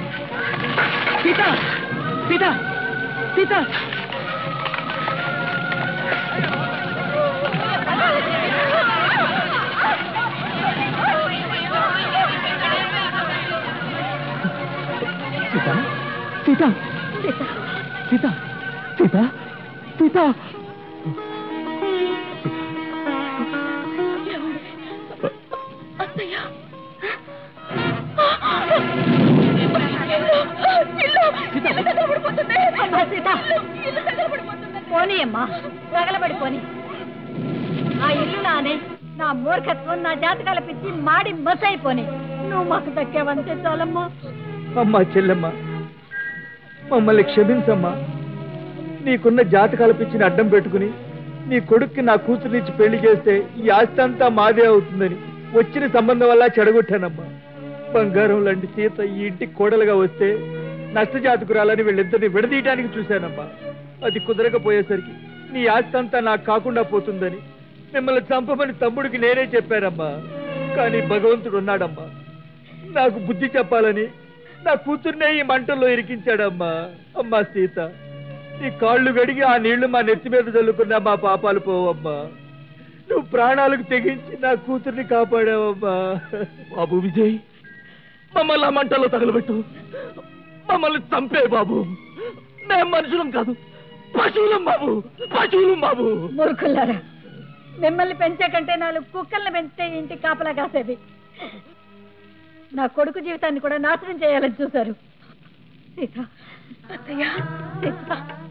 సీత సీత సీత సీత సీత సీత సీత సీత అమ్మా సీత పోనీ అమ్మా తగలబడిపోని ఆ ఇల్లు నానే నా మూర్ఖత్వం నా జాతకాల పిచ్చి మాడి మసైపోని నువ్వు మాకు దక్కేవంతే చాలమ్మా అమ్మా చెల్లెమ్మ మమ్మల్ని క్షమించమ్మా నీకున్న జాతకాల పిచ్చిని అడ్డం పెట్టుకుని నీ కొడుక్కి నా కూతురునిచ్చి పెళ్లి చేస్తే ఈ ఆస్తి అంతా మాదే అవుతుందని వచ్చిన సంబంధం వల్ల చెడగొట్టానమ్మా బంగారం లాంటి సీత ఈ ఇంటికి కోడలుగా వస్తే నష్టజాతకురాలని వీళ్ళిద్దరిని విడదీయటానికి చూశానమ్మా అది కుదరకపోయేసరికి నీ ఆస్తి అంతా నాకు కాకుండా పోతుందని మిమ్మల్ని చంపమని తమ్ముడికి నేనే చెప్పానమ్మా కానీ భగవంతుడు ఉన్నాడమ్మా నాకు బుద్ధి చెప్పాలని నా కూతుర్నే ఈ మంటల్లో ఇరికించాడమ్మా అమ్మా సీత నీ కాళ్ళు గడిగి ఆ నీళ్లు మా నెత్తి మీద చల్లుకున్నా మా పాపాలు పోవమ్మా నువ్వు ప్రాణాలకు తెగించి నా కూతుర్ని కాపాడావమ్మా బాబు విజయ్ మమ్మల్ని ఆ మంటల్లో తగలబెట్టు మమ్మల్ని చంపే బాబు మేం మనుషులం కాదు పశువులం బాబు పశువులం బాబు మూర్ఖులారా మిమ్మల్ని పెంచే కంటే నాలుగు కుక్కల్ని పెంచితే ఇంటి కాపలా కాసేది నా కొడుకు జీవితాన్ని కూడా నాశనం చేయాలని చూశారు సీత అత్తయ్య సీత